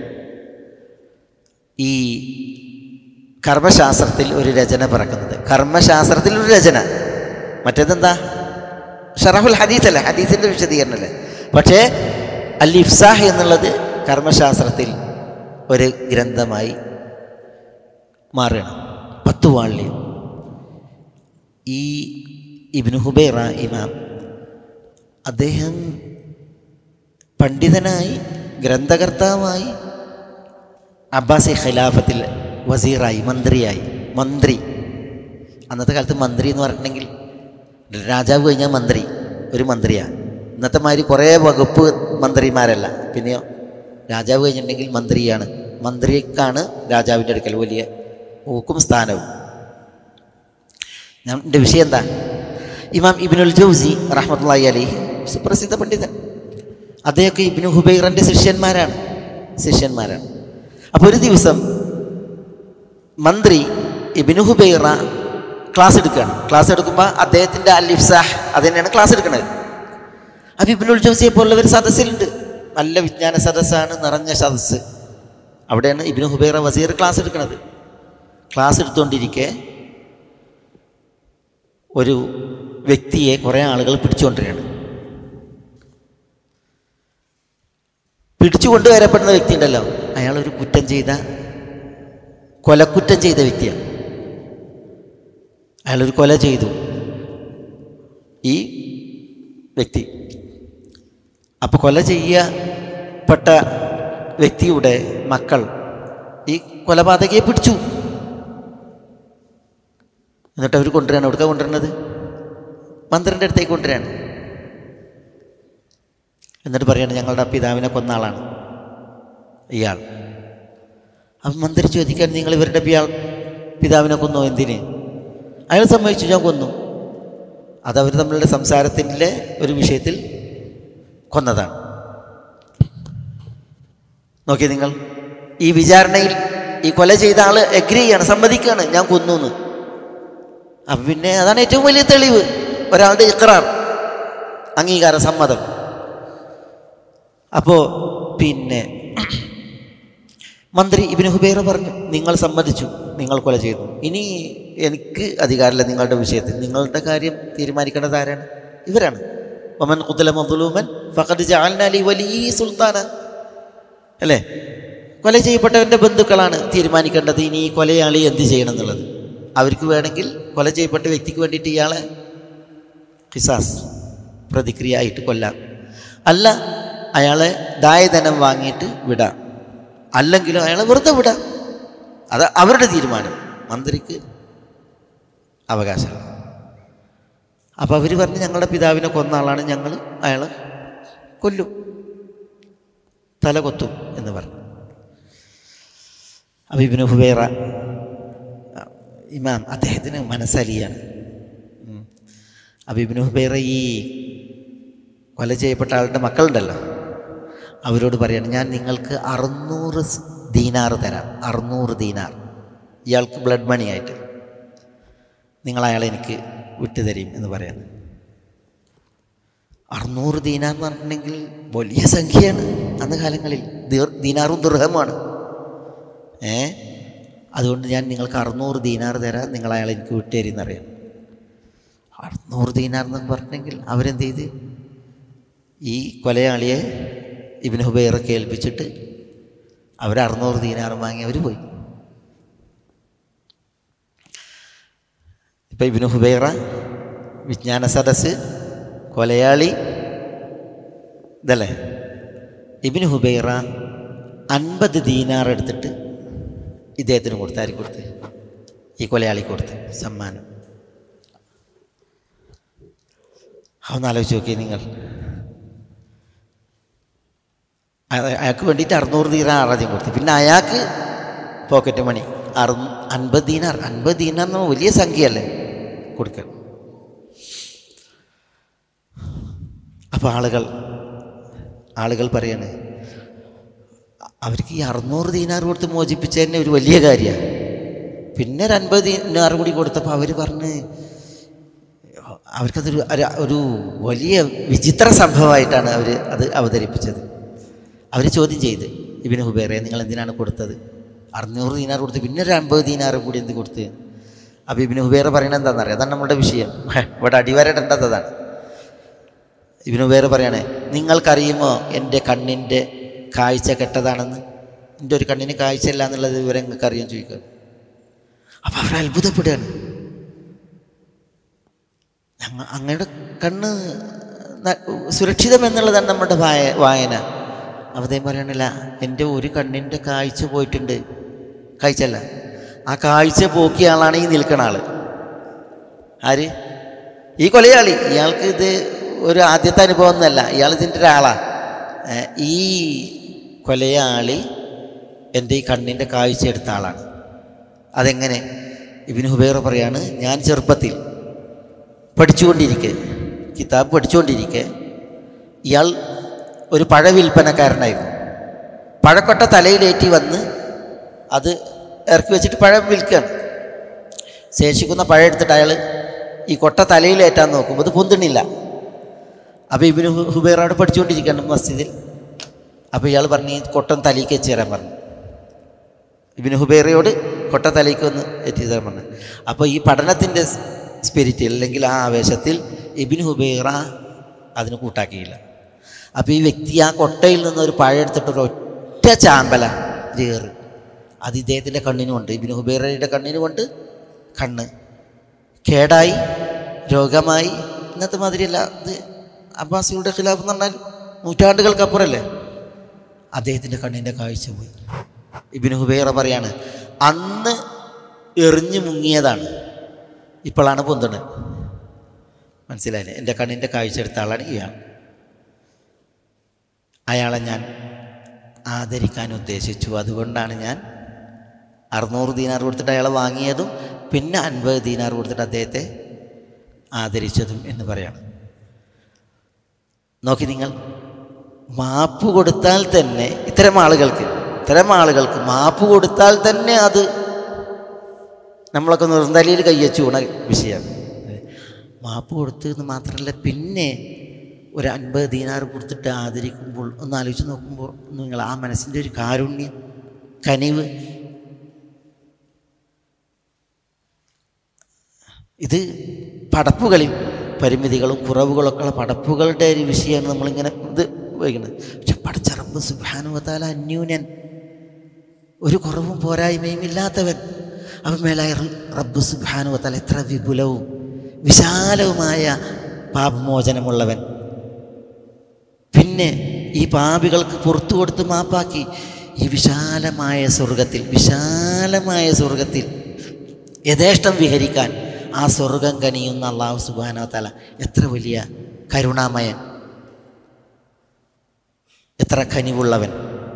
Speaker 1: ഈ കർമ്മശാസ്ത്രത്തിൽ ഒരു രചന പിറക്കുന്നത് കർമ്മശാസ്ത്രത്തിൽ ഒരു രചന മറ്റേതെന്താ ഷറഫുൽ ഹദീസ് അല്ലേ ഹദീസിൻ്റെ വിശദീകരണമല്ലേ പക്ഷേ അൽ ഇഫ്സാഹ് എന്നുള്ളത് കർമ്മശാസ്ത്രത്തിൽ ഒരു ഗ്രന്ഥമായി മാറുകയാണ് പത്ത് വാള്യം ഈ ഇബ്നു ഹുബൈറ ഇമാം അദ്ദേഹം പണ്ഡിതനായി ഗ്രന്ഥകർത്താവായി അബ്ബാസി ഖിലാഫത്തിൽ വസീറായി മന്ത്രിയായി മന്ത്രി അന്നത്തെ കാലത്ത് മന്ത്രി എന്ന് പറഞ്ഞിട്ടുണ്ടെങ്കിൽ രാജാവ് കഴിഞ്ഞാൽ മന്ത്രി ഒരു മന്ത്രിയാണ് ഇന്നത്തെ മാതിരി കുറേ വകുപ്പ് മന്ത്രിമാരല്ല പിന്നെയോ രാജാവ് കഴിഞ്ഞിട്ടുണ്ടെങ്കിൽ മന്ത്രിയാണ് മന്ത്രിക്കാണ് രാജാവിൻ്റെ അടുക്കൽ വലിയ ഊക്കും സ്ഥാനവും ഞാൻ എൻ്റെ വിഷയം എന്താ ഇമാം ഇബിനുൽ ജൗസി റഹ്മത്തുള്ളി അലി സുപ്രസിദ്ധ പണ്ഡിതൻ അദ്ദേഹമൊക്കെ ഇബിനു ഹുബൈറിൻ്റെ ശിഷ്യന്മാരാണ് ശിഷ്യന്മാരാണ് അപ്പോൾ ഒരു ദിവസം മന്ത്രി ഇബിനു ഹുബൈറ ക്ലാസ് എടുക്കുകയാണ് ക്ലാസ് എടുക്കുമ്പോൾ അദ്ദേഹത്തിൻ്റെ അൽ ഇഫ്സാഹ് അത് തന്നെയാണ് ക്ലാസ് എടുക്കുന്നത് അപ്പോൾ ഇബിനുൽ ജോസിയെ പോലുള്ളവർ സദസ്സിലുണ്ട് നല്ല വിജ്ഞാന സദസ്സാണ് നിറഞ്ഞ സദസ്സ് അവിടെയാണ് ഇബിനു ഹുബൈറ വസീർ ക്ലാസ് എടുക്കുന്നത് ക്ലാസ് എടുത്തുകൊണ്ടിരിക്കെ ഒരു വ്യക്തിയെ കുറേ ആളുകൾ പിടിച്ചുകൊണ്ടിരിക്കുകയാണ് പിടിച്ചു കൊണ്ടുവരപ്പെടുന്ന വ്യക്തി ഉണ്ടല്ലോ അയാൾ ഒരു കുറ്റം ചെയ്ത കൊലക്കുറ്റം ചെയ്ത വ്യക്തിയാണ് അയാളൊരു കൊല ചെയ്തു ഈ വ്യക്തി അപ്പോൾ കൊല ചെയ്യപ്പെട്ട വ്യക്തിയുടെ മക്കൾ ഈ കൊലപാതകയെ പിടിച്ചു എന്നിട്ട് അവർ കൊണ്ടുവരാണ് എവിടുക്ക കൊണ്ടുവരുന്നത് മന്ത്രിൻ്റെ അടുത്തേക്ക് കൊണ്ടുവരാണ് എന്നിട്ട് പറയാണ് ഞങ്ങളുടെ പിതാവിനെ കൊന്ന ആളാണ് ഇയാൾ അപ്പം മന്ത്രി ചോദിക്കാൻ നിങ്ങൾ ഇവരുടെ പിയാൾ പിതാവിനെ കൊന്നോ എന്തിന് അയാൾ സമ്മതിച്ചു ഞാൻ കൊന്നു അതവർ തമ്മിലുള്ള സംസാരത്തിൻ്റെ ഒരു വിഷയത്തിൽ കൊന്നതാണ് നോക്കി നിങ്ങൾ ഈ വിചാരണയിൽ ഈ കൊല ചെയ്ത ആൾ എഗ്രി ചെയ്യാണ് സമ്മതിക്കുകയാണ് ഞാൻ കൊന്നു എന്ന് അപ്പം പിന്നെ അതാണ് ഏറ്റവും വലിയ തെളിവ് ഒരാളുടെ ഇക്രാർ അംഗീകാര സമ്മതം അപ്പോൾ പിന്നെ മന്ത്രി ഇബിന് ഹുബൈറ പറഞ്ഞു നിങ്ങൾ സമ്മതിച്ചു നിങ്ങൾ കൊല ചെയ്തു ഇനി എനിക്ക് അധികാരമില്ല നിങ്ങളുടെ വിഷയത്തിൽ നിങ്ങളുടെ കാര്യം തീരുമാനിക്കേണ്ടത് ആരാണ് ഇവരാണ് ഒമൻ കുത്തല മധുലൂമൻ ഫഖദ് ജാലി വലിയ സുൽത്താന അല്ലേ കൊല ചെയ്യപ്പെട്ടവൻ്റെ ബന്ധുക്കളാണ് തീരുമാനിക്കേണ്ടത് ഇനി ഈ കൊലയാളി എന്ത് ചെയ്യണം എന്നുള്ളത് അവർക്ക് വേണമെങ്കിൽ കൊല ചെയ്യപ്പെട്ട വ്യക്തിക്ക് വേണ്ടിയിട്ട് ഇയാളെ ഖിസാസ് പ്രതിക്രിയ ആയിട്ട് കൊല്ലാം അല്ല അയാളെ ദായധനം വാങ്ങിയിട്ട് വിടാം അല്ലെങ്കിലും അയാളെ വെറുതെ വിടാം അത് അവരുടെ തീരുമാനം മന്ത്രിക്ക് അവകാശം അപ്പോൾ അവർ പറഞ്ഞ് ഞങ്ങളുടെ പിതാവിനെ കൊന്ന ആളാണ് ഞങ്ങൾ അയാളെ കൊല്ലും തല കൊത്തും എന്ന് പറഞ്ഞു അപ്പോൾ ഇബിന് ഹുബൈറ ഇമാം അദ്ദേഹത്തിന് മനസ്സലിയാണ് അപ്പോൾ ഇബിന് ഹുബൈറ ഈ കൊല ചെയ്യപ്പെട്ട ആളുടെ മക്കളുണ്ടല്ലോ അവരോട് പറയാണ് ഞാൻ നിങ്ങൾക്ക് അറുന്നൂറ് ദീനാർ തരാം അറുന്നൂറ് ദീനാർ ഇയാൾക്ക് ബ്ലഡ് മണി ആയിട്ട് നിങ്ങൾ അയാളെ എനിക്ക് വിട്ടുതരും എന്ന് പറയാൻ അറുന്നൂറ് ദീനാർ എന്ന് പറഞ്ഞിട്ടുണ്ടെങ്കിൽ വലിയ സംഖ്യയാണ് അന്ന് കാലങ്ങളിൽ ദീർ- ദീനാറും ദുർഹമാണ് ഏ അതുകൊണ്ട് ഞാൻ നിങ്ങൾക്ക് അറുന്നൂറ് ദീനാർ തരാം നിങ്ങൾ അയാളെ എനിക്ക് വിട്ടുതരുമെന്നറിയാം അറുന്നൂറ് ദീനാർ എന്നൊക്കെ പറഞ്ഞിട്ടുണ്ടെങ്കിൽ അവരെന്ത് ചെയ്ത് ഈ കൊലയാളിയെ ഇബിന് ഹുബൈറൊക്കെ ഏൽപ്പിച്ചിട്ട് അവർ അറുന്നൂറ് ദീനാറും വാങ്ങി അവർ പോയി ഇപ്പം ഇബിന് ഹുബൈറ വിജ്ഞാന സദസ്സ് കൊലയാളി ഇതല്ലേ ഇബിന് ഹുബൈറ അൻപത് ദീനാർ എടുത്തിട്ട് ഇദ്ദേഹത്തിന് കൊടുത്ത് ആരും കൊടുത്ത് ഈ കൊലയാളി കൊടുത്ത് സമ്മാനം ഒന്ന് ആലോചിച്ച് നോക്കിയേ നിങ്ങൾ അയ- അയാൾക്ക് വേണ്ടിയിട്ട് അറുന്നൂറ് ദീനാർ ആദ്യം കൊടുത്തു പിന്നെ അയാൾക്ക് പോക്കറ്റ് മണി അറു അൻപത് ദീനാർ അൻപത് ദീനാർ എന്ന് പറഞ്ഞാൽ വലിയ സംഖ്യയല്ലേ കൊടുക്കുക അപ്പോൾ ആളുകൾ ആളുകൾ പറയാണ് അവർക്ക് ഈ അറുന്നൂറ് ദീനാർ കൊടുത്ത് മോചിപ്പിച്ചതന്നെ ഒരു വലിയ കാര്യമാണ് പിന്നെ ഒരു അൻപത് ദീനാർ കൂടി കൊടുത്തപ്പോൾ അവർ പറഞ്ഞ് അവർക്കതൊരു ഒരു ഒരു വലിയ വിചിത്ര സംഭവമായിട്ടാണ് അവർ അത് അവതരിപ്പിച്ചത് അവർ ചോദ്യം ചെയ്ത് ഇബിന് ഹുബേറെ നിങ്ങൾ എന്തിനാണ് കൊടുത്തത് അറുന്നൂറ് ദീനാർ കൊടുത്ത് പിന്നെ ഒരു അൻപത് ദീനാർ കൂടി എന്ത് കൊടുത്ത് അപ്പോൾ ഇബിന് ഹുബേറെ പറയണത് എന്താണെന്നറിയാം അതാണ് നമ്മുടെ വിഷയം ഇവിടെ അടിവരടേണ്ടതാണ് ഇബിന് ഹുബേറെ പറയണേ നിങ്ങൾക്കറിയുമോ എൻ്റെ കണ്ണിൻ്റെ കാഴ്ച കെട്ടതാണെന്ന് എൻ്റെ ഒരു കണ്ണിന് കാഴ്ച ഇല്ല എന്നുള്ളത് വിവരം നിങ്ങൾക്ക് അറിയാൻ ചോദിക്കുക അപ്പോൾ അവർ അത്ഭുതപ്പെടുകയാണ് ഞങ്ങ അങ്ങയുടെ കണ്ണ് ന- സുരക്ഷിതം എന്നുള്ളതാണ് നമ്മുടെ വായ വായന അവതേം പറയണില്ല എൻ്റെ ഒരു കണ്ണിൻ്റെ കാഴ്ച പോയിട്ടുണ്ട് കാഴ്ചയല്ല ആ കാഴ്ച പോക്കിയ ആളാണ് ഈ നിൽക്കണ ആള് ആര് ഈ കൊലയാളി ഇയാൾക്ക് ഇത് ഒരു ആദ്യത്തെ അനുഭവം ഒന്നല്ല ഇയാൾ ഇതിൻ്റെ ഒരാളാ ഏ, ഈ കൊലയാളി എൻ്റെ ഈ കണ്ണിൻ്റെ കാഴ്ച എടുത്ത ആളാണ് അതെങ്ങനെ ഇബിന് ഹുബൈറ പറയാണ് ഞാൻ ചെറുപ്പത്തിൽ പഠിച്ചുകൊണ്ടിരിക്കെ കിതാബ് പഠിച്ചുകൊണ്ടിരിക്കെ ഇയാൾ ഒരു പഴ വിൽപ്പനക്കാരനായിരുന്നു പഴക്കൊട്ട തലയിലേറ്റി വന്ന് അത് ഇറക്കി വെച്ചിട്ട് പഴം വിൽക്കുകയാണ് ശേഷിക്കുന്ന പഴം എടുത്തിട്ട് അയാൾ ഈ കൊട്ട തലയിലേറ്റാൻ നോക്കുമ്പോൾ അത് പൊന്തുന്നില്ല അപ്പോൾ ഇബിന് ഹു- ഹുബൈറ അവിടെ പഠിച്ചുകൊണ്ടിരിക്കുകയാണ് മസ്ജിദിൽ അപ്പോൾ ഇയാൾ പറഞ്ഞ് ഈ കൊട്ടം തലയ്ക്ക് വെച്ച് തരാൻ പറഞ്ഞു ഇബിന് ഹുബൈറയോട് കൊട്ട തലയ്ക്ക് ഒന്ന് എത്തി തരാൻ പറഞ്ഞു അപ്പോൾ ഈ പഠനത്തിൻ്റെ സ്പിരിറ്റിൽ അല്ലെങ്കിൽ ആ ആവേശത്തിൽ ഇബിൻ ഹുബൈറ അതിന് കൂട്ടാക്കിയില്ല അപ്പോൾ ഈ വ്യക്തി ആ കൊട്ടയിൽ നിന്ന് ഒരു പഴം എടുത്തിട്ട് ഒരു ഒറ്റ ചാമ്പല ചേറ് അത് ഇദ്ദേഹത്തിൻ്റെ കണ്ണിനുമുണ്ട് ഇബിൻ ഹുബൈറയുടെ കണ്ണിനുമുണ്ട് കണ്ണ് കേടായി രോഗമായി ഇന്നത്തെ മാതിരിയല്ല ഇത് അബ്ബാസിയുടെ ഖിലാഫ് എന്ന് പറഞ്ഞാൽ നൂറ്റാണ്ടുകൾക്കപ്പുറമല്ലേ അദ്ദേഹത്തിൻ്റെ കണ്ണിൻ്റെ കാഴ്ച പോയി ഇബിന് ഹുബൈറ പറയാണ് അന്ന് എറിഞ്ഞു മുങ്ങിയതാണ് ഇപ്പോഴാണ് പൊന്തണത് മനസ്സിലായില്ലേ എൻ്റെ കണ്ണിൻ്റെ കാഴ്ച എടുത്ത ആളാണ് ഇയാൾ അയാളെ ഞാൻ ആദരിക്കാൻ ഉദ്ദേശിച്ചു അതുകൊണ്ടാണ് ഞാൻ അറുന്നൂറ് ദീനാർ കൊടുത്തിട്ട് അയാളെ വാങ്ങിയതും പിന്നെ അൻപത് ദീനാർ കൊടുത്തിട്ട് അദ്ദേഹത്തെ ആദരിച്ചതും എന്ന് പറയാണ് നോക്കി നിങ്ങൾ മാപ്പ് കൊടുത്താൽ തന്നെ ഇത്തരം ആളുകൾക്ക് ഇത്തരം ആളുകൾക്ക് മാപ്പ് കൊടുത്താൽ തന്നെ അത് നമ്മളൊക്കെ നിർന്തലിയിൽ കയ്യച്ചു വീണ വിഷയമാണ് മാപ്പ് കൊടുത്തു എന്ന് മാത്രമല്ല പിന്നെ ഒരു അൻപത് ദീനാർ കൊടുത്തിട്ട് ആദരിക്കുമ്പോൾ ഒന്ന് ആലോചിച്ച് നോക്കുമ്പോൾ നിങ്ങൾ ആ മനസ്സിൻ്റെ ഒരു കാരുണ്യം കനിവ് ഇത് പടപ്പുകളിൽ പരിമിതികളും കുറവുകളൊക്കെ ഉള്ള പടപ്പുകളുടെ ഒരു വിഷയമാണ് നമ്മളിങ്ങനെ ഇത് വയ്ക്കുന്നത് പക്ഷെ പടച്ച റബ്ബ് സുബാനുവത്താല അന്യൂനൻ ഒരു കുറവും പോരായ്മയും ഇല്ലാത്തവൻ അവൻ മേലായ റബ്ബ് സുബാനുവത്താല എത്ര വിപുലവും വിശാലവുമായ പാപമോചനമുള്ളവൻ പിന്നെ ഈ പാപികൾക്ക് പുറത്തു കൊടുത്ത് മാപ്പാക്കി ഈ വിശാലമായ സ്വർഗത്തിൽ വിശാലമായ സ്വർഗത്തിൽ യഥേഷ്ടം വിഹരിക്കാൻ ആ സ്വർഗം കനിയുന്ന അള്ളാഹു സുബാന തല എത്ര വലിയ കരുണാമയൻ എത്ര കനിവുള്ളവൻ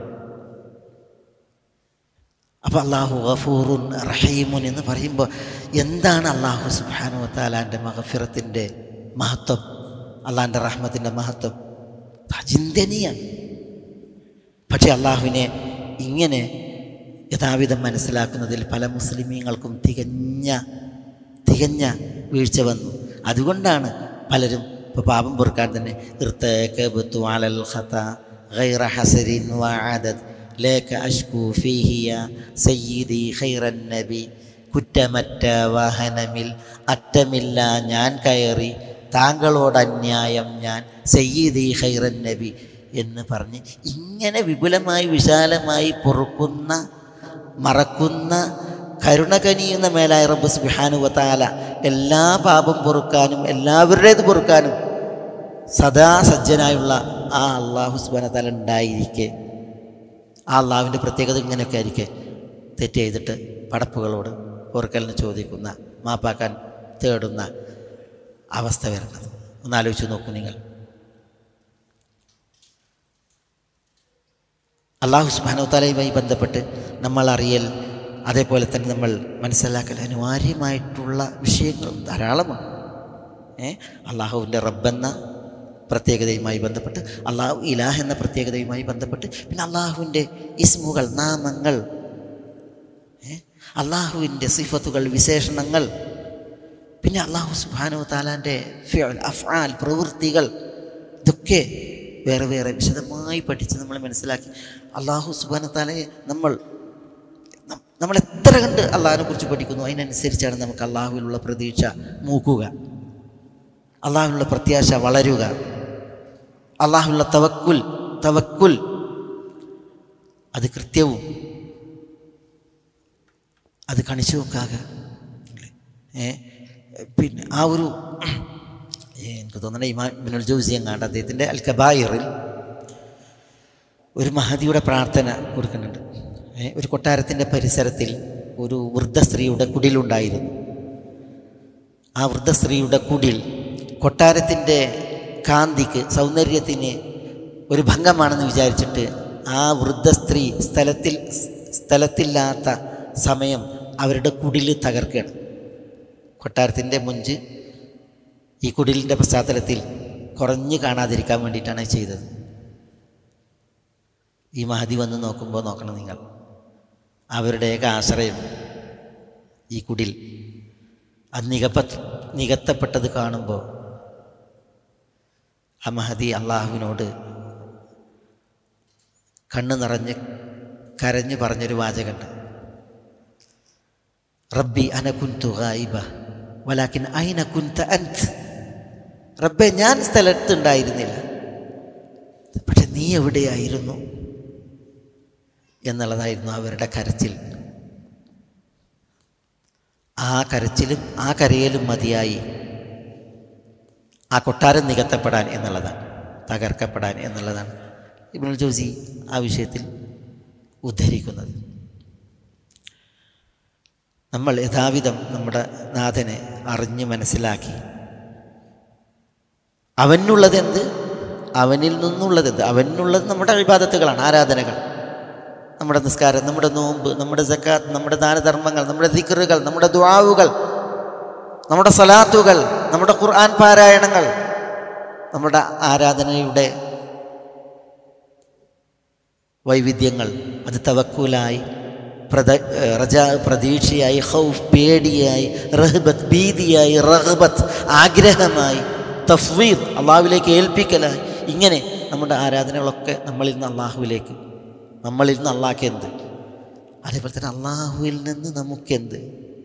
Speaker 1: അപ്പോൾ അള്ളാഹു ഗഫൂറുൻ റഹീമുൻ എന്ന് പറയുമ്പോൾ എന്താണ് അള്ളാഹു സുബാനു താലാൻ്റെ മഹഫിറത്തിൻ്റെ മഹത്വം അള്ളാഹിൻ്റെ റഹ്മത്തിൻ്റെ മഹത്വം അചിന്തനീയാണ് പക്ഷേ അള്ളാഹുവിനെ ഇങ്ങനെ യഥാവിധം മനസ്സിലാക്കുന്നതിൽ പല മുസ്ലിമീങ്ങൾക്കും തികഞ്ഞ തികഞ്ഞ വീഴ്ച വന്നു അതുകൊണ്ടാണ് പലരും ഇപ്പോൾ പാപം പൊറുക്കാൻ തന്നെ ഇർത്തകബത്തു അലൽ ഖത ഗൈറ ഹസരിൻ വഅദദ് ലേക അഷ്കു ഫീഹിയ സയ്യിദി ഖൈറൻ നബി കുറ്റമറ്റ വാഹനമിൽ അറ്റമില്ല ഞാൻ കയറി താങ്കളോട് അന്യായം ഞാൻ സയ്യിദി ഖൈറൻ നബി എന്ന് പറഞ്ഞ് ഇങ്ങനെ വിപുലമായി വിശാലമായി പൊറുക്കുന്ന മറക്കുന്ന കരുണ കനിയുന്ന മേലായ റബ്ബ് സുബാനുവത്താല എല്ലാ പാപം പൊറുക്കാനും എല്ലാവരുടേത് പൊറുക്കാനും സദാ സജ്ജനായുള്ള ആ അള്ളാഹു സുബാന താല ഉണ്ടായിരിക്കെ ആ അള്ളാഹുവിൻ്റെ പ്രത്യേകത ഇങ്ങനെയൊക്കെ ആയിരിക്കെ തെറ്റ് ചെയ്തിട്ട് പടപ്പുകളോട് പൊറുക്കലിന് ചോദിക്കുന്ന മാപ്പാക്കാൻ തേടുന്ന അവസ്ഥ വരുന്നത് ഒന്ന് ആലോചിച്ച് നോക്കൂ നിങ്ങൾ അള്ളാഹു സുബാനോത്താലയുമായി ബന്ധപ്പെട്ട് നമ്മൾ അറിയൽ അതേപോലെ തന്നെ നമ്മൾ മനസ്സിലാക്കൽ അനിവാര്യമായിട്ടുള്ള വിഷയങ്ങൾ ധാരാളമാണ് ഏ അള്ളാഹുവിൻ്റെ റബ്ബെന്ന പ്രത്യേകതയുമായി ബന്ധപ്പെട്ട് അള്ളാഹു ഇലാഹ് എന്ന പ്രത്യേകതയുമായി ബന്ധപ്പെട്ട് പിന്നെ അള്ളാഹുവിൻ്റെ ഇസ്മുകൾ നാമങ്ങൾ ഏ അള്ളാഹുവിൻ്റെ സിഫത്തുകൾ വിശേഷണങ്ങൾ പിന്നെ അള്ളാഹു സുബാനു താലാൻ്റെ ഫിഅൽ അഫ്ആൽ പ്രവൃത്തികൾ ഇതൊക്കെ വേറെ വേറെ വിശദമായി പഠിച്ച് നമ്മൾ മനസ്സിലാക്കി അള്ളാഹു സുബാന താലയെ നമ്മൾ നം- നമ്മൾ എത്ര കണ്ട് അള്ളാഹിനെ കുറിച്ച് പഠിക്കുന്നു അതിനനുസരിച്ചാണ് നമുക്ക് അള്ളാഹുവിലുള്ള പ്രതീക്ഷ മൂക്കുക അള്ളാഹുവിലുള്ള പ്രത്യാശ വളരുക അള്ളാഹുള്ള തവക്കുൽ തവക്കുൽ അത് കൃത്യവും അത് കാണിച്ചു നോക്കാക ഏ പിന്നെ ആ ഒരു ഏ, എനിക്ക് തോന്നുന്നത് ഇമാ ഇബിനുൽ ജൗസി എങ്ങാണ്ട് അദ്ദേഹത്തിൻ്റെ അൽ കബായിറിൽ ഒരു മഹദിയുടെ പ്രാർത്ഥന കൊടുക്കുന്നുണ്ട് ഏ, ഒരു കൊട്ടാരത്തിൻ്റെ പരിസരത്തിൽ ഒരു വൃദ്ധ സ്ത്രീയുടെ കുടിലുണ്ടായിരുന്നു ആ വൃദ്ധ സ്ത്രീയുടെ കുടിൽ കൊട്ടാരത്തിൻ്റെ കാന്തിക്ക് സൗന്ദര്യത്തിന് ഒരു ഭംഗമാണെന്ന് വിചാരിച്ചിട്ട് ആ വൃദ്ധ സ്ത്രീ സ്ഥലത്തിൽ സ്ഥലത്തില്ലാത്ത സമയം അവരുടെ കുടിൽ തകർക്കുകയാണ് കൊട്ടാരത്തിൻ്റെ മുഞ്ച് ഈ കുടിലിൻ്റെ പശ്ചാത്തലത്തിൽ കുറഞ്ഞു കാണാതിരിക്കാൻ വേണ്ടിയിട്ടാണ് ചെയ്തത് ഈ മഹതി വന്ന് നോക്കുമ്പോൾ നോക്കണം നിങ്ങൾ അവരുടെയൊക്കെ ആശ്രയം ഈ കുടിൽ അത് നികപ്പ നികത്തപ്പെട്ടത് കാണുമ്പോൾ ആ മഹദി അള്ളാഹുവിനോട് കണ്ണ് നിറഞ്ഞ് കരഞ്ഞു പറഞ്ഞൊരു വാചകമുണ്ട് റബ്ബി അനകുന്തു ഗായിബ വലാക്കിൻ അയിന കുന്ത അൻത് റബ്ബെ ഞാൻ സ്ഥലത്തുണ്ടായിരുന്നില്ല പക്ഷെ നീ എവിടെയായിരുന്നു എന്നുള്ളതായിരുന്നു അവരുടെ കരച്ചിൽ ആ കരച്ചിലും ആ കരയലും മതിയായി ആ കൊട്ടാരം നികത്തപ്പെടാൻ എന്നുള്ളതാണ് തകർക്കപ്പെടാൻ എന്നുള്ളതാണ് ഇബ്നുൽ ജോസി ആ വിഷയത്തിൽ ഉദ്ധരിക്കുന്നത് നമ്മൾ യഥാവിധം നമ്മുടെ നാഥനെ അറിഞ്ഞ് മനസ്സിലാക്കി അവനുള്ളതെന്ത് അവനിൽ നിന്നുള്ളതെന്ത് അവനുള്ളത് നമ്മുടെ വിവാദത്തുകളാണ് ആരാധനകൾ നമ്മുടെ നിസ്കാരം നമ്മുടെ നോമ്പ് നമ്മുടെ സക്കാത്ത് നമ്മുടെ ദാനധർമ്മങ്ങൾ നമ്മുടെ ദിക്കറുകൾ നമ്മുടെ ദ്വാവുകൾ നമ്മുടെ സലാത്തുകൾ നമ്മുടെ ഖുർആൻ പാരായണങ്ങൾ നമ്മുടെ ആരാധനയുടെ വൈവിധ്യങ്ങൾ അത് തവക്കുലായി പ്രത റജ പ്രതീക്ഷയായി ഹൗഫ് പേടിയായി റഹ്ബത്ത് ഭീതിയായി റഹബത്ത് ആഗ്രഹമായി തഫ്വീർ അള്ളാഹുവിലേക്ക് ഏൽപ്പിക്കലായി ഇങ്ങനെ നമ്മുടെ ആരാധനകളൊക്കെ നമ്മളിൽ നിന്ന് അള്ളാഹുവിലേക്ക് നമ്മളിൽ നിന്ന് അള്ളാഹ്ക്ക് എന്ത് അതേപോലെ തന്നെ അള്ളാഹുവിൽ നിന്ന് നമുക്കെന്ത്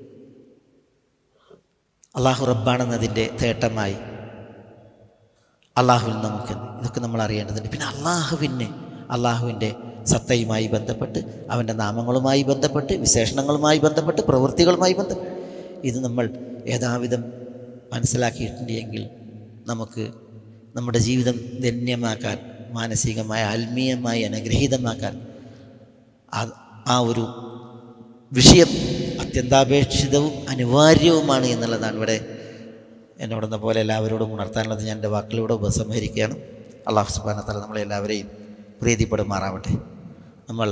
Speaker 1: അള്ളാഹു റബ്ബാണെന്നതിൻ്റെ തേട്ടമായി അള്ളാഹുവിൽ നമുക്കെന്ത് ഇതൊക്കെ നമ്മൾ അറിയേണ്ടതുണ്ട് പിന്നെ അള്ളാഹുവിനെ അള്ളാഹുവിൻ്റെ സത്തയുമായി ബന്ധപ്പെട്ട് അവൻ്റെ നാമങ്ങളുമായി ബന്ധപ്പെട്ട് വിശേഷണങ്ങളുമായി ബന്ധപ്പെട്ട് പ്രവൃത്തികളുമായി ബന്ധപ്പെട്ട് ഇത് നമ്മൾ യഥാവിധം മനസ്സിലാക്കിയിട്ടുണ്ടെങ്കിൽ നമുക്ക് നമ്മുടെ ജീവിതം ധന്യമാക്കാൻ മാനസികമായി ആത്മീയമായി അനുഗ്രഹീതമാക്കാൻ ആ- ആ ഒരു വിഷയം അത്യന്താപേക്ഷിതവും അനിവാര്യവുമാണ് എന്നുള്ളതാണ് ഇവിടെ എന്നോടെന്ന പോലെ എല്ലാവരോടും ഉണർത്താനുള്ളത് ഞാൻ എൻ്റെ വാക്കിലൂടെ ഉപസംഹരിക്കുകയാണ് അള്ളാഹു സുബാന തല നമ്മളെല്ലാവരെയും പ്രീതിപ്പെടുമാറാവട്ടെ നമ്മൾ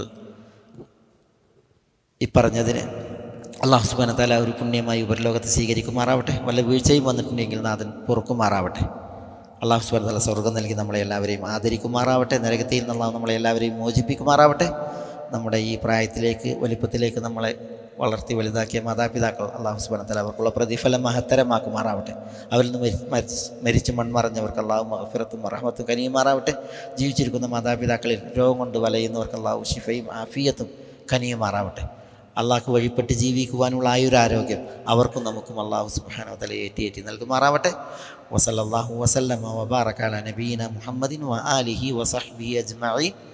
Speaker 1: ഈ പറഞ്ഞതിന് അള്ളാഹു സുബാന തല ഒരു പുണ്യമായി ഉപരിലോകത്ത് സ്വീകരിക്കുമാറാവട്ടെ വല്ല വീഴ്ചയും വന്നിട്ടുണ്ടെങ്കിൽ നാഥൻ പൊറുക്കുമാറാവട്ടെ അള്ളാഹു സുബാന തല സ്വർഗം നൽകി നമ്മളെ എല്ലാവരെയും ആദരിക്കുമാറാവട്ടെ നരകത്തിൽ നിന്ന് അള്ളാഹു നമ്മളെ എല്ലാവരെയും മോചിപ്പിക്കുമാറാവട്ടെ നമ്മുടെ ഈ പ്രായത്തിലേക്ക് വലിപ്പത്തിലേക്ക് നമ്മളെ വളർത്തി വലുതാക്കിയ മാതാപിതാക്കൾ അള്ളാഹു സുബാന തല അവർക്കുള്ള പ്രതിഫലം മഹത്തരമാക്കുമാറാവട്ടെ അവരിൽ നിന്ന് മരി- മരിച്ച് മരിച്ച് മൺമറഞ്ഞവർക്ക് അള്ളാഹു മഹഫിറത്തും റഹ്മത്തും കനിയുമാറാവട്ടെ ജീവിച്ചിരിക്കുന്ന മാതാപിതാക്കളിൽ രോഗം കൊണ്ട് വലയുന്നവർക്ക് അള്ളാഹു ഷിഫയും ആഫിയത്തും കനിയുമാറാവട്ടെ അള്ളാഹ്ക്ക് വഴിപ്പെട്ട് ജീവിക്കുവാനുള്ള ആയുരാരോഗ്യം അവർക്കും നമുക്കും അള്ളാഹു സുബാനോ തല ഏറ്റി ഏറ്റി നൽകുമാറാവട്ടെ വസല്ലാഹു വസല്ലമ വബാറക്കാല നബീന മുഹമ്മദിൻ വ ആലിഹി വസഹ്ബി അജ്മഈൻ